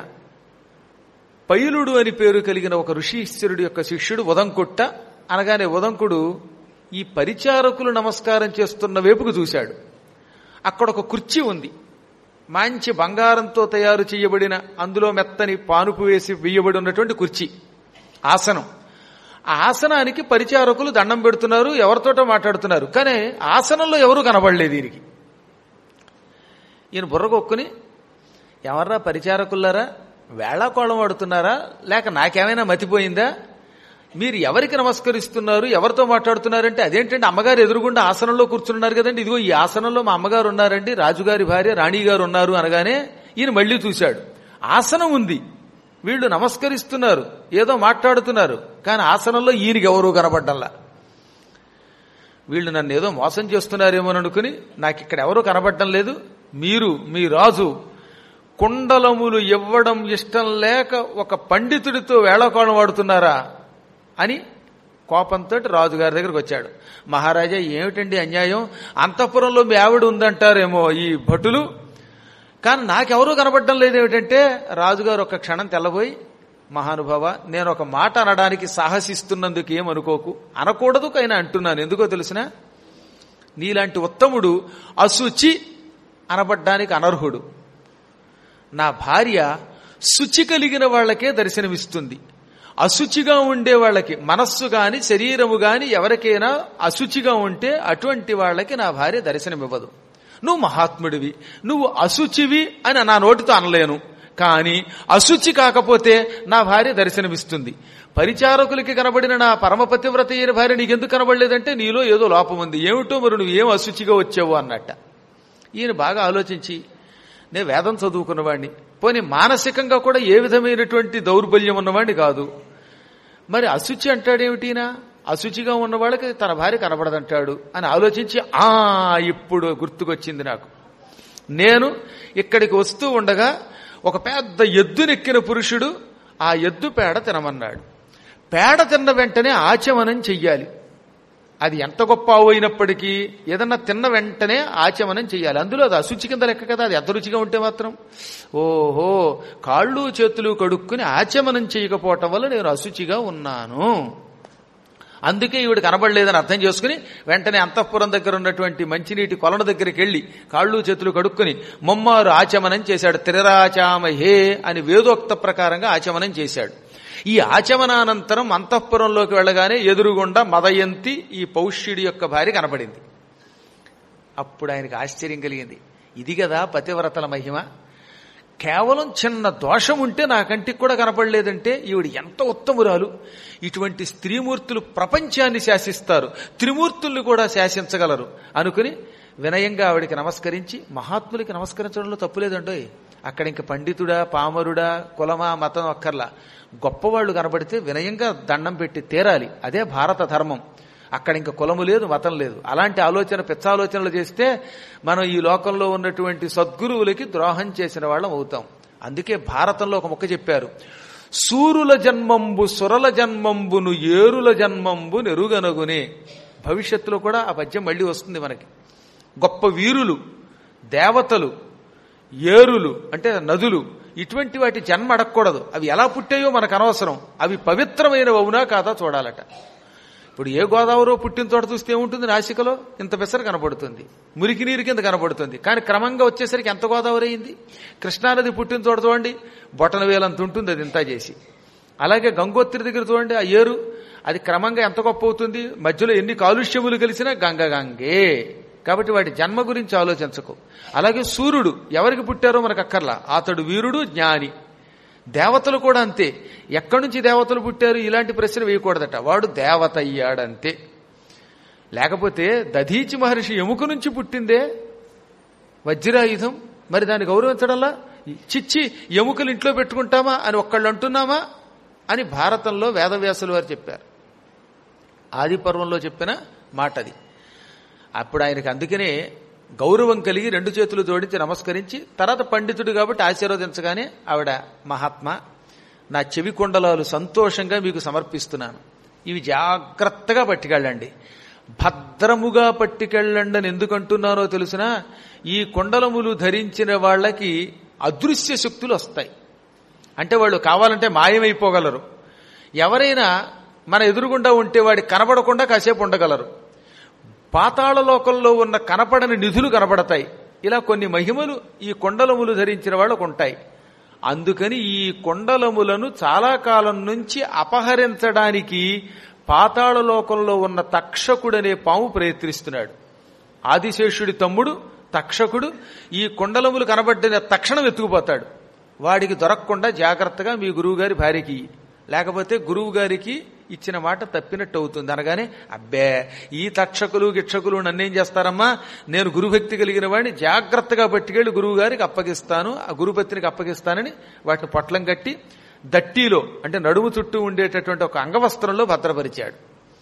[SPEAKER 2] పైలుడు అని పేరు కలిగిన ఒక ఋషీశ్వరుడు యొక్క శిష్యుడు ఉదంకుట్ట అనగానే ఉదంకుడు ఈ పరిచారకులు నమస్కారం చేస్తున్న వైపుకు చూశాడు అక్కడ ఒక కుర్చీ ఉంది మంచి బంగారంతో తయారు చేయబడిన అందులో మెత్తని పానుపు వేసి వేయబడి ఉన్నటువంటి కుర్చీ ఆసనం ఆ ఆసనానికి పరిచారకులు దండం పెడుతున్నారు ఎవరితోటో మాట్లాడుతున్నారు కానీ ఆసనంలో ఎవరు కనబడలేదు దీనికి ఈయన బుర్రగొక్కుని ఎవర్రా పరిచారకులారా వేళాకోళం ఆడుతున్నారా లేక నాకేమైనా మతిపోయిందా మీరు ఎవరికి నమస్కరిస్తున్నారు ఎవరితో మాట్లాడుతున్నారంటే అదేంటంటే అమ్మగారు ఎదురుగుండా ఆసనంలో కూర్చున్నారు కదండి ఇదిగో ఈ ఆసనంలో మా అమ్మగారు ఉన్నారండి రాజుగారి భార్య రాణి గారు ఉన్నారు అనగానే ఈయన మళ్ళీ చూశాడు ఆసనం ఉంది వీళ్ళు నమస్కరిస్తున్నారు ఏదో మాట్లాడుతున్నారు కానీ ఆసనంలో ఈయనకి ఎవరూ కనబడ్డంలా వీళ్ళు నన్ను ఏదో మోసం చేస్తున్నారేమోననుకుని నాకు ఇక్కడ ఎవరూ కనబడటం లేదు మీరు మీ రాజు కుండలములు ఇవ్వడం ఇష్టం లేక ఒక పండితుడితో వేళకోళం వాడుతున్నారా అని కోపంతో రాజుగారి దగ్గరకు వచ్చాడు మహారాజా ఏమిటండి అన్యాయం అంతఃపురంలో మీ ఆవిడ ఉందంటారేమో ఈ భటులు కానీ నాకెవరూ కనబడడం లేదేమిటంటే రాజుగారు ఒక క్షణం తెల్లబోయి మహానుభావ నేను ఒక మాట అనడానికి సాహసిస్తున్నందుకు ఏమనుకోకు అనకూడదు కైనా అంటున్నాను ఎందుకో తెలిసిన నీలాంటి ఉత్తముడు అశుచి అనబడ్డానికి అనర్హుడు నా భార్య శుచి కలిగిన వాళ్ళకే దర్శనమిస్తుంది అశుచిగా ఉండే వాళ్ళకి మనస్సు గాని శరీరము గాని ఎవరికైనా అశుచిగా ఉంటే అటువంటి వాళ్ళకి నా భార్య దర్శనమివ్వదు నువ్వు మహాత్ముడివి నువ్వు అశుచివి అని నా నోటితో అనలేను కానీ అశుచి కాకపోతే నా భార్య దర్శనమిస్తుంది పరిచారకులకి కనబడిన నా పరమపతివ్రత అయిన భార్య నీకెందుకు కనబడలేదంటే నీలో ఏదో లోపం ఉంది ఏమిటో మరి నువ్వు ఏం అశుచిగా వచ్చావు అన్నట్ట ఈయన బాగా ఆలోచించి నేను వేదం చదువుకున్నవాడిని పోనీ మానసికంగా కూడా ఏ విధమైనటువంటి దౌర్బల్యం ఉన్నవాడిని కాదు మరి అశుచి అంటాడేమిటినా అశుచిగా ఉన్న వాళ్ళకి తన భార్య కనబడదంటాడు అని ఆలోచించి ఆ ఇప్పుడు గుర్తుకొచ్చింది నాకు నేను ఇక్కడికి వస్తూ ఉండగా ఒక పెద్ద ఎద్దునెక్కిన పురుషుడు ఆ ఎద్దు పేడ తినమన్నాడు పేడ తిన్న వెంటనే ఆచమనం చెయ్యాలి అది ఎంత గొప్ప ఆవు అయినప్పటికీ ఏదన్నా తిన్న వెంటనే ఆచమనం చెయ్యాలి అందులో అది అశుచి కింద లెక్క కదా అది ఎంత రుచిగా ఉంటే మాత్రం ఓహో కాళ్ళు చేతులు కడుక్కుని ఆచమనం చేయకపోవటం వల్ల నేను అశుచిగా ఉన్నాను అందుకే ఈవిడ కనబడలేదని అర్థం చేసుకుని వెంటనే అంతఃపురం దగ్గర ఉన్నటువంటి మంచినీటి కొలను దగ్గరికి వెళ్లి కాళ్ళు చేతులు కడుక్కుని మొమ్మారు ఆచమనం చేశాడు త్రిరాచామహే అని వేదోక్త ప్రకారంగా ఆచమనం చేశాడు ఈ ఆచమనానంతరం అంతఃపురంలోకి వెళ్ళగానే ఎదురుగుండా మదయంతి ఈ పౌష్యుడి యొక్క భార్య కనపడింది అప్పుడు ఆయనకు ఆశ్చర్యం కలిగింది ఇది కదా పతివ్రతల మహిమ కేవలం చిన్న దోషం ఉంటే నా కంటికి కూడా కనపడలేదంటే ఈవిడ ఎంత ఉత్తమురాలు ఇటువంటి స్త్రీమూర్తులు ప్రపంచాన్ని శాసిస్తారు త్రిమూర్తుల్ని కూడా శాసించగలరు అనుకుని వినయంగా ఆవిడికి నమస్కరించి మహాత్ములకి నమస్కరించడంలో తప్పులేదండోయ్ అక్కడ ఇంక పండితుడా పామరుడా కులమా మతం అక్కర్లా గొప్పవాళ్లు కనబడితే వినయంగా దండం పెట్టి తీరాలి అదే భారత ధర్మం అక్కడ ఇంకా కులము లేదు మతం లేదు అలాంటి ఆలోచన పిచ్చాలోచనలు చేస్తే మనం ఈ లోకంలో ఉన్నటువంటి సద్గురువులకి ద్రోహం చేసిన వాళ్ళం అవుతాం అందుకే భారతంలో ఒక మొక్క చెప్పారు సూరుల జన్మంబు సురల జన్మంబును ఏరుల జన్మంబు నెరుగనగునే భవిష్యత్తులో కూడా ఆ పద్యం మళ్ళీ వస్తుంది మనకి గొప్ప వీరులు దేవతలు ఏరులు అంటే నదులు ఇటువంటి వాటి జన్మ అడగకూడదు అవి ఎలా పుట్టాయో మనకు అనవసరం అవి పవిత్రమైన అవునా కాదా చూడాలట ఇప్పుడు ఏ గోదావరో పుట్టిన చోట చూస్తే ఏముంటుంది నాసికలో ఇంత పెసర కనబడుతుంది మురికి నీరు కింద కనబడుతుంది కానీ క్రమంగా వచ్చేసరికి ఎంత గోదావరి అయింది కృష్ణానది పుట్టిన చోట చూడండి బొటన వేలంత ఉంటుంది అది ఇంత చేసి అలాగే గంగోత్రి దగ్గర చూడండి ఆ ఏరు అది క్రమంగా ఎంత గొప్ప అవుతుంది మధ్యలో ఎన్ని కాలుష్యములు కలిసినా గంగ గంగే కాబట్టి వాటి జన్మ గురించి ఆలోచించకు అలాగే సూర్యుడు ఎవరికి పుట్టారో మనకు అక్కర్లా అతడు వీరుడు జ్ఞాని దేవతలు కూడా అంతే ఎక్కడి నుంచి దేవతలు పుట్టారు ఇలాంటి ప్రశ్న వేయకూడదట వాడు దేవత అయ్యాడంతే లేకపోతే దధీచి మహర్షి ఎముక నుంచి పుట్టిందే వజ్రాయుధం మరి దాన్ని గౌరవించడంలా చిచ్చి ఎముకలు ఇంట్లో పెట్టుకుంటామా అని ఒక్కళ్ళు అంటున్నామా అని భారతంలో వేదవ్యాసులు వారు చెప్పారు ఆది పర్వంలో చెప్పిన మాట అది అప్పుడు ఆయనకి అందుకనే గౌరవం కలిగి రెండు చేతులు జోడించి నమస్కరించి తర్వాత పండితుడు కాబట్టి ఆశీర్వదించగానే ఆవిడ మహాత్మా నా చెవి కొండలాలు సంతోషంగా మీకు సమర్పిస్తున్నాను ఇవి జాగ్రత్తగా పట్టుకెళ్ళండి భద్రముగా పట్టుకెళ్ళండి అని ఎందుకంటున్నారో తెలుసునా ఈ కొండలములు ధరించిన వాళ్ళకి అదృశ్య శక్తులు వస్తాయి అంటే వాళ్ళు కావాలంటే మాయమైపోగలరు ఎవరైనా మన ఎదురుగుండా ఉంటే వాడి కనబడకుండా కాసేపు ఉండగలరు పాతాళ లోకంలో ఉన్న కనపడని నిధులు కనబడతాయి ఇలా కొన్ని మహిమలు ఈ కొండలములు ధరించిన వాళ్ళకు ఉంటాయి అందుకని ఈ కొండలములను చాలా కాలం నుంచి అపహరించడానికి పాతాళ లోకంలో ఉన్న తక్షకుడనే పాము ప్రయత్నిస్తున్నాడు ఆదిశేషుడి తమ్ముడు తక్షకుడు ఈ కొండలములు కనబడ్డ తక్షణం ఎత్తుకుపోతాడు వాడికి దొరకకుండా జాగ్రత్తగా మీ గురువుగారి భార్యకి ఇయ్యి. లేకపోతే గురువు గారికి ఇచ్చిన మాట తప్పినట్టు అవుతుంది అనగానే అబ్బే ఈ తక్షకులు గిక్షకులు నన్నేం చేస్తారమ్మా నేను గురుభక్తి కలిగిన వాడిని జాగ్రత్తగా పట్టుకెళ్లి గురువు గారికి అప్పగిస్తాను ఆ గురుపత్నికి అప్పగిస్తానని వాటిని పొట్లం కట్టి దట్టీలో అంటే నడుము చుట్టూ ఉండేటటువంటి ఒక అంగవస్త్రంలో భద్రపరిచాడు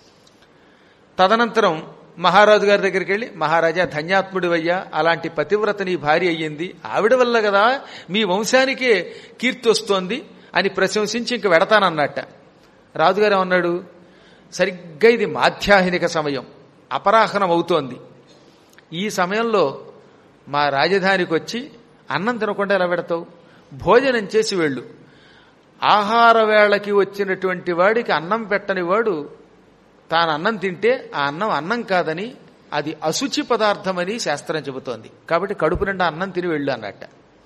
[SPEAKER 2] తదనంతరం మహారాజు గారి దగ్గరికి వెళ్ళి మహారాజా ధన్యాత్ముడివయ్యా అలాంటి పతివ్రత నీ భార్య అయ్యింది ఆవిడ వల్ల కదా మీ వంశానికే కీర్తి వస్తోంది అని ప్రశంసించి ఇంక వెడతానన్నట్ట రాజుగారు ఏమన్నాడు సరిగ్గా ఇది మాధ్యాహినిక సమయం అపరాహనం అవుతోంది ఈ సమయంలో మా రాజధానికి వచ్చి అన్నం తినకుండా ఎలా పెడతావు భోజనం చేసి వెళ్ళు ఆహార వేళకి వచ్చినటువంటి వాడికి అన్నం పెట్టని వాడు తాను అన్నం తింటే ఆ అన్నం అన్నం కాదని అది అశుచి పదార్థమని శాస్త్రం చెబుతోంది కాబట్టి కడుపు నిండా అన్నం తిని వెళ్ళు అన్నట్ట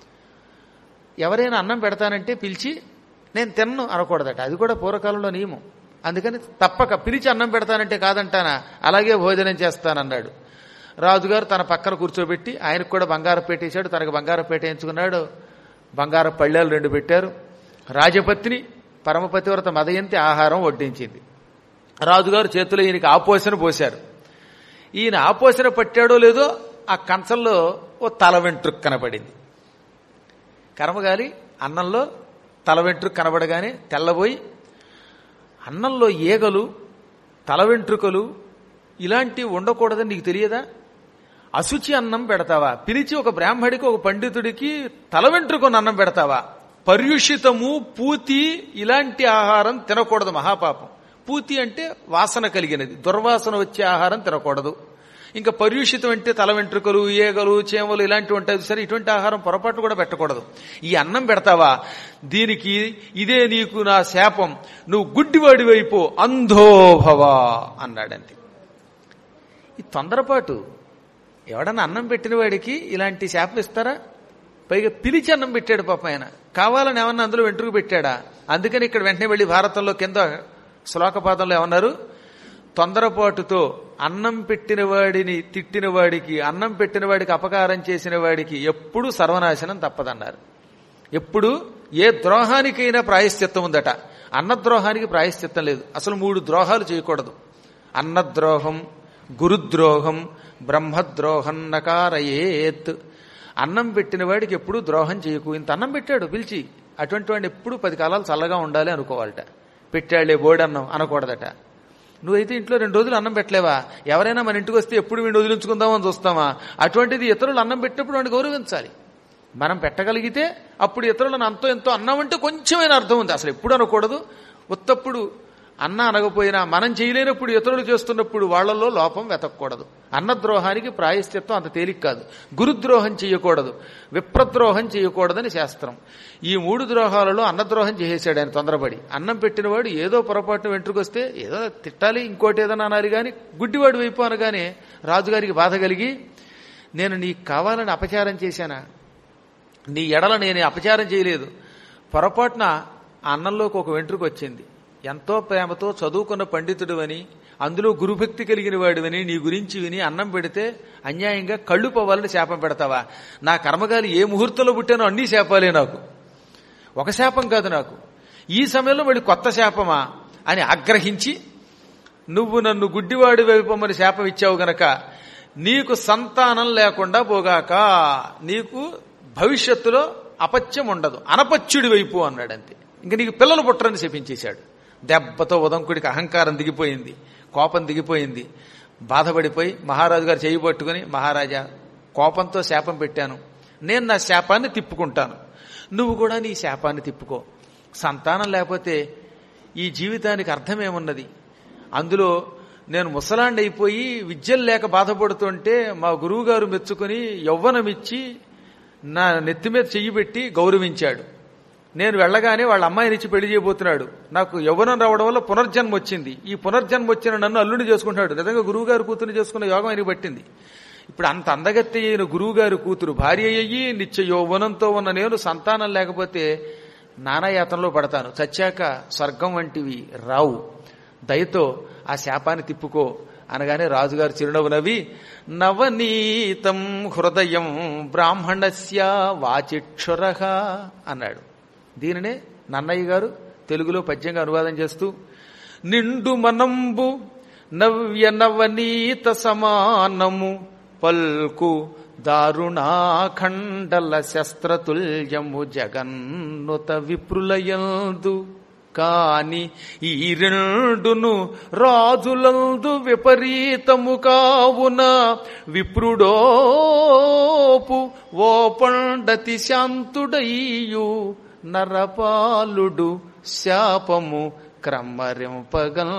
[SPEAKER 2] ఎవరైనా అన్నం పెడతానంటే పిలిచి నేను తిన్ను అనకూడదట అది కూడా పూర్వకాలంలో నియమం అందుకని తప్పక పిలిచి అన్నం పెడతానంటే కాదంటానా అలాగే భోజనం చేస్తానన్నాడు రాజుగారు తన పక్కన కూర్చోబెట్టి ఆయనకు కూడా బంగారం పెట్టేశాడు తనకు బంగారం పెట్టేయించుకున్నాడు బంగారం పళ్ళాలు రెండు పెట్టారు రాజపత్ని పరమపతివ్రత మదయంతి ఆహారం వడ్డించింది రాజుగారు చేతిలో ఈయనకి ఆపోసన పోశారు ఈయన ఆపోసన పట్టాడో లేదో ఆ కంచంలో ఓ తల వెంట్రుక్ కనపడింది కర్మగాలి అన్నంలో తల వెంట్రుక కనబడగానే తెల్లబోయి అన్నంలో ఈగలు తల వెంట్రుకలు ఇలాంటివి ఉండకూడదని నీకు తెలియదా అశుచి అన్నం పెడతావా పిలిచి ఒక బ్రాహ్మడికి ఒక పండితుడికి తల వెంట్రుకొని అన్నం పెడతావా పర్యుషితము పూతి ఇలాంటి ఆహారం తినకూడదు మహాపాపం పూతి అంటే వాసన కలిగినది దుర్వాసన వచ్చే ఆహారం తినకూడదు ఇంకా పర్యూషితం అంటే తల వెంట్రుకలు ఏగలు చేమలు ఇలాంటివి ఉంటాయి సరే ఇటువంటి ఆహారం పొరపాటు కూడా పెట్టకూడదు ఈ అన్నం పెడతావా దీనికి ఇదే నీకు నా శాపం నువ్వు గుడ్డివాడి వైపు అంధోభవా అన్నాడంతే ఈ తొందరపాటు ఎవడన్నా అన్నం పెట్టిన వాడికి ఇలాంటి శాపం ఇస్తారా పైగా పిలిచి అన్నం పెట్టాడు పాప ఆయన కావాలని ఏమన్నా అందులో వెంట్రుకు పెట్టాడా అందుకని ఇక్కడ వెంటనే వెళ్ళి భారతంలో కింద శ్లోకపాదంలో ఏమన్నారు తొందరపాటుతో అన్నం పెట్టిన వాడిని తిట్టిన వాడికి అన్నం పెట్టిన వాడికి అపకారం చేసిన వాడికి ఎప్పుడు సర్వనాశనం తప్పదన్నారు ఎప్పుడు ఏ ద్రోహానికైనా ప్రాయశ్చిత్తం ఉందట అన్నద్రోహానికి ప్రాయశ్చిత్తం లేదు అసలు మూడు ద్రోహాలు చేయకూడదు అన్నద్రోహం గురుద్రోహం బ్రహ్మద్రోహం నకారయేత్ అన్నం పెట్టిన వాడికి ఎప్పుడు ద్రోహం చేయకు ఇంత అన్నం పెట్టాడు పిలిచి అటువంటి వాడిని ఎప్పుడు పది కాలాలు చల్లగా ఉండాలి అనుకోవాలట పెట్టాళ్లే బోడన్నం అనకూడదట నువ్వైతే ఇంట్లో రెండు రోజులు అన్నం పెట్టలేవా ఎవరైనా మన ఇంటికి వస్తే ఎప్పుడు వీడిని వదిలించుకుందామని చూస్తామా అటువంటిది ఇతరులు అన్నం పెట్టినప్పుడు వాడిని గౌరవించాలి మనం పెట్టగలిగితే అప్పుడు ఇతరులను అంతో ఎంతో అన్నం అంటే కొంచెమైనా అర్థం ఉంది అసలు ఎప్పుడు అనకూడదు ఉత్తప్పుడు అన్న అనకపోయినా మనం చేయలేనప్పుడు ఇతరులు చేస్తున్నప్పుడు వాళ్ళలో లోపం వెతకూడదు అన్నద్రోహానికి ప్రాయశ్చిత్తం అంత తేలిక కాదు గురుద్రోహం చేయకూడదు విప్రద్రోహం చేయకూడదని శాస్త్రం ఈ మూడు ద్రోహాలలో అన్నద్రోహం చేసేసాడు ఆయన తొందరపడి అన్నం పెట్టినవాడు ఏదో పొరపాటున వెంట్రుకొస్తే ఏదో తిట్టాలి ఇంకోటి ఏదైనా అనాలి కానీ గుడ్డివాడు వైపు అనగానే రాజుగారికి బాధ కలిగి నేను నీకు కావాలని అపచారం చేశానా నీ ఎడల నేను అపచారం చేయలేదు పొరపాటున ఆ అన్నంలోకి ఒక వెంట్రుక వచ్చింది ఎంతో ప్రేమతో చదువుకున్న పండితుడు అని అందులో గురుభక్తి కలిగిన వాడివని నీ గురించి విని అన్నం పెడితే అన్యాయంగా కళ్ళు పోవాలని శాపం పెడతావా నా కర్మగాలి ఏ ముహూర్తంలో పుట్టానో అన్నీ శాపాలే నాకు ఒక శాపం కాదు నాకు ఈ సమయంలో మళ్ళీ కొత్త శాపమా అని ఆగ్రహించి నువ్వు నన్ను గుడ్డివాడి వైపమని శాపం ఇచ్చావు గనక నీకు సంతానం లేకుండా పోగాక నీకు భవిష్యత్తులో అపత్యం ఉండదు అనపత్యుడి వైపు అన్నాడు అంతే ఇంక నీకు పిల్లలు పుట్టరని శపించేశాడు దెబ్బతో ఉదంకుడికి అహంకారం దిగిపోయింది కోపం దిగిపోయింది బాధపడిపోయి మహారాజు గారు చేయి పట్టుకుని మహారాజా కోపంతో శాపం పెట్టాను నేను నా శాపాన్ని తిప్పుకుంటాను నువ్వు కూడా నీ శాపాన్ని తిప్పుకో సంతానం లేకపోతే ఈ జీవితానికి అర్థమేమున్నది అందులో నేను ముసలాండి అయిపోయి విద్యలు లేక బాధపడుతుంటే మా గురువుగారు మెచ్చుకుని యవ్వనమిచ్చి నా నెత్తి మీద చెయ్యి పెట్టి గౌరవించాడు నేను వెళ్ళగానే వాళ్ళ అమ్మాయిని ఇచ్చి పెళ్లి చేయబోతున్నాడు నాకు యవ్వనం రావడం వల్ల పునర్జన్మ వచ్చింది ఈ పునర్జన్మ వచ్చిన నన్ను అల్లుని చేసుకుంటాడు నిజంగా గురువుగారు కూతురు చేసుకున్న యోగం ఆయనకి పట్టింది ఇప్పుడు అంత అందగత్తి అయిన గురువుగారు కూతురు భార్య అయ్యి నిత్య యౌవనంతో ఉన్న నేను సంతానం లేకపోతే నానాయాతనలో పడతాను చచ్చాక స్వర్గం వంటివి రావు దయతో ఆ శాపాన్ని తిప్పుకో అనగానే రాజుగారు చిరునవ్వు నవ్వి నవనీతం హృదయం బ్రాహ్మణస్య వాచిక్షుర అన్నాడు దీనినే నన్నయ్య గారు తెలుగులో పద్యంగా అనువాదం చేస్తూ నిండు మనంబు నవ్య నవనీత సమానము పల్కు దారుణాఖండల శస్త్రతుల్యము జగన్నుత విప్రులయందు కాని ఈ రెండును రాజులందు విపరీతము కావున విప్రుడోపు ఓ పండతి శాంతుడయ్యు నరపాలుడు శాపము క్రమ్మరింపగల్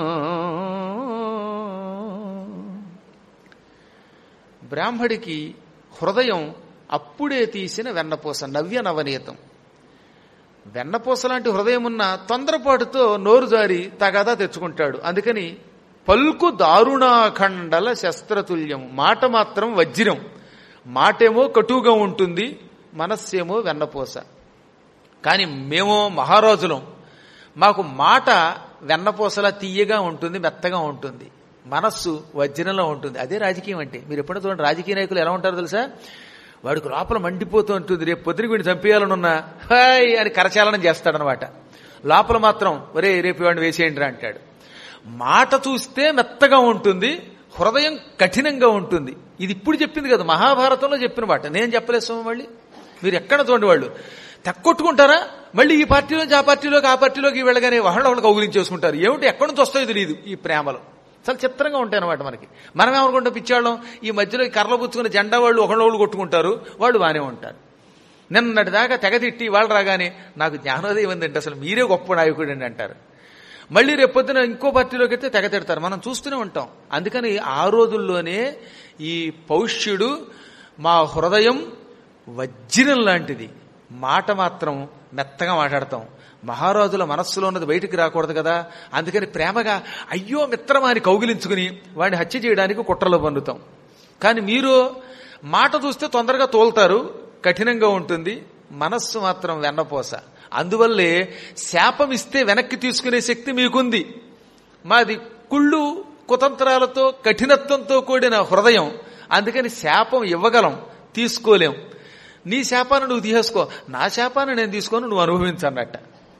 [SPEAKER 2] బ్రాహ్మడికి హృదయం అప్పుడే తీసిన వెన్నపూస నవ్య నవనీతం వెన్నపూస లాంటి హృదయం ఉన్న తొందరపాటుతో నోరు జారి తగాదా తెచ్చుకుంటాడు అందుకని పల్కు దారుణాఖండల శస్త్రతుల్యం మాట మాత్రం వజ్రం మాటేమో కటువుగా ఉంటుంది మనస్సేమో వెన్నపూస కానీ మేమో మహారాజులం మాకు మాట వెన్నపూసలా తీయగా ఉంటుంది మెత్తగా ఉంటుంది మనస్సు వజ్రంలో ఉంటుంది అదే రాజకీయం అంటే మీరు ఎప్పుడైనా చూడండి రాజకీయ నాయకులు ఎలా ఉంటారో తెలుసా వాడికి లోపల మండిపోతూ ఉంటుంది రేపు పొద్దున వీడిని చంపేయాలనున్నా హాయ్ అని కరచాలనం చేస్తాడనమాట లోపల మాత్రం ఒరే రేపు వాడిని వేసేయండి రా అంటాడు మాట చూస్తే మెత్తగా ఉంటుంది హృదయం కఠినంగా ఉంటుంది ఇది ఇప్పుడు చెప్పింది కదా మహాభారతంలో చెప్పిన మాట నేను చెప్పలేదు స్వామి మళ్ళీ మీరు ఎక్కడ చూడండి వాళ్ళు తక్కొట్టుకుంటారా మళ్ళీ ఈ పార్టీలోంచి ఆ పార్టీలోకి ఆ పార్టీలోకి వెళ్ళగానే వాళ్ళ వాళ్ళు కౌగులించేసుకుంటారు ఏమిటి ఎక్కడి నుంచి వస్తాయో తెలియదు ఈ ప్రేమలో చాలా చిత్రంగా ఉంటాయి అనమాట మనకి మనం ఏమనుకుంటాం పిచ్చాళ్ళం ఈ మధ్యలో ఈ కర్రలు పుచ్చుకున్న జెండా వాళ్ళు ఒకళ్ళు కొట్టుకుంటారు వాళ్ళు బాగానే ఉంటారు నిన్నటి దాకా తెగ తిట్టి వాళ్ళు రాగానే నాకు జ్ఞానోదయం ఉందండి అసలు మీరే గొప్ప నాయకుడు అండి అంటారు మళ్ళీ రేపొద్దున ఇంకో పార్టీలోకి వెళ్తే తెగ తిడతారు మనం చూస్తూనే ఉంటాం అందుకని ఆ రోజుల్లోనే ఈ పౌష్యుడు మా హృదయం వజ్రం లాంటిది మాట మాత్రం మెత్తగా మాట్లాడతాం మహారాజుల మనస్సులో ఉన్నది బయటికి రాకూడదు కదా అందుకని ప్రేమగా అయ్యో మిత్రమా అని కౌగిలించుకుని వాడిని హత్య చేయడానికి కుట్రలో పన్నుతాం కానీ మీరు మాట చూస్తే తొందరగా తోలుతారు కఠినంగా ఉంటుంది మనస్సు మాత్రం వెన్నపోస అందువల్లే శాపం ఇస్తే వెనక్కి తీసుకునే శక్తి మీకుంది మాది కుళ్ళు కుతంత్రాలతో కఠినత్వంతో కూడిన హృదయం అందుకని శాపం ఇవ్వగలం తీసుకోలేం నీ శాపాన్ని నువ్వు తీసేసుకో నా శాపాన్ని నేను తీసుకొని నువ్వు అనుభవించన్నట్ట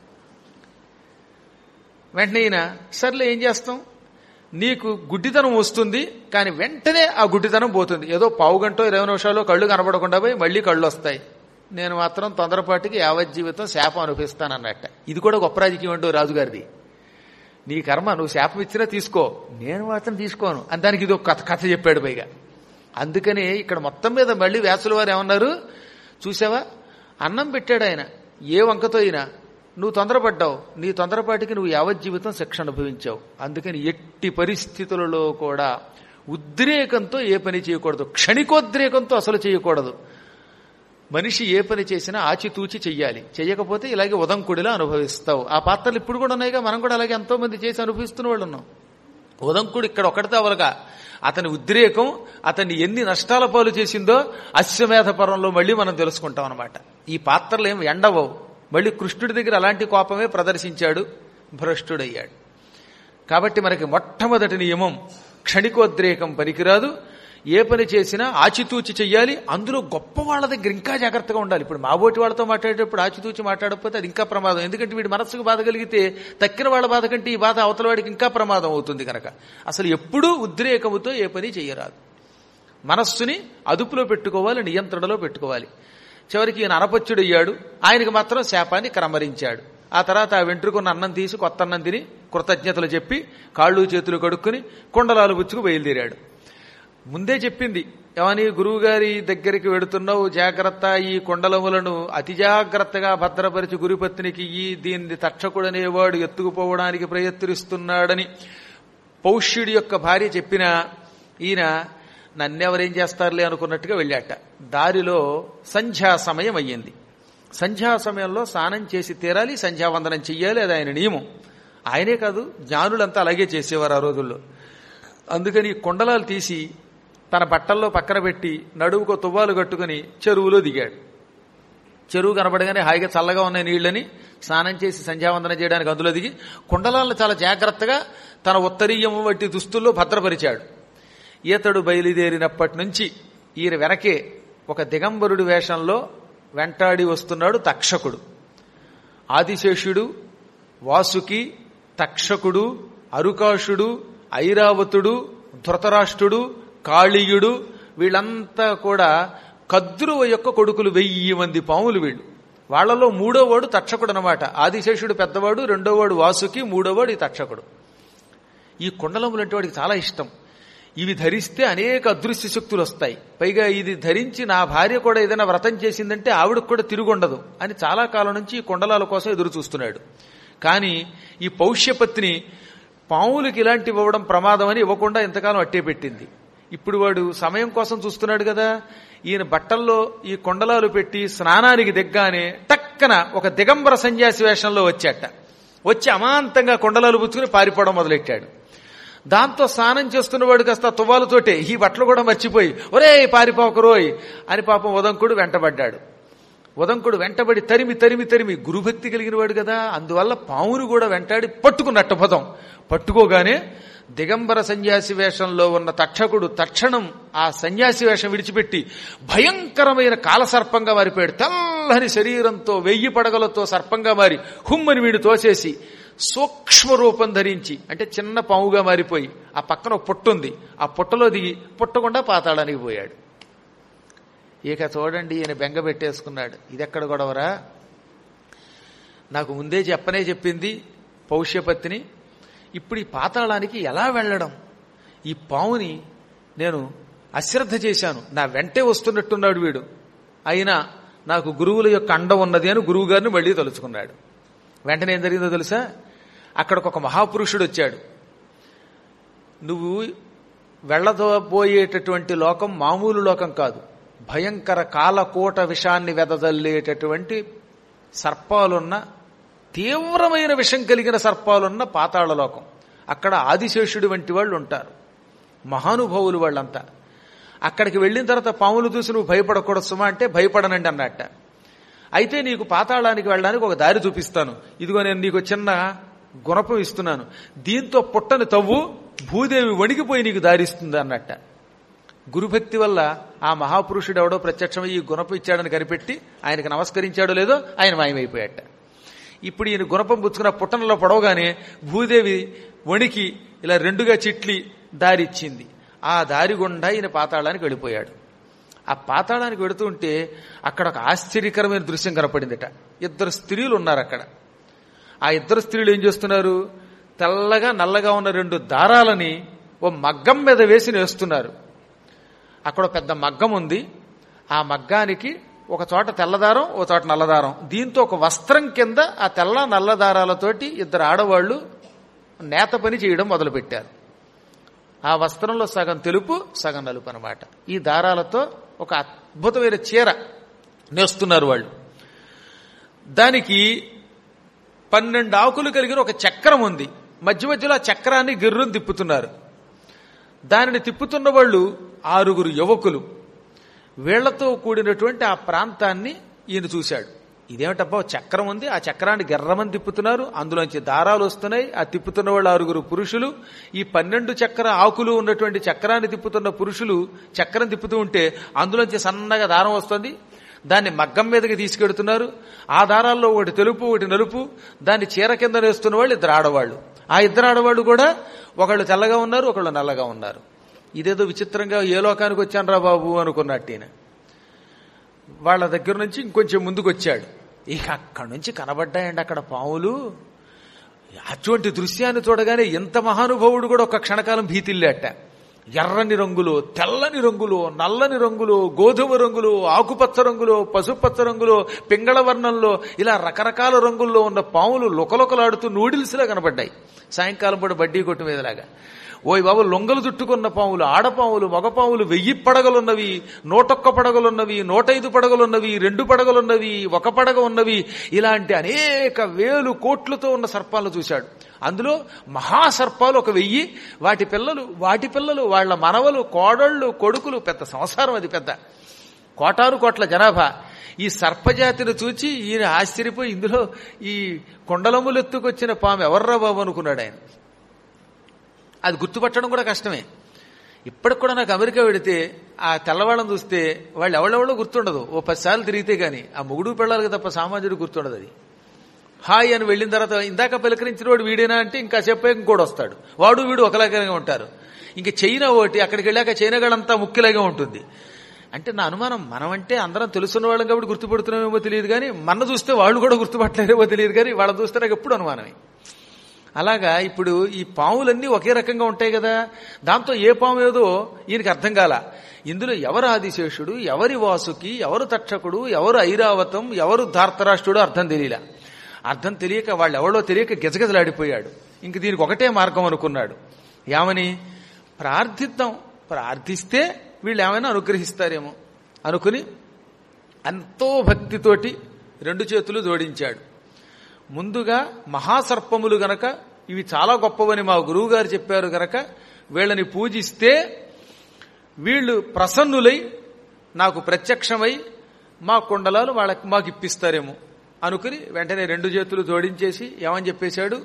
[SPEAKER 2] వెంటనే ఈయన సర్లే ఏం చేస్తాం నీకు గుడ్డితనం వస్తుంది కానీ వెంటనే ఆ గుడ్డితనం పోతుంది ఏదో పావు గంట ఇరవై నిమిషాలు కళ్ళు కనబడకుండా పోయి మళ్ళీ కళ్ళు వస్తాయి నేను మాత్రం తొందరపాటికి యావత్ జీవితం శాపం అనిపిస్తానన్నట్ట ఇది కూడా గొప్ప రాజకీయం అంటూ రాజుగారిది నీ కర్మ నువ్వు శాపం ఇచ్చినా తీసుకో నేను మాత్రం తీసుకోను అని దానికి ఇది ఒక కథ కథ చెప్పాడు పైగా అందుకని ఇక్కడ మొత్తం మీద మళ్ళీ వ్యాసుల వారు ఏమన్నారు చూసావా అన్నం పెట్టాడు ఆయన ఏ వంకతో అయినా నువ్వు తొందరపడ్డావు నీ తొందరపాటికి నువ్వు యావజ్జీవితం శిక్ష అనుభవించావు అందుకని ఎట్టి పరిస్థితులలో కూడా ఉద్రేకంతో ఏ పని చేయకూడదు క్షణికోద్రేకంతో అసలు చేయకూడదు మనిషి ఏ పని చేసినా ఆచితూచి చెయ్యాలి చెయ్యకపోతే ఇలాగే ఉదంకుడిలా అనుభవిస్తావు ఆ పాత్రలు ఇప్పుడు కూడా ఉన్నాయిగా మనం కూడా అలాగే ఎంతో మంది చేసి అనుభవిస్తున్న వాళ్ళు ఉన్నాం ఉదంకుడు ఇక్కడ ఒకటితో అవలగా అతని ఉద్రేకం అతన్ని ఎన్ని నష్టాల పాలు చేసిందో అశ్వమేధ పర్వంలో మళ్ళీ మనం తెలుసుకుంటాం అనమాట ఈ పాత్రలు ఏం ఎండవవు మళ్ళీ కృష్ణుడి దగ్గర అలాంటి కోపమే ప్రదర్శించాడు భ్రష్టుడయ్యాడు కాబట్టి మనకి మొట్టమొదటి నియమం క్షణికోద్రేకం పనికిరాదు ఏ పని చేసినా ఆచితూచి చెయ్యాలి అందులో గొప్ప వాళ్ళ దగ్గర ఇంకా జాగ్రత్తగా ఉండాలి ఇప్పుడు మాబోటి వాళ్ళతో మాట్లాడేటప్పుడు ఆచితూచి మాట్లాడకపోతే అది ఇంకా ప్రమాదం ఎందుకంటే వీడి మనస్సుకు బాధ కలిగితే తక్కిన వాళ్ళ బాధ కంటే ఈ బాధ అవతల వాడికి ఇంకా ప్రమాదం అవుతుంది కనుక అసలు ఎప్పుడూ ఉద్రేకముతో ఏ పని చెయ్యరాదు మనస్సుని అదుపులో పెట్టుకోవాలి నియంత్రణలో పెట్టుకోవాలి చివరికి ఈయన అనపచ్చుడయ్యాడు ఆయనకి మాత్రం శాపాన్ని క్రమరించాడు ఆ తర్వాత ఆ వెంట్రుకున్న అన్నం తీసి కొత్త అన్నం తిని కృతజ్ఞతలు చెప్పి కాళ్ళు చేతులు కడుక్కుని కుండలాలు బుచ్చుకు బయలుదేరాడు ముందే చెప్పింది ఏమని గురువుగారి దగ్గరికి వెడుతున్నావు జాగ్రత్త ఈ కొండలములను అతి జాగ్రత్తగా భద్రపరిచి గురుపత్నికి ఈ దీన్ని తక్షకుడనేవాడు ఎత్తుకుపోవడానికి ప్రయత్నిస్తున్నాడని పౌష్యుడి యొక్క భార్య చెప్పిన ఈయన నన్నెవరేం చేస్తారులే అనుకున్నట్టుగా వెళ్ళాట దారిలో సంధ్యా సమయం అయ్యింది సంధ్యా సమయంలో స్నానం చేసి తీరాలి సంధ్యావందనం చెయ్యాలి అది ఆయన నియమం ఆయనే కాదు జ్ఞానులంతా అలాగే చేసేవారు ఆ రోజుల్లో అందుకని కొండలాలు తీసి తన బట్టల్లో పక్కన పెట్టి నడువుకో తువ్వాలు కట్టుకుని చెరువులో దిగాడు చెరువు కనబడగానే హాయిగా చల్లగా ఉన్న నీళ్లని స్నానం చేసి సంధ్యావందనం చేయడానికి అందులో దిగి కుండలాలను చాలా జాగ్రత్తగా తన ఉత్తరీయము వంటి దుస్తుల్లో భద్రపరిచాడు ఈతడు బయలుదేరినప్పటి నుంచి ఈయన వెనకే ఒక దిగంబరుడి వేషంలో వెంటాడి వస్తున్నాడు తక్షకుడు ఆదిశేషుడు వాసుకి తక్షకుడు అరుకాషుడు ఐరావతుడు ధృతరాష్ట్రుడు కాళీయుడు వీళ్ళంతా కూడా కద్రువ యొక్క కొడుకులు వెయ్యి మంది పాములు వీళ్ళు వాళ్లలో మూడోవాడు తక్షకుడు అనమాట ఆదిశేషుడు పెద్దవాడు రెండోవాడు వాసుకి మూడోవాడు ఈ తక్షకుడు ఈ కుండలములంటే వాడికి చాలా ఇష్టం ఇవి ధరిస్తే అనేక అదృశ్య శక్తులు వస్తాయి పైగా ఇది ధరించి నా భార్య కూడా ఏదైనా వ్రతం చేసిందంటే ఆవిడకు కూడా తిరుగుండదు అని చాలా కాలం నుంచి ఈ కుండలాల కోసం ఎదురు చూస్తున్నాడు కానీ ఈ పౌష్యపత్ని పాములకి ఇలాంటివి ఇవ్వడం ప్రమాదం అని ఇవ్వకుండా ఇంతకాలం అట్టే పెట్టింది ఇప్పుడు వాడు సమయం కోసం చూస్తున్నాడు కదా ఈయన బట్టల్లో ఈ కొండలాలు పెట్టి స్నానానికి దిగ్గానే టక్కన ఒక దిగంబర సన్యాసి వేషంలో వచ్చాట వచ్చి అమాంతంగా కొండలాలు పుచ్చుకుని పారిపోవడం మొదలెట్టాడు దాంతో స్నానం చేస్తున్నవాడు కాస్త తువ్వాలతోటే ఈ బట్టలు కూడా మర్చిపోయి ఒరే పారిపోకరోయ్ అని పాపం ఉదంకుడు వెంటబడ్డాడు ఉదంకుడు వెంటబడి తరిమి తరిమి తరిమి గురుభక్తి కలిగిన వాడు కదా అందువల్ల పావును కూడా వెంటాడి పట్టుకున్నట్ట పదం పట్టుకోగానే దిగంబర సన్యాసి వేషంలో ఉన్న తక్షకుడు తక్షణం ఆ సన్యాసి వేషం విడిచిపెట్టి భయంకరమైన కాలసర్పంగా మారిపోయాడు తెల్లని శరీరంతో వెయ్యి పడగలతో సర్పంగా మారి హుమ్మని వీడు తోసేసి సూక్ష్మ రూపం ధరించి అంటే చిన్న పాముగా మారిపోయి ఆ పక్కన ఒక పుట్ట ఉంది ఆ పుట్టలో దిగి పుట్టకుండా పాతాడానికి పోయాడు ఇక చూడండి ఈయన బెంగ పెట్టేసుకున్నాడు ఇదెక్కడ గొడవరా నాకు ముందే చెప్పనే చెప్పింది పౌష్యపత్ని ఇప్పుడు ఈ పాతాళానికి ఎలా వెళ్ళడం ఈ పావుని నేను అశ్రద్ధ చేశాను నా వెంటే వస్తున్నట్టున్నాడు వీడు అయినా నాకు గురువుల యొక్క అండ ఉన్నది అని గురువు గారిని మళ్ళీ తలుచుకున్నాడు వెంటనే ఏం జరిగిందో తెలుసా అక్కడికి ఒక మహాపురుషుడు వచ్చాడు నువ్వు వెళ్ళబోయేటటువంటి లోకం మామూలు లోకం కాదు భయంకర కాలకోట విషాన్ని వెదజల్లేటటువంటి సర్పాలున్న తీవ్రమైన విషం కలిగిన సర్పాలున్న పాతాళ లోకం అక్కడ ఆదిశేషుడు వంటి వాళ్ళు ఉంటారు మహానుభావులు వాళ్ళంతా అక్కడికి వెళ్ళిన తర్వాత పాములు చూసి నువ్వు భయపడకూడదు సుమా అంటే భయపడనండి అన్నట్ట అయితే నీకు పాతాళానికి వెళ్ళడానికి ఒక దారి చూపిస్తాను ఇదిగో నేను నీకు చిన్న గుణపం ఇస్తున్నాను దీంతో పుట్టని తవ్వు భూదేవి వణికిపోయి నీకు దారిస్తుంది అన్నట్ట గురుభక్తి వల్ల ఆ మహాపురుషుడు ఎవడో ప్రత్యక్షమై ఈ గుణపం ఇచ్చాడని కనిపెట్టి ఆయనకు నమస్కరించాడో లేదో ఆయన మాయమైపోయాట ఇప్పుడు ఈయన గుణపం పుచ్చుకున్న పుట్టనలో పడవగానే భూదేవి వణికి ఇలా రెండుగా చిట్లి దారిచ్చింది ఆ దారి గుండా ఈయన పాతాళానికి వెళ్ళిపోయాడు ఆ పాతాళానికి వెడుతూ ఉంటే అక్కడ ఒక ఆశ్చర్యకరమైన దృశ్యం కనపడిందట ఇద్దరు స్త్రీలు ఉన్నారు అక్కడ ఆ ఇద్దరు స్త్రీలు ఏం చేస్తున్నారు తెల్లగా నల్లగా ఉన్న రెండు దారాలని ఓ మగ్గం మీద వేసి నేస్తున్నారు అక్కడ పెద్ద మగ్గం ఉంది ఆ మగ్గానికి ఒక చోట తెల్లదారం ఒక చోట నల్లదారం దీంతో ఒక వస్త్రం కింద ఆ తెల్ల నల్ల దారాలతోటి ఇద్దరు ఆడవాళ్లు నేత పని చేయడం మొదలుపెట్టారు ఆ వస్త్రంలో సగం తెలుపు సగం నలుపు అనమాట ఈ దారాలతో ఒక అద్భుతమైన చీర నేస్తున్నారు వాళ్ళు దానికి పన్నెండు ఆకులు కలిగిన ఒక చక్రం ఉంది మధ్య మధ్యలో ఆ చక్రాన్ని గిర్రుని తిప్పుతున్నారు దానిని తిప్పుతున్న వాళ్ళు ఆరుగురు యువకులు వీళ్లతో కూడినటువంటి ఆ ప్రాంతాన్ని ఈయన చూశాడు ఇదేమిటబ్బా ఓ చక్రం ఉంది ఆ చక్రాన్ని గెర్రమని తిప్పుతున్నారు అందులోంచి దారాలు వస్తున్నాయి ఆ తిప్పుతున్న వాళ్ళు ఆరుగురు పురుషులు ఈ పన్నెండు చక్ర ఆకులు ఉన్నటువంటి చక్రాన్ని తిప్పుతున్న పురుషులు చక్రం తిప్పుతూ ఉంటే అందులోంచి సన్నగా దారం వస్తుంది దాన్ని మగ్గం మీదకి తీసుకెడుతున్నారు ఆ దారాల్లో ఒకటి తెలుపు ఒకటి నలుపు దాన్ని చీర కింద వేస్తున్న వాళ్ళు ఇద్దరు ఆడవాళ్ళు ఆ ఇద్దరు ఆడవాళ్ళు కూడా ఒకళ్ళు తెల్లగా ఉన్నారు ఒకళ్ళు నల్లగా ఉన్నారు ఇదేదో విచిత్రంగా ఏ లోకానికి వచ్చానరా బాబు అనుకున్నట్టు ఈయన వాళ్ళ దగ్గర నుంచి ఇంకొంచెం ముందుకు వచ్చాడు ఇక అక్కడి నుంచి కనబడ్డాయండి అక్కడ పాములు అటువంటి దృశ్యాన్ని చూడగానే ఎంత మహానుభావుడు కూడా ఒక క్షణకాలం భీతిల్లేట ఎర్రని రంగులో తెల్లని రంగులో నల్లని రంగులో గోధుమ రంగులో ఆకుపచ్చ రంగులో పసుపచ్చ రంగులో పింగళ వర్ణంలో ఇలా రకరకాల రంగుల్లో ఉన్న పాములు లుకలుకలాడుతూ నూడిల్స్లా కనబడ్డాయి సాయంకాలం పూట బడ్డీ కొట్టు మీదలాగా ఓయ్ బాబు లొంగలు చుట్టుకున్న పాములు ఆడపాములు మగపాములు వెయ్యి పడగలున్నవి నూటొక్క పడగలున్నవి నూటైదు పడగలున్నవి రెండు పడగలున్నవి ఒక పడగ ఉన్నవి ఇలాంటి అనేక వేలు కోట్లతో ఉన్న సర్పాలను చూశాడు అందులో మహాసర్పాలు ఒక వెయ్యి వాటి పిల్లలు వాటి పిల్లలు వాళ్ళ మనవలు కోడళ్ళు కొడుకులు పెద్ద సంసారం అది పెద్ద కోటాను కోట్ల జనాభా ఈ సర్పజాతిని చూచి ఈయన ఆశ్చర్యపోయి ఇందులో ఈ కొండలములెత్తుకొచ్చిన పాము ఎవర్రా బాబు అనుకున్నాడు ఆయన అది గుర్తుపట్టడం కూడా కష్టమే ఇప్పటికి కూడా నాకు అమెరికా వెడితే ఆ తెల్లవాళ్ళని చూస్తే వాళ్ళు ఎవళ్ళెవళ్ళో గుర్తుండదు ఓ పదిసార్లు తిరిగితే గాని ఆ మొగుడు పెళ్ళాలి తప్ప సామాన్యుడు గుర్తుండదు అది హాయ్ అని వెళ్ళిన తర్వాత ఇందాక పలకరించిన వాడు వీడేనా అంటే ఇంకా చెప్పే ఇంకోటి వస్తాడు వాడు వీడు ఒకలాగానే ఉంటారు ఇంక చైనా ఒకటి అక్కడికి వెళ్ళాక చైనా గడంతా ముఖ్యలాగే ఉంటుంది అంటే నా అనుమానం మనం అంటే అందరం తెలుసున్న వాళ్ళం కాబట్టి గుర్తుపడుతున్నామేమో తెలియదు కానీ మన చూస్తే వాళ్ళు కూడా గుర్తుపట్టలేరేమో తెలియదు కానీ వాళ్ళ చూస్తే నాకు ఎప్పుడు అనుమానమే అలాగా ఇప్పుడు ఈ పాములన్నీ ఒకే రకంగా ఉంటాయి కదా దాంతో ఏ పాము ఏదో ఈయనకి అర్థం కాల ఇందులో ఎవరు ఆదిశేషుడు ఎవరి వాసుకి ఎవరు తక్షకుడు ఎవరు ఐరావతం ఎవరు ధార్తరాష్ట్రుడు అర్థం తెలియలా అర్థం తెలియక వాళ్ళు ఎవరో తెలియక గిజగిజలాడిపోయాడు ఇంక దీనికి ఒకటే మార్గం అనుకున్నాడు ఏమని ప్రార్థిద్దాం ప్రార్థిస్తే వీళ్ళు ఏమైనా అనుగ్రహిస్తారేమో అనుకుని ఎంతో భక్తితోటి రెండు చేతులు జోడించాడు ముందుగా మహాసర్పములు గనక ఇవి చాలా గొప్పవని మా గురువు గారు చెప్పారు గనక వీళ్ళని పూజిస్తే వీళ్ళు ప్రసన్నులై నాకు ప్రత్యక్షమై మా కుండలాలు వాళ్ళకి మాకు ఇప్పిస్తారేమో అనుకుని వెంటనే రెండు చేతులు జోడించేసి ఏమని చెప్పేశాడు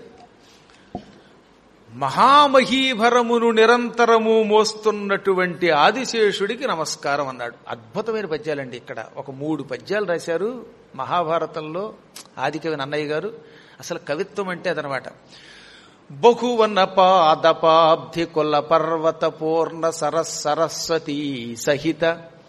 [SPEAKER 2] మహామహీభరమును నిరంతరము మోస్తున్నటువంటి ఆదిశేషుడికి నమస్కారం అన్నాడు అద్భుతమైన పద్యాలండి ఇక్కడ ఒక మూడు పద్యాలు రాశారు మహాభారతంలో ఆదికవి నన్నయ్య గారు అసలు కవిత్వం అంటే అదనమాట బహువన పాదపాబ్ధి కొల్ల పర్వత పూర్ణ సరస్ సరస్వతీ సహిత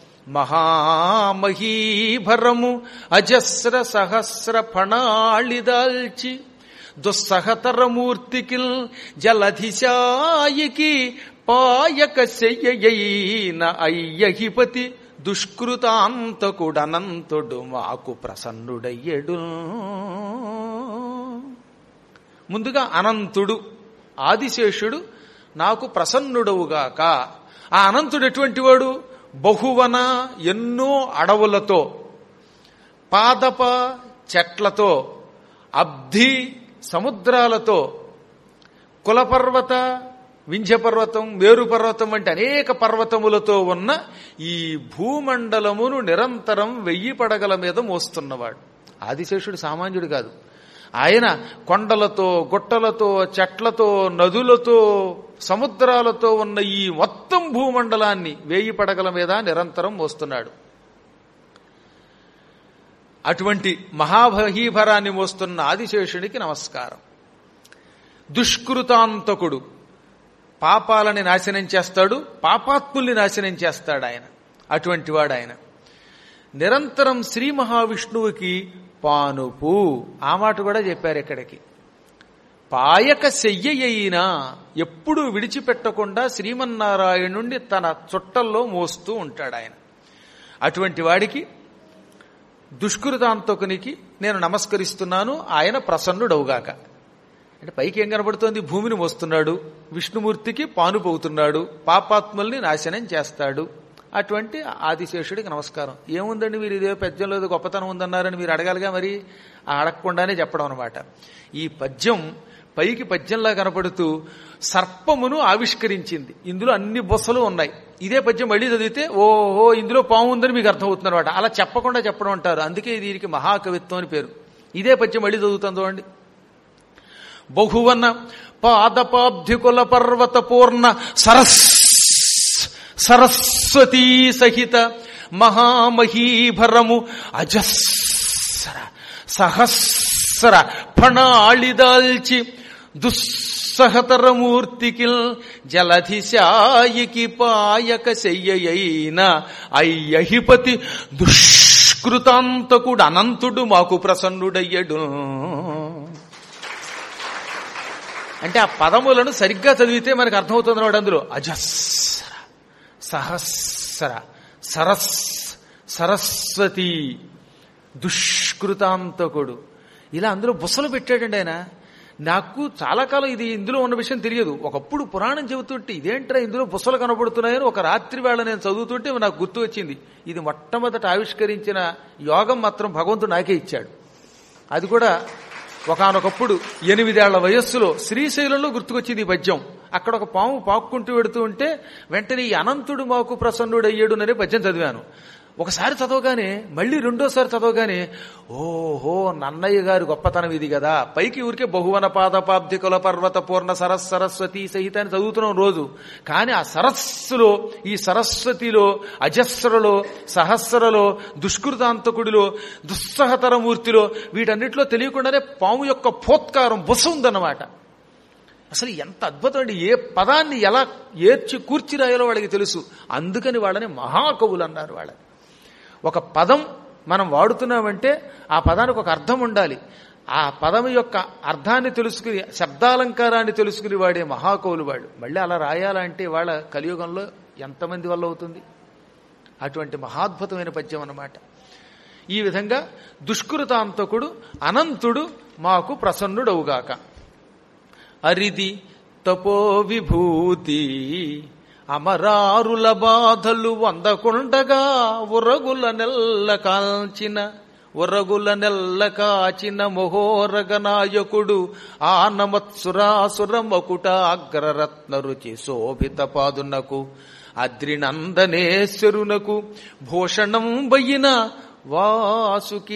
[SPEAKER 2] మహామహీభరము అజస్ర సహస్ర ఫణాళిదాల్చి దుస్సహతరమూర్తికిల్ జలధిశాయికి పాయక శయ్యయైన అయ్యహిపతి దుష్కృతాంతకుడనంతుడు మాకు ప్రసన్నుడయ్యడు ముందుగా అనంతుడు ఆదిశేషుడు నాకు ప్రసన్నుడవుగాక ఆ అనంతుడు ఎటువంటి వాడు బహువన ఎన్నో అడవులతో పాదప చెట్లతో అబ్ధి సముద్రాలతో కులపర్వత వింధ్యపర్వతం మేరు పర్వతం వంటి అనేక పర్వతములతో ఉన్న ఈ భూమండలమును నిరంతరం వెయ్యి పడగల మీద మోస్తున్నవాడు ఆదిశేషుడు సామాన్యుడు కాదు ఆయన కొండలతో గుట్టలతో చెట్లతో నదులతో సముద్రాలతో ఉన్న ఈ మొత్తం భూమండలాన్ని వేయి పడగల మీద నిరంతరం మోస్తున్నాడు అటువంటి మహాభహీభరాన్ని మోస్తున్న ఆదిశేషునికి నమస్కారం దుష్కృతాంతకుడు పాపాలని నాశనం చేస్తాడు పాపాత్ముల్ని నాశనం చేస్తాడు ఆయన అటువంటి వాడు ఆయన నిరంతరం శ్రీ మహావిష్ణువుకి పానుపు ఆ మాట కూడా చెప్పారు ఇక్కడికి పాయక శయ్యయినా ఎప్పుడూ విడిచిపెట్టకుండా శ్రీమన్నారాయణుణ్ణి తన చుట్టల్లో మోస్తూ ఉంటాడు ఆయన అటువంటి వాడికి దుష్కృతాంతకునికి నేను నమస్కరిస్తున్నాను ఆయన ప్రసన్నుడవుగాక అంటే పైకి ఏం కనబడుతోంది భూమిని మోస్తున్నాడు విష్ణుమూర్తికి పానుపోతున్నాడు పాపాత్ముల్ని నాశనం చేస్తాడు అటువంటి ఆదిశేషుడికి నమస్కారం ఏముందండి మీరు ఇదే పద్యంలో ఏదో గొప్పతనం ఉందన్నారని మీరు అడగాలిగా మరి ఆ అడగకుండానే చెప్పడం అనమాట ఈ పద్యం పైకి పద్యంలా కనపడుతూ సర్పమును ఆవిష్కరించింది ఇందులో అన్ని బొస్సలు ఉన్నాయి ఇదే పద్యం మళ్ళీ చదివితే ఓహో ఇందులో పాము ఉందని మీకు అర్థమవుతుంది అనమాట అలా చెప్పకుండా చెప్పడం అంటారు అందుకే దీనికి మహాకవిత్వం అని పేరు ఇదే పద్యం మళ్ళీ చదువుతాం చూడండి బహువన పాదపాబ్ధికుల పర్వత పూర్ణ సరస్ సరస్వతీ సహిత మహామహీభరము అజస్ర సహస్ర ఫణాళిదాల్చి దుస్సహతరమూర్తికిల్ జలధిశాయికి పాయక శయ్యయైన అయ్యహిపతి దుష్కృతాంతకుడు అనంతుడు మాకు ప్రసన్నుడయ్యడు అంటే ఆ పదములను సరిగ్గా చదివితే మనకు అర్థమవుతుంది అన్నమాట అందులో అజస్ర సహస్ర సరస్ సరస్వతి దుష్కృతాంతకుడు ఇలా అందులో బుసలు పెట్టాడండి ఆయన నాకు చాలా కాలం ఇది ఇందులో ఉన్న విషయం తెలియదు ఒకప్పుడు పురాణం చెబుతుంటే ఇదేంట్రా ఇందులో బుసలు కనబడుతున్నాయని ఒక రాత్రి వేళ నేను చదువుతుంటే నాకు గుర్తు వచ్చింది ఇది మొట్టమొదట ఆవిష్కరించిన యోగం మాత్రం భగవంతుడు నాకే ఇచ్చాడు అది కూడా ఒకనొకప్పుడు ఎనిమిదేళ్ల వయస్సులో శ్రీశైలంలో గుర్తుకొచ్చింది ఈ పద్యం అక్కడ ఒక పాము పాక్కుంటూ వెడుతూ ఉంటే వెంటనే ఈ అనంతుడు మాకు ప్రసన్నుడయ్యాడు అనే పద్యం చదివాను ఒకసారి చదవగానే మళ్ళీ రెండోసారి చదవగానే ఓహో నన్నయ్య గారి గొప్పతనం ఇది కదా పైకి ఊరికే బహువన పాదపాబ్ది కుల పర్వత పూర్ణ సరస్ సరస్వతి సహిత అని చదువుతున్నాం రోజు కానీ ఆ సరస్సులో ఈ సరస్వతిలో అజస్రలో సహస్రలో దుష్కృతాంతకుడిలో దుస్సహతర మూర్తిలో వీటన్నిటిలో తెలియకుండానే పాము యొక్క పోత్కారం బుస ఉందన్నమాట అసలు ఎంత అద్భుతం అండి ఏ పదాన్ని ఎలా ఏర్చి కూర్చి రాయాలో వాళ్ళకి తెలుసు అందుకని వాళ్ళని మహాకవులు అన్నారు వాళ్ళని ఒక పదం మనం వాడుతున్నామంటే ఆ పదానికి ఒక అర్థం ఉండాలి ఆ పదం యొక్క అర్థాన్ని తెలుసుకుని శబ్దాలంకారాన్ని తెలుసుకుని వాడే మహాకవులు వాళ్ళు మళ్ళీ అలా రాయాలంటే వాళ్ళ కలియుగంలో ఎంతమంది వల్ల అవుతుంది అటువంటి మహాద్భుతమైన పద్యం అన్నమాట ఈ విధంగా దుష్కృతాంతకుడు అనంతుడు మాకు ప్రసన్నుడవుగాక అరిది తపో విభూతి అమరారుల బాధలు వందకుండగా ఉరగుల నెల్ల కాల్చిన ఉరగుల నెల్ల కాచిన మొహోరగ నాయకుడు ఆనమత్సురాసుర మకుట అగ్రరత్న రుచి శోభిత పాదునకు అద్రినందనేశ్వరునకు భూషణం బయ్యిన వాసుకి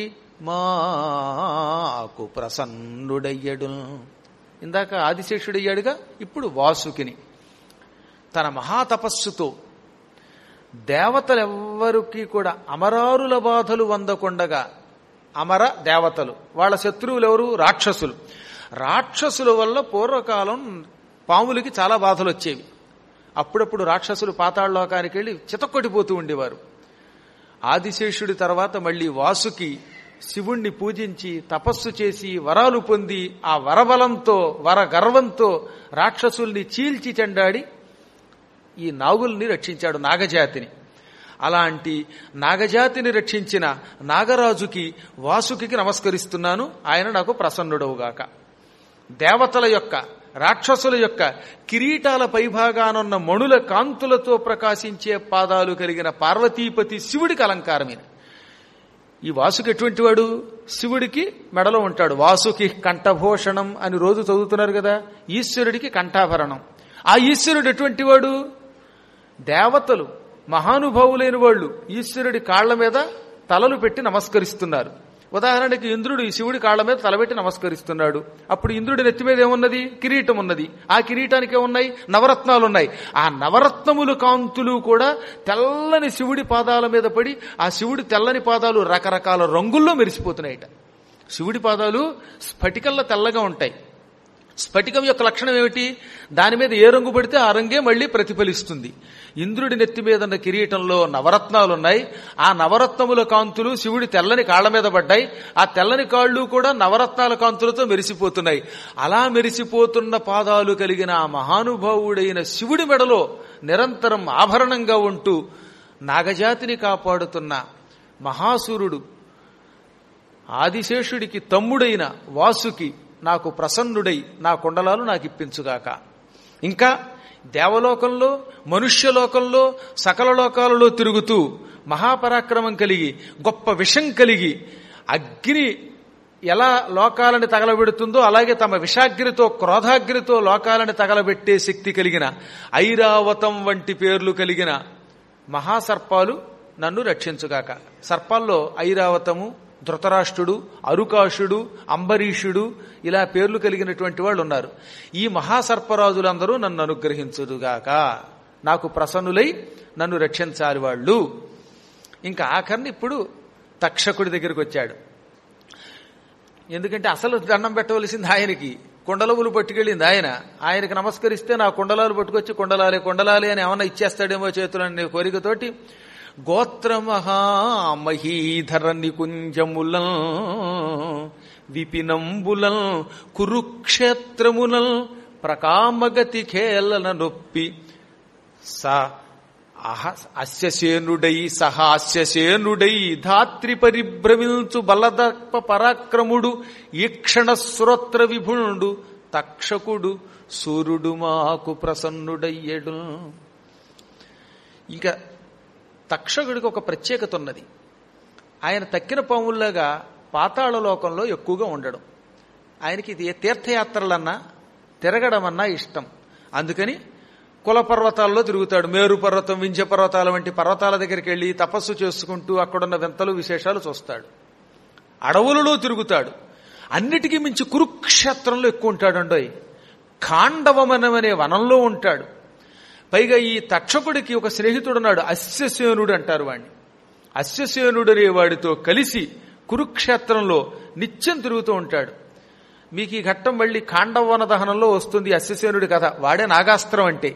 [SPEAKER 2] మాకు ప్రసన్నుడయ్యడు ఇందాక ఆదిశేషుడయ్యాడుగా ఇప్పుడు వాసుకిని తన మహాతపస్సుతో దేవతలెవ్వరికి కూడా అమరారుల బాధలు వందకుండగా అమర దేవతలు వాళ్ళ శత్రువులు ఎవరు రాక్షసులు రాక్షసుల వల్ల పూర్వకాలం పాములకి చాలా బాధలు వచ్చేవి అప్పుడప్పుడు రాక్షసులు పాతాళలోకానికి వెళ్ళి చితక్కొట్టిపోతూ ఉండేవారు ఆదిశేషుడి తర్వాత మళ్ళీ వాసుకి శివుణ్ణి పూజించి తపస్సు చేసి వరాలు పొంది ఆ వరబలంతో వర గర్వంతో రాక్షసుల్ని చీల్చి చెండాడి ఈ నాగుల్ని రక్షించాడు నాగజాతిని అలాంటి నాగజాతిని రక్షించిన నాగరాజుకి వాసుకి నమస్కరిస్తున్నాను ఆయన నాకు ప్రసన్నుడవుగాక దేవతల యొక్క రాక్షసుల యొక్క కిరీటాల పైభాగానున్న మణుల కాంతులతో ప్రకాశించే పాదాలు కలిగిన పార్వతీపతి శివుడికి అలంకారమైన ఈ వాసుకి ఎటువంటి వాడు శివుడికి మెడలో ఉంటాడు వాసుకి కంఠభూషణం అని రోజు చదువుతున్నారు కదా ఈశ్వరుడికి కంఠాభరణం ఆ ఈశ్వరుడు ఎటువంటి వాడు దేవతలు మహానుభావులైన వాళ్ళు ఈశ్వరుడి కాళ్ల మీద తలలు పెట్టి నమస్కరిస్తున్నారు ఉదాహరణకి ఇంద్రుడు ఈ శివుడి కాళ్ల మీద తలబెట్టి నమస్కరిస్తున్నాడు అప్పుడు ఇంద్రుడి నెత్తి మీద ఏమున్నది కిరీటం ఉన్నది ఆ కిరీటానికి ఏమున్నాయి నవరత్నాలు ఉన్నాయి ఆ నవరత్నములు కాంతులు కూడా తెల్లని శివుడి పాదాల మీద పడి ఆ శివుడి తెల్లని పాదాలు రకరకాల రంగుల్లో మెరిసిపోతున్నాయట శివుడి పాదాలు స్ఫటికల్లా తెల్లగా ఉంటాయి స్ఫటికం యొక్క లక్షణం ఏమిటి దాని మీద ఏ రంగు పడితే ఆ రంగే మళ్ళీ ప్రతిఫలిస్తుంది ఇంద్రుడి నెత్తి మీద ఉన్న కిరీటంలో నవరత్నాలున్నాయి ఆ నవరత్నముల కాంతులు శివుడి తెల్లని కాళ్ల మీద పడ్డాయి ఆ తెల్లని కాళ్ళు కూడా నవరత్నాల కాంతులతో మెరిసిపోతున్నాయి అలా మెరిసిపోతున్న పాదాలు కలిగిన ఆ మహానుభావుడైన శివుడి మెడలో నిరంతరం ఆభరణంగా ఉంటూ నాగజాతిని కాపాడుతున్న మహాసూరుడు ఆదిశేషుడికి తమ్ముడైన వాసుకి నాకు ప్రసన్నుడై నా కుండలాలు నాకు ఇప్పించుగాక ఇంకా దేవలోకంలో మనుష్యలోకంలో సకల లోకాలలో తిరుగుతూ మహాపరాక్రమం కలిగి గొప్ప విషం కలిగి అగ్ని ఎలా లోకాలని తగలబెడుతుందో అలాగే తమ విషాగ్నితో క్రోధాగ్నితో లోకాలని తగలబెట్టే శక్తి కలిగిన ఐరావతం వంటి పేర్లు కలిగిన మహాసర్పాలు నన్ను రక్షించుగాక సర్పాల్లో ఐరావతము ధృతరాష్ట్రుడు అరుకాషుడు అంబరీషుడు ఇలా పేర్లు కలిగినటువంటి వాళ్ళు ఉన్నారు ఈ మహాసర్పరాజులందరూ నన్ను అనుగ్రహించుదుగాక నాకు ప్రసన్నులై నన్ను రక్షించాలి వాళ్ళు ఇంకా ఆఖరిని ఇప్పుడు తక్షకుడి దగ్గరికి వచ్చాడు ఎందుకంటే అసలు దండం పెట్టవలసింది ఆయనకి కుండలవులు పట్టుకెళ్ళింది ఆయన ఆయనకి నమస్కరిస్తే నా కుండలాలు పట్టుకొచ్చి కుండలాలే కుండలాలే అని ఏమన్నా ఇచ్చేస్తాడేమో చేతులనే కోరికతోటి గోత్రమహామహీధర నికుంజములం విపినంబులం కురుక్షేత్రములం ప్రకామగతి ఖేలన నొప్పి స అహ అస్యసేనుడై సహాస్యసేనుడై ధాత్రి పరిభ్రమించు బలదర్ప పరాక్రముడు ఈక్షణ శ్రోత్ర విభుణుడు తక్షకుడు సూర్యుడు మాకు ప్రసన్నుడయ్యడు ఇంకా తక్షకుడికి ఒక ప్రత్యేకత ఉన్నది ఆయన తక్కిన పాముల్లాగా పాతాళ లోకంలో ఎక్కువగా ఉండడం ఆయనకి ఇది ఏ తీర్థయాత్రలన్నా తిరగడమన్నా ఇష్టం అందుకని కుల పర్వతాల్లో తిరుగుతాడు మేరు పర్వతం వింధ్య పర్వతాల వంటి పర్వతాల దగ్గరికి వెళ్ళి తపస్సు చేసుకుంటూ అక్కడున్న వింతలు విశేషాలు చూస్తాడు అడవులలో తిరుగుతాడు అన్నిటికీ మించి కురుక్షేత్రంలో ఎక్కువ ఉంటాడండోయ్ ఖాండవమనమనే వనంలో ఉంటాడు పైగా ఈ తక్షకుడికి ఒక స్నేహితుడున్నాడు అస్యసేనుడు అంటారు వాడిని అస్యసేనుడు అనే వాడితో కలిసి కురుక్షేత్రంలో నిత్యం తిరుగుతూ ఉంటాడు మీకు ఈ ఘట్టం మళ్ళీ ఖాండవన దహనంలో వస్తుంది అస్యసేనుడి కథ వాడే నాగాస్త్రం అంటే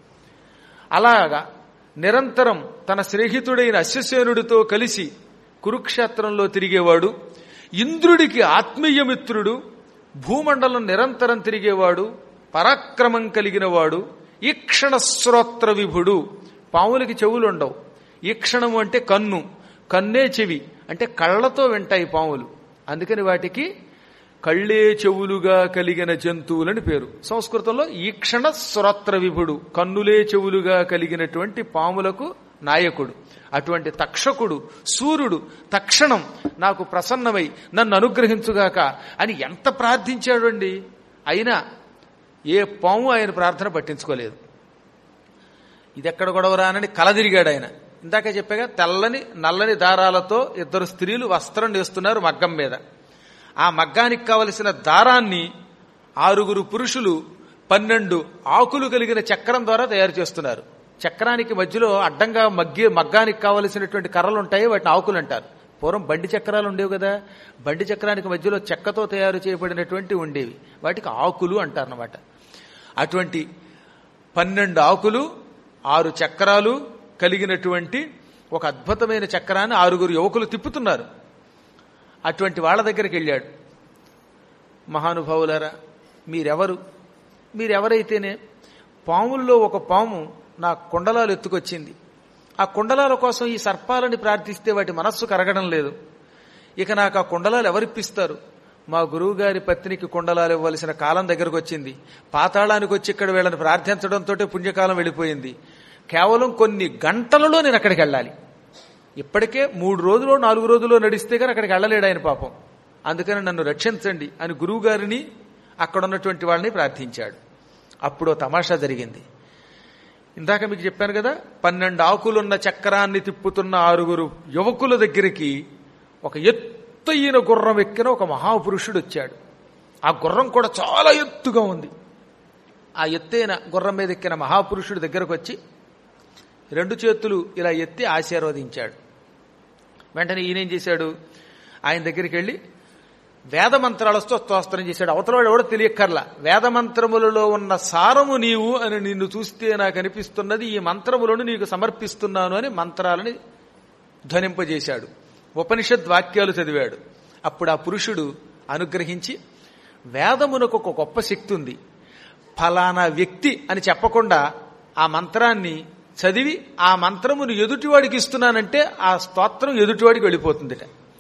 [SPEAKER 2] అలాగా నిరంతరం తన స్నేహితుడైన అశ్వసేనుడితో కలిసి కురుక్షేత్రంలో తిరిగేవాడు ఇంద్రుడికి ఆత్మీయ మిత్రుడు భూమండలం నిరంతరం తిరిగేవాడు పరాక్రమం కలిగినవాడు ఈక్షణ శ్రోత్ర విభుడు పాములకి చెవులు ఉండవు ఈక్షణము అంటే కన్ను కన్నే చెవి అంటే కళ్ళతో వింటాయి పాములు అందుకని వాటికి కళ్ళే చెవులుగా కలిగిన జంతువులని పేరు సంస్కృతంలో ఈక్షణ శ్రోత్ర విభుడు కన్నులే చెవులుగా కలిగినటువంటి పాములకు నాయకుడు అటువంటి తక్షకుడు సూర్యుడు తక్షణం నాకు ప్రసన్నమై నన్ను అనుగ్రహించుగాక అని ఎంత ప్రార్థించాడండి అయినా ఏ పాము ఆయన ప్రార్థన పట్టించుకోలేదు ఇది ఎక్కడ గొడవరానని కలదిరిగాడు ఆయన ఇందాక చెప్పాగా తెల్లని నల్లని దారాలతో ఇద్దరు స్త్రీలు వస్త్రం నేస్తున్నారు మగ్గం మీద ఆ మగ్గానికి కావలసిన దారాన్ని ఆరుగురు పురుషులు పన్నెండు ఆకులు కలిగిన చక్రం ద్వారా తయారు చేస్తున్నారు చక్రానికి మధ్యలో అడ్డంగా మగ్గి మగ్గానికి కావలసినటువంటి కర్రలు ఉంటాయి వాటిని ఆకులు అంటారు పూర్వం బండి చక్రాలు ఉండేవి కదా బండి చక్రానికి మధ్యలో చెక్కతో తయారు చేయబడినటువంటి ఉండేవి వాటికి ఆకులు అంటారన్నమాట అటువంటి పన్నెండు ఆకులు ఆరు చక్రాలు కలిగినటువంటి ఒక అద్భుతమైన చక్రాన్ని ఆరుగురు యువకులు తిప్పుతున్నారు అటువంటి వాళ్ళ దగ్గరికి వెళ్ళాడు మహానుభావులారా మీరెవరు మీరెవరైతేనే పాముల్లో ఒక పాము నా కుండలాలు ఎత్తుకొచ్చింది ఆ కుండలాల కోసం ఈ సర్పాలని ప్రార్థిస్తే వాటి మనస్సు కరగడం లేదు ఇక నాకు ఆ కుండలాలు ఎవరిప్పిస్తారు మా గురువుగారి పత్నికి కుండలాలు ఇవ్వవలసిన కాలం దగ్గరకు వచ్చింది పాతాళానికి వచ్చి ఇక్కడ వీళ్ళని ప్రార్థించడంతో పుణ్యకాలం వెళ్ళిపోయింది కేవలం కొన్ని గంటలలో నేను అక్కడికి వెళ్ళాలి ఇప్పటికే మూడు రోజులు నాలుగు రోజులు నడిస్తే కానీ అక్కడికి వెళ్ళలేడు ఆయన పాపం అందుకని నన్ను రక్షించండి అని గురువు గారిని అక్కడ ఉన్నటువంటి వాళ్ళని ప్రార్థించాడు అప్పుడు ఓ తమాషా జరిగింది ఇందాక మీకు చెప్పాను కదా పన్నెండు ఆకులున్న చక్రాన్ని తిప్పుతున్న ఆరుగురు యువకుల దగ్గరికి ఒక ఎత్తయిన గుర్రం ఎక్కిన ఒక మహాపురుషుడు వచ్చాడు ఆ గుర్రం కూడా చాలా ఎత్తుగా ఉంది ఆ ఎత్తైన గుర్రం మీద ఎక్కిన మహాపురుషుడి దగ్గరకు వచ్చి రెండు చేతులు ఇలా ఎత్తి ఆశీర్వదించాడు వెంటనే ఈయనేం చేశాడు ఆయన దగ్గరికి వెళ్ళి వేదమంత్రాలతో స్తోత్రం చేశాడు అవతలవాడు ఎవడో తెలియక్కర్లా వేదమంత్రములలో ఉన్న సారము నీవు అని నిన్ను చూస్తే నాకు అనిపిస్తున్నది ఈ మంత్రములను నీకు సమర్పిస్తున్నాను అని మంత్రాలని ధ్వనింపజేశాడు ఉపనిషద్ వాక్యాలు చదివాడు అప్పుడు ఆ పురుషుడు అనుగ్రహించి వేదమునకు ఒక గొప్ప శక్తి ఉంది ఫలానా వ్యక్తి అని చెప్పకుండా ఆ మంత్రాన్ని చదివి ఆ మంత్రమును ఎదుటివాడికి ఇస్తున్నానంటే ఆ స్తోత్రం ఎదుటివాడికి వెళ్ళిపోతుందిట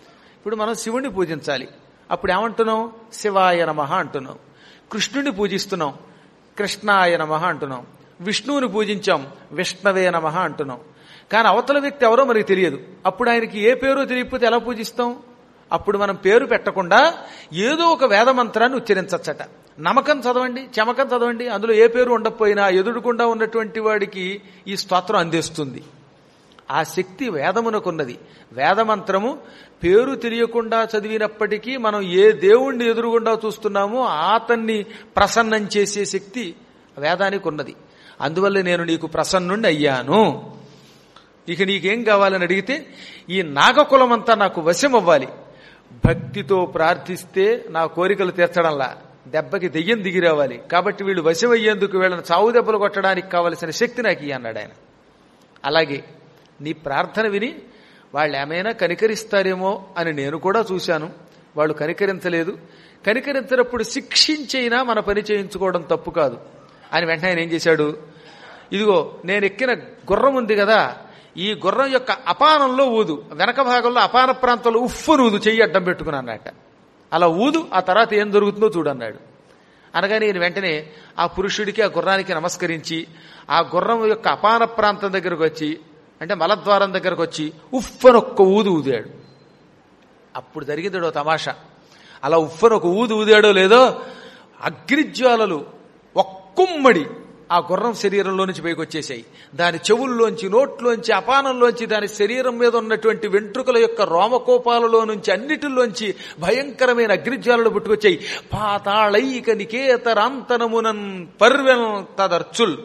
[SPEAKER 2] ఇప్పుడు మనం శివుణ్ణి పూజించాలి అప్పుడు ఏమంటున్నాం శివాయ నమ అంటున్నాం కృష్ణుని పూజిస్తున్నాం కృష్ణాయ నమ అంటున్నాం విష్ణువుని పూజించాం విష్ణవే నమ అంటున్నాం కానీ అవతల వ్యక్తి ఎవరో మనకి తెలియదు అప్పుడు ఆయనకి ఏ పేరో తెలియకపోతే ఎలా పూజిస్తాం అప్పుడు మనం పేరు పెట్టకుండా ఏదో ఒక వేద మంత్రాన్ని ఉచ్చరించచ్చట నమ్మకం చదవండి చమకం చదవండి అందులో ఏ పేరు ఉండకపోయినా ఎదురుకుండా ఉన్నటువంటి వాడికి ఈ స్తోత్రం అందిస్తుంది ఆ శక్తి వేదమునకున్నది వేదమంత్రము పేరు తెలియకుండా చదివినప్పటికీ మనం ఏ దేవుణ్ణి ఎదురుగుండా చూస్తున్నామో అతన్ని ప్రసన్నం చేసే శక్తి వేదానికి ఉన్నది అందువల్ల నేను నీకు ప్రసన్నుండి అయ్యాను ఇక నీకేం కావాలని అడిగితే ఈ నాగకులమంతా నాకు వశం అవ్వాలి భక్తితో ప్రార్థిస్తే నా కోరికలు తీర్చడంలా దెబ్బకి దెయ్యం దిగి రావాలి కాబట్టి వీళ్ళు వశమయ్యేందుకు వీళ్ళని చావు దెబ్బలు కొట్టడానికి కావలసిన శక్తి నాకు ఇయ్యి అన్నాడు ఆయన అలాగే నీ ప్రార్థన విని వాళ్ళు ఏమైనా కనికరిస్తారేమో అని నేను కూడా చూశాను వాళ్ళు కనికరించలేదు కనికరించినప్పుడు శిక్షించైనా మన పని చేయించుకోవడం తప్పు కాదు అని వెంటనే ఆయన ఏం చేశాడు ఇదిగో నేను ఎక్కిన గుర్రం ఉంది కదా ఈ గుర్రం యొక్క అపానంలో ఊదు వెనక భాగంలో అపాన ప్రాంతంలో ఉఫ్ఫును ఊదు చెయ్యి అడ్డం పెట్టుకుని అన్నట్ట అలా ఊదు ఆ తర్వాత ఏం జరుగుతుందో చూడన్నాడు అనగానే ఈయన వెంటనే ఆ పురుషుడికి ఆ గుర్రానికి నమస్కరించి ఆ గుర్రం యొక్క అపాన ప్రాంతం దగ్గరకు వచ్చి అంటే మలద్వారం దగ్గరకు వచ్చి ఉఫ్ఫను ఒక్క ఊదు ఊదాడు అప్పుడు జరిగింది తమాషా అలా ఉఫ్ఫను ఒక ఊదు ఊదాడో లేదో అగ్నిజ్వాలలు ఒక్కుమ్మడి ఆ గుర్రం శరీరంలో నుంచి పైకి వచ్చేసాయి దాని చెవుల్లోంచి నోట్లోంచి అపానంలోంచి దాని శరీరం మీద ఉన్నటువంటి వెంట్రుకల యొక్క రోమకోపాలలో నుంచి అన్నిటిలోంచి భయంకరమైన అగ్నిజ్వాలలు పుట్టుకొచ్చాయి పాతాళైక నికేతరాంతనమునన్ పర్వెన్ తదర్చుల్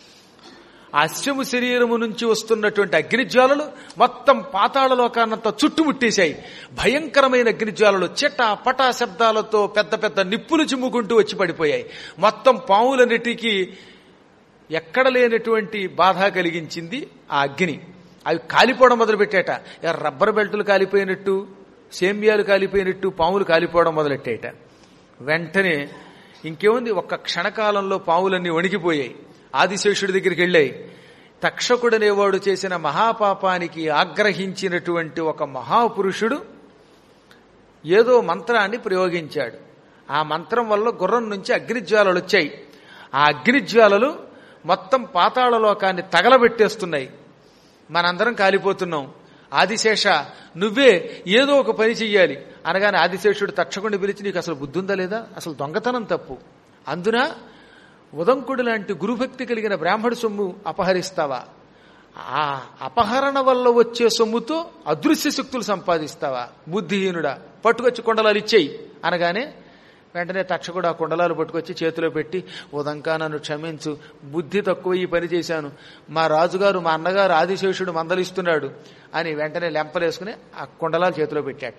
[SPEAKER 2] ఆ అశ్వము శరీరము నుంచి వస్తున్నటువంటి అగ్నిజ్వాలలు మొత్తం పాతాళలోకాన్నంతా చుట్టుముట్టేశాయి భయంకరమైన అగ్నిజ్వాలలు చిట పటా శబ్దాలతో పెద్ద పెద్ద నిప్పులు చిమ్ముకుంటూ వచ్చి పడిపోయాయి మొత్తం పావులన్నిటికీ ఎక్కడ లేనటువంటి బాధ కలిగించింది ఆ అగ్ని అవి కాలిపోవడం మొదలుపెట్టాట ఇక రబ్బర్ బెల్టులు కాలిపోయినట్టు సేమ్యాలు కాలిపోయినట్టు పాములు కాలిపోవడం మొదలెట్టాట వెంటనే ఇంకేముంది ఒక్క క్షణకాలంలో పావులన్నీ వణికిపోయాయి ఆదిశేషుడి దగ్గరికి వెళ్ళాయి తక్షకుడనేవాడు చేసిన మహాపాపానికి ఆగ్రహించినటువంటి ఒక మహాపురుషుడు ఏదో మంత్రాన్ని ప్రయోగించాడు ఆ మంత్రం వల్ల గుర్రం నుంచి అగ్నిజ్వాలలు వచ్చాయి ఆ అగ్నిజ్వాలలు మొత్తం పాతాళలోకాన్ని తగలబెట్టేస్తున్నాయి మనందరం కాలిపోతున్నాం ఆదిశేష నువ్వే ఏదో ఒక పని చెయ్యాలి అనగానే ఆదిశేషుడు తక్షకుడిని పిలిచి నీకు అసలు బుద్ధి ఉందా లేదా అసలు దొంగతనం తప్పు అందున ఉదంకుడు లాంటి గురుభక్తి కలిగిన బ్రాహ్మడు సొమ్ము అపహరిస్తావా ఆ అపహరణ వల్ల వచ్చే సొమ్ముతో అదృశ్య శక్తులు సంపాదిస్తావా బుద్ధిహీనుడా పట్టుకొచ్చి కొండలాలు ఇచ్చేయి అనగానే వెంటనే తక్షకుడు ఆ కుండలాలు పట్టుకొచ్చి చేతిలో పెట్టి ఉదంకా నన్ను క్షమించు బుద్ధి తక్కువ ఈ పని చేశాను మా రాజుగారు మా అన్నగారు ఆదిశేషుడు మందలిస్తున్నాడు అని వెంటనే లెంపలేసుకుని ఆ కుండలాలు చేతిలో పెట్టాట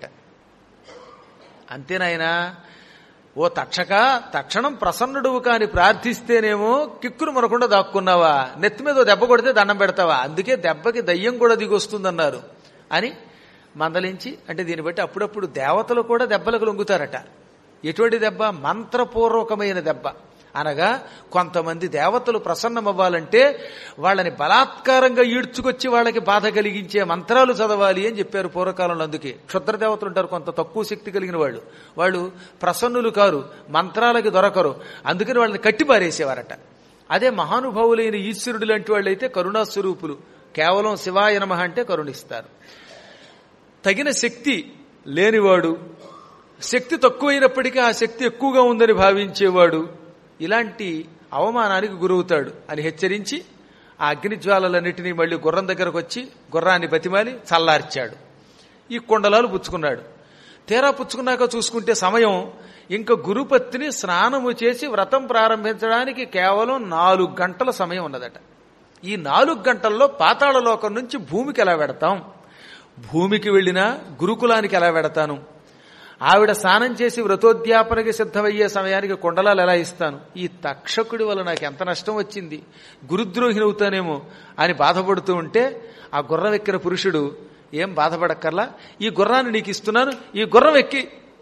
[SPEAKER 2] అంతేనాయనా ఓ తక్షక తక్షణం ప్రసన్నుడువు కాని ప్రార్థిస్తేనేమో కిక్కురు మనకుండా దాక్కున్నావా నెత్తి మీద ఓ దెబ్బ కొడితే దండం పెడతావా అందుకే దెబ్బకి దయ్యం కూడా దిగొస్తుందన్నారు అని మందలించి అంటే దీన్ని బట్టి అప్పుడప్పుడు దేవతలు కూడా దెబ్బలకు లొంగుతారట ఎటువంటి దెబ్బ మంత్రపూర్వకమైన దెబ్బ అనగా కొంతమంది దేవతలు ప్రసన్నమవ్వాలంటే వాళ్ళని బలాత్కారంగా ఈడ్చుకొచ్చి వాళ్ళకి బాధ కలిగించే మంత్రాలు చదవాలి అని చెప్పారు పూర్వకాలంలో అందుకే క్షుద్ర దేవతలు ఉంటారు కొంత తక్కువ శక్తి కలిగిన వాళ్ళు వాళ్ళు ప్రసన్నులు కారు మంత్రాలకి దొరకరు అందుకని వాళ్ళని కట్టిపారేసేవారట అదే మహానుభావులైన ఈశ్వరుడు లాంటి వాళ్ళు అయితే కరుణాస్వరూపులు కేవలం శివాయ నమః అంటే కరుణిస్తారు తగిన శక్తి లేనివాడు శక్తి తక్కువైనప్పటికీ ఆ శక్తి ఎక్కువగా ఉందని భావించేవాడు ఇలాంటి అవమానానికి గురవుతాడు అని హెచ్చరించి ఆ అగ్నిజ్వాలలన్నిటినీ మళ్ళీ గుర్రం దగ్గరకు వచ్చి గుర్రాన్ని బతిమాలి చల్లార్చాడు ఈ కుండలాలు పుచ్చుకున్నాడు తీరా పుచ్చుకున్నాక చూసుకుంటే సమయం ఇంకా గురుపత్తిని స్నానము చేసి వ్రతం ప్రారంభించడానికి కేవలం నాలుగు గంటల సమయం ఉన్నదట ఈ నాలుగు గంటల్లో పాతాళలోకం నుంచి భూమికి ఎలా వెడతాం భూమికి వెళ్ళినా గురుకులానికి ఎలా వెడతాను ఆవిడ స్నానం చేసి వ్రతోద్యాపనకి సిద్ధమయ్యే సమయానికి కొండలాలు ఎలా ఇస్తాను ఈ తక్షకుడి వల్ల నాకు ఎంత నష్టం వచ్చింది గురుద్రోహినవుతానేమో అని బాధపడుతూ ఉంటే ఆ గుర్రం ఎక్కిన పురుషుడు ఏం బాధపడక్కర్లా ఈ గుర్రాన్ని నీకు ఇస్తున్నాను ఈ గుర్రం ఎక్కి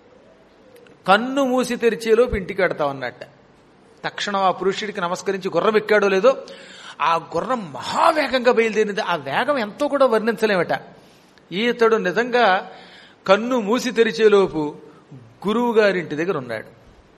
[SPEAKER 2] కన్ను మూసి తెరిచేలోపు ఇంటికి వెడతావన్నట్ట తక్షణం ఆ పురుషుడికి నమస్కరించి గుర్రం ఎక్కాడో లేదో ఆ గుర్రం మహావేగంగా బయలుదేరింది ఆ వేగం ఎంతో కూడా వర్ణించలేమట ఈతడు నిజంగా కన్ను మూసి తెరిచేలోపు గురువు గారింటి దగ్గర ఉన్నాడు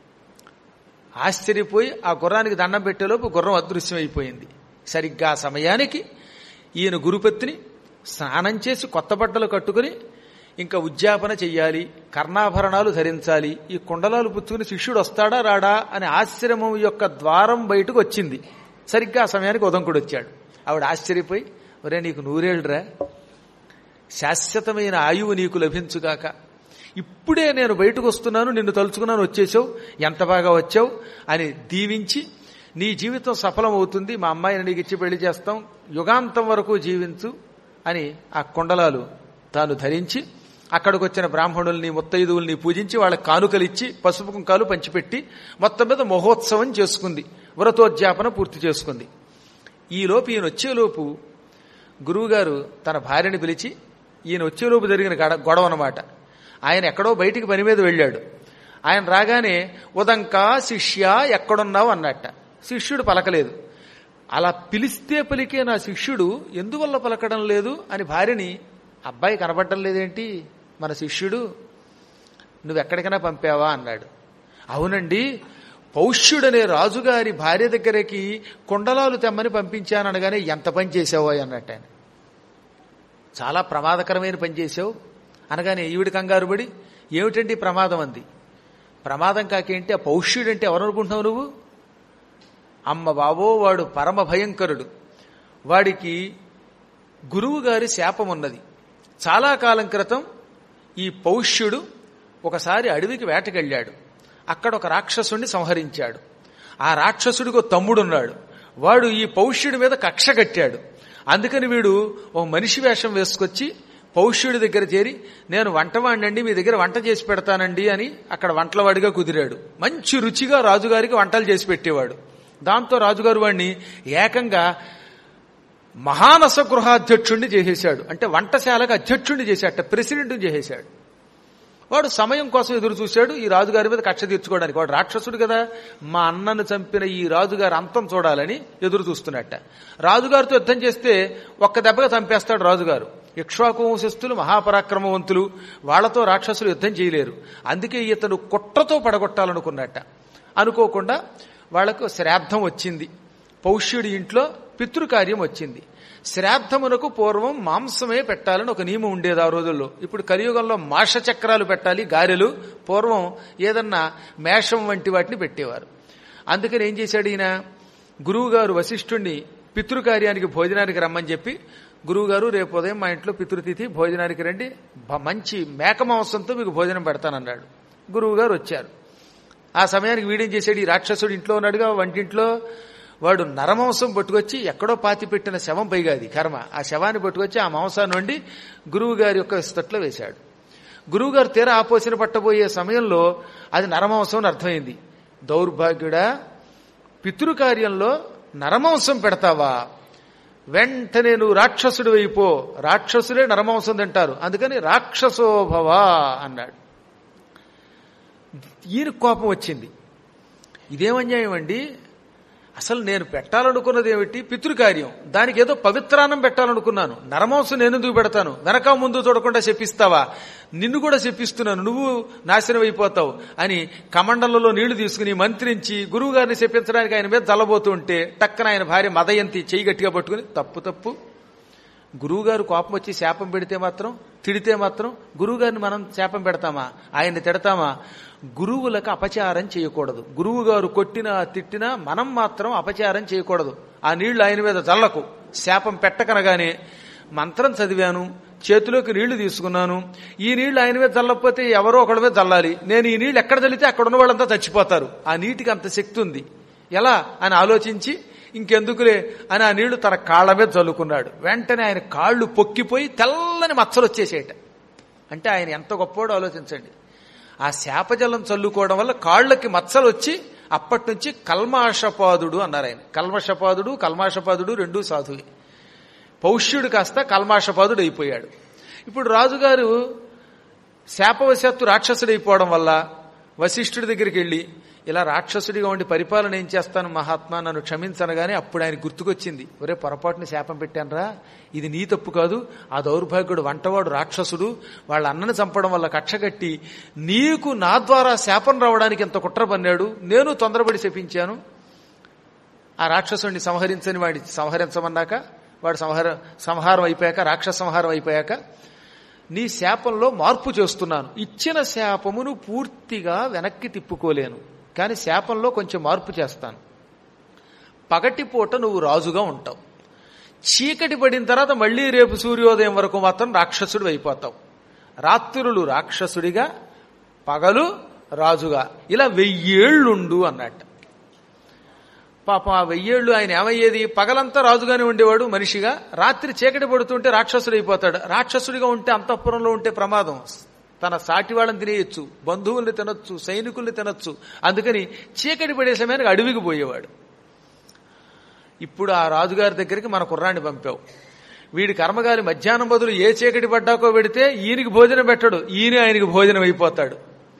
[SPEAKER 2] ఆశ్చర్యపోయి ఆ గుర్రానికి దండం పెట్టేలోపు గుర్రం అదృశ్యమైపోయింది సరిగ్గా ఆ సమయానికి ఈయన గురుపత్ని స్నానం చేసి కొత్త బట్టలు కట్టుకుని ఇంకా ఉద్యాపన చెయ్యాలి కర్ణాభరణాలు ధరించాలి ఈ కుండలాలు పుచ్చుకుని శిష్యుడు వస్తాడా రాడా అని ఆశ్రమం యొక్క ద్వారం బయటకు వచ్చింది సరిగ్గా ఆ సమయానికి ఉదంకుడు వచ్చాడు ఆవిడ ఆశ్చర్యపోయి ఒరే నీకు నూరేళ్ళరా శాశ్వతమైన ఆయువు నీకు లభించుగాక ఇప్పుడే నేను బయటకు వస్తున్నాను నిన్ను తలుచుకున్నాను వచ్చేసావు ఎంత బాగా వచ్చావు అని దీవించి నీ జీవితం సఫలమవుతుంది మా అమ్మాయిని నీకు ఇచ్చి పెళ్లి చేస్తాం యుగాంతం వరకు జీవించు అని ఆ కుండలాలు తాను ధరించి అక్కడికి వచ్చిన బ్రాహ్మణుల్ని ముత్తైదువుల్ని పూజించి వాళ్ళకి కానుకలిచ్చి పసుపు కుంకాలు పంచిపెట్టి మొత్తం మీద మహోత్సవం చేసుకుంది వ్రతోద్యాపన పూర్తి చేసుకుంది ఈలోపు ఈయన వచ్చేలోపు గురువుగారు తన భార్యని పిలిచి ఈయన వచ్చేలోపు జరిగిన గడ- గొడవ అనమాట ఆయన ఎక్కడో బయటికి పని మీద వెళ్ళాడు ఆయన రాగానే ఉదంక శిష్య ఎక్కడున్నావు అన్నట్ట శిష్యుడు పలకలేదు అలా పిలిస్తే పలికే నా శిష్యుడు ఎందువల్ల పలకడం లేదు అని భార్యని అబ్బాయి కనబడటం లేదేంటి మన శిష్యుడు నువ్వెక్కడికైనా పంపావా అన్నాడు అవునండి పౌష్యుడనే రాజుగారి భార్య దగ్గరికి కుండలాలు తెమ్మని పంపించాను అనగానే ఎంత పని చేసావో అన్నట్టు ఆయన చాలా ప్రమాదకరమైన పని చేసావు అనగానే ఈవిడ కంగారు పడి ఏమిటండి ప్రమాదం అంది ప్రమాదం కాకేంటి ఆ పౌష్యుడంటే ఎవరు అనుకుంటున్నావు నువ్వు అమ్మ బాబో వాడు పరమ భయంకరుడు వాడికి గురువు గారి శాపం ఉన్నది చాలా కాలం క్రితం ఈ పౌష్యుడు ఒకసారి అడవికి వేటకెళ్ళాడు అక్కడ ఒక రాక్షసుడిని సంహరించాడు ఆ రాక్షసుడికి ఒక తమ్ముడున్నాడు వాడు ఈ పౌష్యుడి మీద కక్ష కట్టాడు అందుకని వీడు ఓ మనిషి వేషం వేసుకొచ్చి పౌష్యుడి దగ్గర చేరి నేను వంటవాడినండి మీ దగ్గర వంట చేసి పెడతానండి అని అక్కడ వంటలవాడిగా కుదిరాడు మంచి రుచిగా రాజుగారికి వంటలు చేసి పెట్టేవాడు దాంతో రాజుగారు వాడిని ఏకంగా మహానస గృహాధ్యక్షుణ్ణి చేసేశాడు అంటే వంటశాలకు అధ్యక్షుణ్ణి చేశాట ప్రెసిడెంట్ని చేసేశాడు వాడు సమయం కోసం ఎదురు చూశాడు ఈ రాజుగారి మీద కక్ష తీర్చుకోవడానికి వాడు రాక్షసుడు కదా మా అన్నను చంపిన ఈ రాజుగారి అంతం చూడాలని ఎదురు చూస్తున్నట్ట రాజుగారితో యుద్ధం చేస్తే ఒక్క దెబ్బగా చంపేస్తాడు రాజుగారు ఇక్ష్వాకు వంశస్థులు మహాపరాక్రమవంతులు వాళ్లతో రాక్షసులు యుద్ధం చేయలేరు అందుకే ఇతను కుట్రతో పడగొట్టాలనుకున్నట్ట అనుకోకుండా వాళ్లకు శ్రాద్ధం వచ్చింది పౌష్యుడి ఇంట్లో పితృకార్యం వచ్చింది శ్రాద్ధమునకు పూర్వం మాంసమే పెట్టాలని ఒక నియమం ఉండేది ఆ రోజుల్లో ఇప్పుడు కలియుగంలో మాష చక్రాలు పెట్టాలి గారెలు పూర్వం ఏదన్నా మేషం వంటి వాటిని పెట్టేవారు అందుకని ఏం చేశాడు ఈయన గురువుగారు వశిష్ఠుణ్ణి పితృకార్యానికి భోజనానికి రమ్మని చెప్పి గురువుగారు రేపు ఉదయం మా ఇంట్లో పితృతిథి భోజనానికి రండి బ- మంచి మేక మాంసంతో మీకు భోజనం పెడతానన్నాడు గురువుగారు వచ్చారు ఆ సమయానికి వీడేం చేశాడు ఈ రాక్షసుడు ఇంట్లో ఉన్నాడుగా వంటింట్లో వాడు నరమాంసం పట్టుకొచ్చి ఎక్కడో పాతి పెట్టిన శవం పైగా అది కర్మ ఆ శవాన్ని పట్టుకొచ్చి ఆ మాంసాన్ని వండి గురువు గారి యొక్క విస్తట్లో వేశాడు గురువు గారు తీరా ఆపోసిన పట్టబోయే సమయంలో అది నరమాంసం అని అర్థమైంది దౌర్భాగ్యుడా పితృకార్యంలో నరమాంసం పెడతావా వెంటనే నువ్వు రాక్షసుడు అయిపో రాక్షసులే నరమాంసం తింటారు అందుకని రాక్షసోభవా అన్నాడు ఈయన కోపం వచ్చింది ఇదేమన్యాయం అండి అసలు నేను పెట్టాలనుకున్నది ఏమిటి పితృకార్యం దానికి ఏదో పవిత్రాన్నం పెట్టాలనుకున్నాను నరమాంసం నేను ఎందుకు పెడతాను వెనక ముందు చూడకుండా చెప్పిస్తావా నిన్ను కూడా చెప్పిస్తున్నాను నువ్వు నాశనం అయిపోతావు అని కమండలలో నీళ్లు తీసుకుని మంత్రించి గురువు గారిని చెప్పించడానికి ఆయన మీద చల్లబోతుంటే టక్కన ఆయన భార్య మదయంతి చెయ్యి గట్టిగా పట్టుకుని తప్పు తప్పు గురువుగారు కోపం వచ్చి శాపం పెడితే మాత్రం తిడితే మాత్రం గురువుగారిని మనం శాపం పెడతామా ఆయన్ని తిడతామా గురువులకు అపచారం చేయకూడదు గురువు గారు కొట్టినా తిట్టినా మనం మాత్రం అపచారం చేయకూడదు ఆ నీళ్లు ఆయన మీద జల్లకు శాపం పెట్టకనగానే మంత్రం చదివాను చేతిలోకి నీళ్లు తీసుకున్నాను ఈ నీళ్లు ఆయన మీద చల్లకపోతే ఎవరో ఒకడి మీద చల్లాలి నేను ఈ నీళ్లు ఎక్కడ చల్లితే అక్కడ ఉన్న వాళ్ళంతా చచ్చిపోతారు ఆ నీటికి అంత శక్తి ఉంది ఎలా అని ఆలోచించి ఇంకెందుకులే అని ఆ నీళ్లు తన కాళ్ళ మీద చల్లుకున్నాడు వెంటనే ఆయన కాళ్ళు పొక్కిపోయి తెల్లని మచ్చలు వచ్చేసేట అంటే ఆయన ఎంత గొప్పోడో ఆలోచించండి ఆ శాపజలం చల్లుకోవడం వల్ల కాళ్ళకి మచ్చలు వచ్చి అప్పటి నుంచి కల్మాషపాదుడు అన్నారు ఆయన కల్మషపాదుడు కల్మాషపాదుడు రెండూ సాధువే పౌష్యుడు కాస్త కల్మాషపాదుడు అయిపోయాడు ఇప్పుడు రాజుగారు శాపవశాత్తు రాక్షసుడైపోవడం వల్ల వశిష్ఠుడి దగ్గరికి వెళ్ళి ఇలా రాక్షసుడిగా ఉండి పరిపాలన ఏం చేస్తాను మహాత్మా నన్ను క్షమించనగానే అప్పుడు ఆయన గుర్తుకొచ్చింది ఒరే పొరపాటుని శాపం పెట్టానరా ఇది నీ తప్పు కాదు ఆ దౌర్భాగ్యుడు వంటవాడు రాక్షసుడు వాళ్ళ అన్నని చంపడం వల్ల కక్షగట్టి నీకు నా ద్వారా శాపం రావడానికి ఎంత కుట్ర పన్నాడు నేను తొందరపడి శపించాను ఆ రాక్షసుడిని సంహరించని వాడి సంహరించమన్నాక వాడు సంహార సంహారం అయిపోయాక రాక్షస సంహారం అయిపోయాక నీ శాపంలో మార్పు చేస్తున్నాను ఇచ్చిన శాపమును పూర్తిగా వెనక్కి తిప్పుకోలేను కానీ శాపంలో కొంచెం మార్పు చేస్తాను పగటిపూట నువ్వు రాజుగా ఉంటావు చీకటి పడిన తర్వాత మళ్ళీ రేపు సూర్యోదయం వరకు మాత్రం రాక్షసుడు అయిపోతావు రాత్రులు రాక్షసుడిగా పగలు రాజుగా ఇలా వెయ్యేళ్లుండు అన్నట్టు పాపం ఆ వెయ్యేళ్లు ఆయన ఏమయ్యేది పగలంతా రాజుగానే ఉండేవాడు మనిషిగా రాత్రి చీకటి పడుతుంటే రాక్షసుడు అయిపోతాడు రాక్షసుడిగా ఉంటే అంతఃపురంలో ఉంటే ప్రమాదం తన సాటి వాళ్ళని తినేయచ్చు బంధువుల్ని తినొచ్చు సైనికుల్ని తినొచ్చు అందుకని చీకటి పడే సమయానికి అడవికి పోయేవాడు ఇప్పుడు ఆ రాజుగారి దగ్గరికి మన కుర్రాన్ని పంపావు వీడి కర్మగాలి మధ్యాహ్నం బదులు ఏ చీకటి పడ్డాకో పెడితే ఈయనకి భోజనం పెట్టడు ఈయన ఆయనకి భోజనం అయిపోతాడు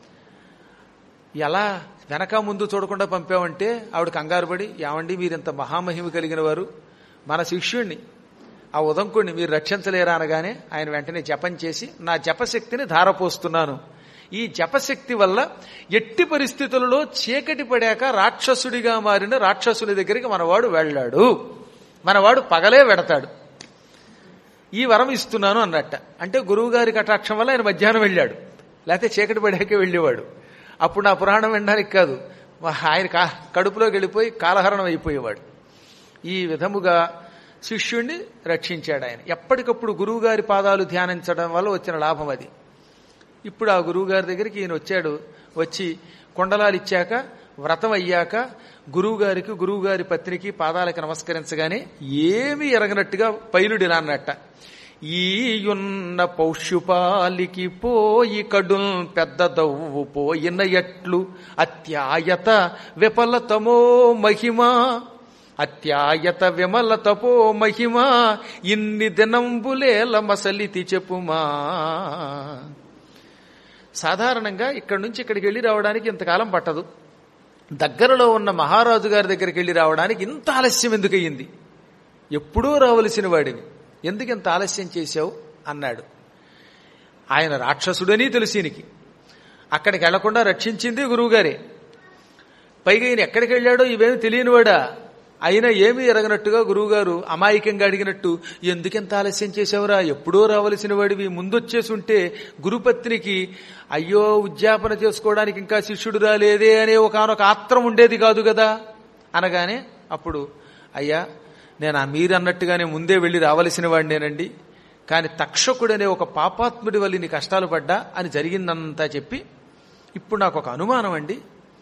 [SPEAKER 2] ఎలా వెనక ముందు చూడకుండా పంపామంటే ఆవిడ కంగారు పడి ఏమండి మీరింత మహామహిమ కలిగిన వారు మన శిష్యుణ్ణి ఆ ఉదంకుడిని మీరు రక్షించలేరా అనగానే ఆయన వెంటనే జపం చేసి నా జపశక్తిని ధారపోస్తున్నాను ఈ జపశక్తి వల్ల ఎట్టి పరిస్థితులలో చీకటి పడాక రాక్షసుడిగా మారిన రాక్షసుని దగ్గరికి మనవాడు వెళ్ళాడు మనవాడు పగలే వెడతాడు ఈ వరం ఇస్తున్నాను అన్నట్ట అంటే గురువు గారి కటాక్షం వల్ల ఆయన మధ్యాహ్నం వెళ్ళాడు లేకపోతే చీకటి పడాకే వెళ్ళేవాడు అప్పుడు నా పురాణం వినడానికి కాదు ఆయన కా కడుపులోకి వెళ్ళిపోయి కాలహరణం అయిపోయేవాడు ఈ విధముగా శిష్యుణ్ణి రక్షించాడు ఆయన ఎప్పటికప్పుడు గురువుగారి పాదాలు ధ్యానించడం వల్ల వచ్చిన లాభం అది ఇప్పుడు ఆ గురువుగారి దగ్గరికి ఈయన వచ్చాడు వచ్చి కొండలాలు ఇచ్చాక వ్రతం అయ్యాక గురువుగారికి గురువుగారి పత్నికి పాదాలకు నమస్కరించగానే ఏమీ ఎరగనట్టుగా పైలుడిలా అన్నట్ట ఈయున్న పౌష్యుపాలికి పోయి కడుల్ పెద్ద దవ్వు పోయిన ఎట్లు అత్యాయత విఫలతమో మహిమా అత్యాయత విమలతపో మహిమా ఇన్ని దినంబులేల మసలితి చెప్పుమా సాధారణంగా ఇక్కడి నుంచి ఇక్కడికి వెళ్ళి రావడానికి ఇంతకాలం పట్టదు దగ్గరలో ఉన్న మహారాజు గారి దగ్గరికి వెళ్ళి రావడానికి ఇంత ఆలస్యం ఎందుకు అయ్యింది ఎప్పుడూ రావలసిన వాడివి ఎందుకు ఇంత ఆలస్యం చేశావు అన్నాడు ఆయన రాక్షసుడని తెలుసీనికి అక్కడికి వెళ్లకుండా రక్షించింది గురువుగారే పైగా ఈయన ఎక్కడికి వెళ్ళాడో ఇవేమి తెలియనివాడా అయినా ఏమీ ఎరగనట్టుగా గురువుగారు అమాయకంగా అడిగినట్టు ఎందుకెంత ఆలస్యం చేశావురా ఎప్పుడో రావలసిన వాడివి ముందొచ్చేసి ఉంటే గురుపత్నికి అయ్యో ఉద్యాపన చేసుకోవడానికి ఇంకా శిష్యుడు రాలేదే అనే ఒకనొక ఆత్రం ఉండేది కాదు కదా అనగానే అప్పుడు అయ్యా నేను ఆ మీరన్నట్టుగానే ముందే వెళ్ళి రావలసిన వాడినేనండి కానీ తక్షకుడనే ఒక పాపాత్ముడి వల్ల నీ కష్టాలు పడ్డా అని జరిగిందంతా చెప్పి ఇప్పుడు నాకు ఒక అనుమానం అండి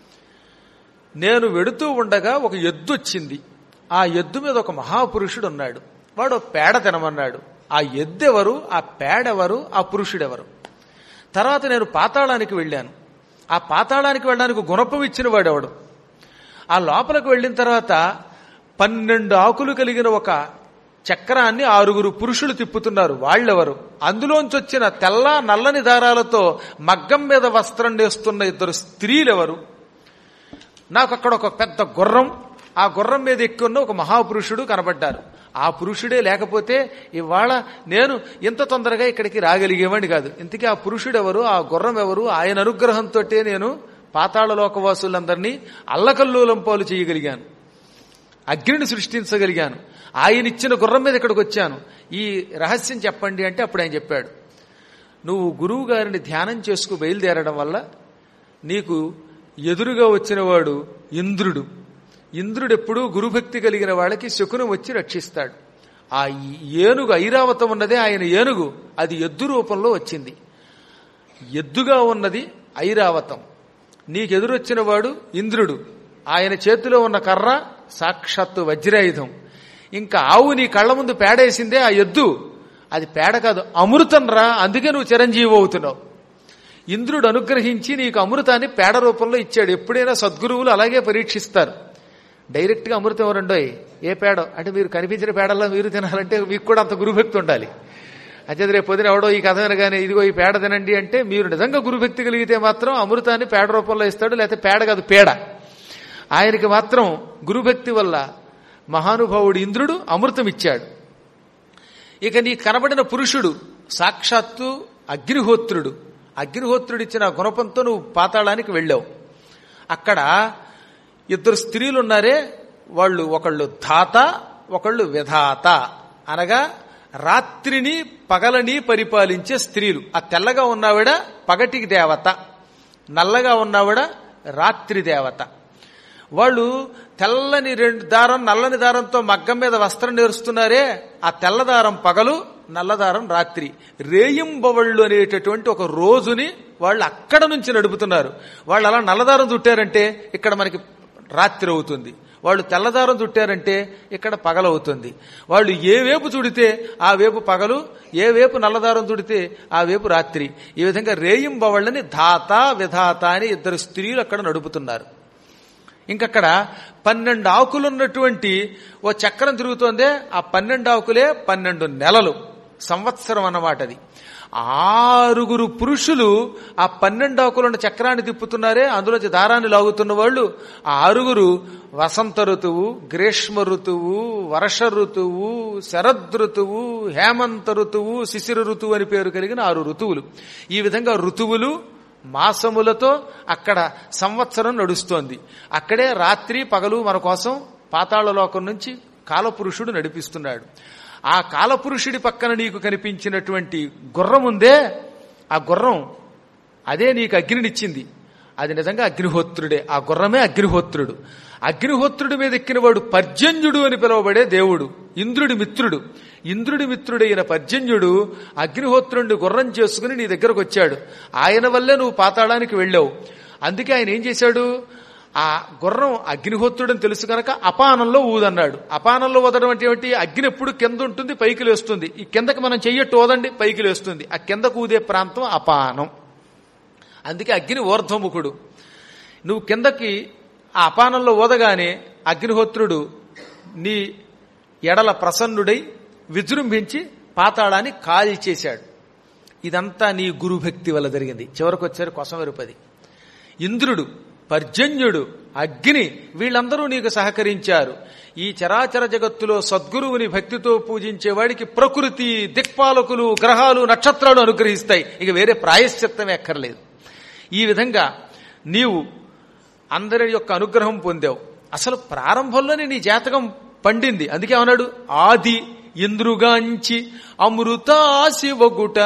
[SPEAKER 2] నేను వెడుతూ ఉండగా ఒక ఎద్దు వచ్చింది ఆ ఎద్దు మీద ఒక మహాపురుషుడు ఉన్నాడు వాడు పేడ తినమన్నాడు ఆ ఎద్దెవరు ఆ పేడెవరు ఆ పురుషుడెవరు తర్వాత నేను పాతాళానికి వెళ్ళాను ఆ పాతాళానికి వెళ్ళడానికి గుణపం ఇచ్చిన వాడెవడు ఆ లోపలికి వెళ్ళిన తర్వాత పన్నెండు ఆకులు కలిగిన ఒక చక్రాన్ని ఆరుగురు పురుషులు తిప్పుతున్నారు వాళ్ళెవరు అందులోంచి వచ్చిన తెల్ల నల్లని దారాలతో మగ్గం మీద వస్త్రం నేస్తున్న ఇద్దరు స్త్రీలెవరు నాకు అక్కడ ఒక పెద్ద గుర్రం ఆ గుర్రం మీద ఎక్కున్న ఒక మహాపురుషుడు కనబడ్డారు ఆ పురుషుడే లేకపోతే ఇవాళ నేను ఇంత తొందరగా ఇక్కడికి రాగలిగేవాడిని కాదు ఇంతకీ ఆ పురుషుడు ఎవరు ఆ గుర్రం ఎవరు ఆయన అనుగ్రహంతో నేను పాతాళ లోకవాసులందరినీ అల్లకల్లోలం పాలు చేయగలిగాను అగ్నిని సృష్టించగలిగాను ఆయన ఇచ్చిన గుర్రం మీద ఇక్కడికి వచ్చాను ఈ రహస్యం చెప్పండి అంటే అప్పుడు ఆయన చెప్పాడు నువ్వు గురువు గారిని ధ్యానం చేసుకు బయలుదేరడం వల్ల నీకు ఎదురుగా వచ్చినవాడు ఇంద్రుడు ఇంద్రుడు ఎప్పుడూ గురుభక్తి కలిగిన వాళ్ళకి శకునం వచ్చి రక్షిస్తాడు ఆ ఏనుగు ఐరావతం ఉన్నదే ఆయన ఏనుగు అది ఎద్దు రూపంలో వచ్చింది ఎద్దుగా ఉన్నది ఐరావతం నీకెదురొచ్చిన వాడు ఇంద్రుడు ఆయన చేతిలో ఉన్న కర్ర సాక్షాత్తు వజ్రాయుధం ఇంకా ఆవు నీ కళ్ళ ముందు పేడేసిందే ఆ ఎద్దు అది పేడ కాదు అమృతం రా అందుకే నువ్వు చిరంజీవి అవుతున్నావు ఇంద్రుడు అనుగ్రహించి నీకు అమృతాన్ని పేడ రూపంలో ఇచ్చాడు ఎప్పుడైనా సద్గురువులు అలాగే పరీక్షిస్తారు డైరెక్ట్ గా అమృతం ఎవరండోయ్ ఏ పేడ అంటే మీరు కనిపించిన పేడల్లో మీరు తినాలంటే మీకు కూడా అంత గురుభక్తి ఉండాలి అదే రేపు పొద్దున ఎవడో ఈ కథ వినగానే ఇదిగో ఈ పేడ తినండి అంటే మీరు నిజంగా గురుభక్తి కలిగితే మాత్రం అమృతాన్ని పేడ రూపంలో ఇస్తాడు లేకపోతే పేడ కాదు పేడ ఆయనకి మాత్రం గురుభక్తి వల్ల మహానుభావుడు ఇంద్రుడు అమృతం ఇచ్చాడు ఇక నీ కనబడిన పురుషుడు సాక్షాత్తు అగ్నిహోత్రుడు అగ్నిహోత్రుడు ఇచ్చిన గుణపంతో నువ్వు పాతాళానికి వెళ్ళావు అక్కడ ఇద్దరు స్త్రీలు ఉన్నారే వాళ్ళు ఒకళ్ళు ధాత ఒకళ్ళు విధాత అనగా రాత్రిని పగలని పరిపాలించే స్త్రీలు ఆ తెల్లగా ఉన్నావిడ పగటికి దేవత నల్లగా ఉన్నావిడ రాత్రి దేవత వాళ్ళు తెల్లని రెండు దారం నల్లని దారంతో మగ్గం మీద వస్త్రం నేరుస్తున్నారే ఆ తెల్ల దారం పగలు నల్లదారం రాత్రి రేయింబవళ్ళు అనేటటువంటి ఒక రోజుని వాళ్ళు అక్కడ నుంచి నడుపుతున్నారు వాళ్ళు అలా నల్లదారం చుట్టారంటే ఇక్కడ మనకి రాత్రి అవుతుంది వాళ్ళు తెల్లదారం చుట్టారంటే ఇక్కడ పగలవుతుంది వాళ్ళు ఏ వేపు చుడితే ఆ వేపు పగలు ఏ వేపు నల్లదారం చుడితే ఆ వేపు రాత్రి ఈ విధంగా రేయింబవళ్ళని ధాత విధాత అని ఇద్దరు స్త్రీలు అక్కడ నడుపుతున్నారు ఇంకక్కడ పన్నెండు ఆకులున్నటువంటి ఓ చక్రం తిరుగుతోందే ఆ పన్నెండు ఆకులే పన్నెండు నెలలు సంవత్సరం అన్నమాట అది ఆరుగురు పురుషులు ఆ పన్నెండు ఆకులున్న చక్రాన్ని తిప్పుతున్నారే అందులోంచి దారాన్ని లాగుతున్న వాళ్ళు ఆ ఆరుగురు వసంత ఋతువు గ్రీష్మ ఋతువు వర్ష ఋతువు శరద్ ఋతువు హేమంత ఋతువు శిశిర ఋతువు అని పేరు కలిగిన ఆరు ఋతువులు ఈ విధంగా ఋతువులు మాసములతో అక్కడ సంవత్సరం నడుస్తోంది అక్కడే రాత్రి పగలు మన కోసం పాతాళలోకం నుంచి కాలపురుషుడు నడిపిస్తున్నాడు ఆ కాలపురుషుడి పక్కన నీకు కనిపించినటువంటి గుర్రం ఉందే ఆ గుర్రం అదే నీకు అగ్నినిచ్చింది అది నిజంగా అగ్నిహోత్రుడే ఆ గుర్రమే అగ్నిహోత్రుడు అగ్నిహోత్రుడి మీద ఎక్కినవాడు పర్జన్యుడు అని పిలువబడే దేవుడు ఇంద్రుడి మిత్రుడు ఇంద్రుడి మిత్రుడైన పర్జన్యుడు అగ్నిహోత్రుడిని గుర్రం చేసుకుని నీ దగ్గరకు వచ్చాడు ఆయన వల్లే నువ్వు పాతాళానికి వెళ్ళావు అందుకే ఆయన ఏం చేశాడు ఆ గుర్రం అగ్నిహోత్రుడని తెలుసు కనుక అపానంలో ఊదన్నాడు అపానంలో ఊదడం అంటే ఏమిటి అగ్ని ఎప్పుడు కింద ఉంటుంది పైకి లేస్తుంది ఈ కిందకి మనం చెయ్యట్టు ఊదండి పైకి లేస్తుంది ఆ కిందకు ఊదే ప్రాంతం అపానం అందుకే అగ్ని ఊర్ధ్వముఖుడు నువ్వు కిందకి ఆ అపానంలో ఊదగానే అగ్నిహోత్రుడు నీ ఎడల ప్రసన్నుడై విజృంభించి పాతాళాన్ని కాలి చేశాడు ఇదంతా నీ గురుభక్తి వల్ల జరిగింది చివరకు వచ్చారు కొసమెరుపది ఇంద్రుడు పర్జన్యుడు అగ్ని వీళ్ళందరూ నీకు సహకరించారు ఈ చరాచర జగత్తులో సద్గురువుని భక్తితో పూజించేవాడికి ప్రకృతి దిక్పాలకులు గ్రహాలు నక్షత్రాలు అనుగ్రహిస్తాయి ఇక వేరే ప్రాయశ్చిత్తమే అక్కర్లేదు ఈ విధంగా నీవు అందరి యొక్క అనుగ్రహం పొందావు అసలు ప్రారంభంలోనే నీ జాతకం పండింది అందుకే అన్నాడు ఆది ఇంద్రుగాంచి అమృతాసి ఒగుట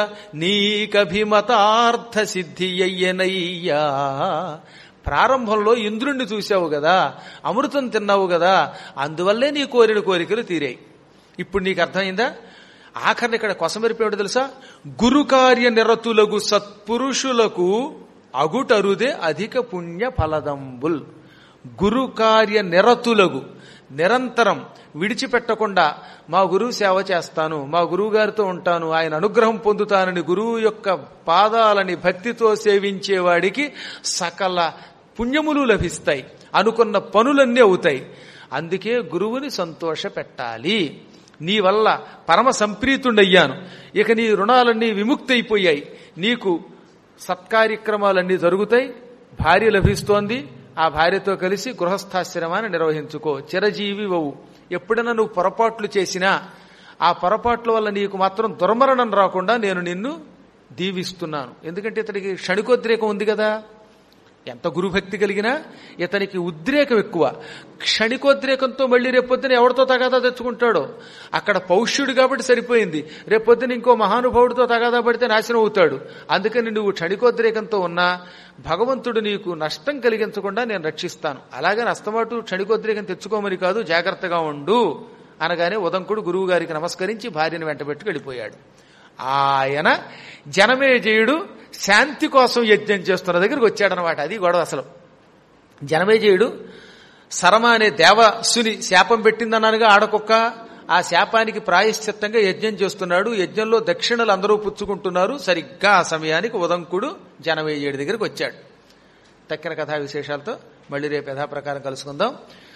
[SPEAKER 2] నీకభిమతార్థ సిద్ధి అయ్యనయ్యా ప్రారంభంలో ఇంద్రుణ్ణి చూశావు కదా అమృతం తిన్నావు కదా అందువల్లే నీ కోరిన కోరికలు తీరాయి ఇప్పుడు నీకు అర్థమైందా ఆఖరిని ఇక్కడ కొసమెరిపేడు తెలుసా గురు కార్య నిరతులగు సత్పురుషులకు అగుటరుదే అధిక పుణ్య ఫలదంబుల్ గురు కార్య నిరతులగు నిరంతరం విడిచిపెట్టకుండా మా గురువు సేవ చేస్తాను మా గురువు గారితో ఉంటాను ఆయన అనుగ్రహం పొందుతానని గురువు యొక్క పాదాలని భక్తితో సేవించేవాడికి సకల పుణ్యములు లభిస్తాయి అనుకున్న పనులన్నీ అవుతాయి అందుకే గురువుని సంతోష పెట్టాలి నీ వల్ల పరమ సంప్రీతుండయ్యాను ఇక నీ రుణాలన్నీ విముక్తి అయిపోయాయి నీకు సత్కార్యక్రమాలన్నీ జరుగుతాయి భార్య లభిస్తోంది ఆ భార్యతో కలిసి గృహస్థాశ్రమాన్ని నిర్వహించుకో చిరజీవి వవు ఎప్పుడైనా నువ్వు పొరపాట్లు చేసినా ఆ పొరపాట్ల వల్ల నీకు మాత్రం దుర్మరణం రాకుండా నేను నిన్ను దీవిస్తున్నాను ఎందుకంటే ఇతడికి క్షణికోద్రేకం ఉంది కదా ఎంత గురుభక్తి కలిగినా ఇతనికి ఉద్రేకం ఎక్కువ క్షణికోద్రేకంతో మళ్ళీ రేపొద్దున ఎవరితో తగాదా తెచ్చుకుంటాడో అక్కడ పౌష్యుడు కాబట్టి సరిపోయింది రేపొద్దున ఇంకో మహానుభావుడితో తగాదా పడితే నాశనం అవుతాడు అందుకని నువ్వు క్షణికోద్రేకంతో ఉన్నా భగవంతుడు నీకు నష్టం కలిగించకుండా నేను రక్షిస్తాను అలాగని అస్తమాటు క్షణికోద్రేకం తెచ్చుకోమని కాదు జాగ్రత్తగా ఉండు అనగానే ఉదంకుడు గురువు గారికి నమస్కరించి భార్యను వెంటబెట్టుకు వెళ్ళిపోయాడు ఆయన జనమేజయుడు శాంతి కోసం యజ్ఞం చేస్తున్న దగ్గరికి వచ్చాడనమాట అది గొడవ అసలు జనమేజయుడు సరమ అనే దేవసుని శాపం పెట్టిందన్నానుగా ఆడకొక్క ఆ శాపానికి ప్రాయశ్చిత్తంగా యజ్ఞం చేస్తున్నాడు యజ్ఞంలో దక్షిణలు అందరూ పుచ్చుకుంటున్నారు సరిగ్గా ఆ సమయానికి ఉదంకుడు జనమేజయుడి దగ్గరికి వచ్చాడు తక్కిన కథా విశేషాలతో మళ్ళీ రేపు యథాప్రకారం కలుసుకుందాం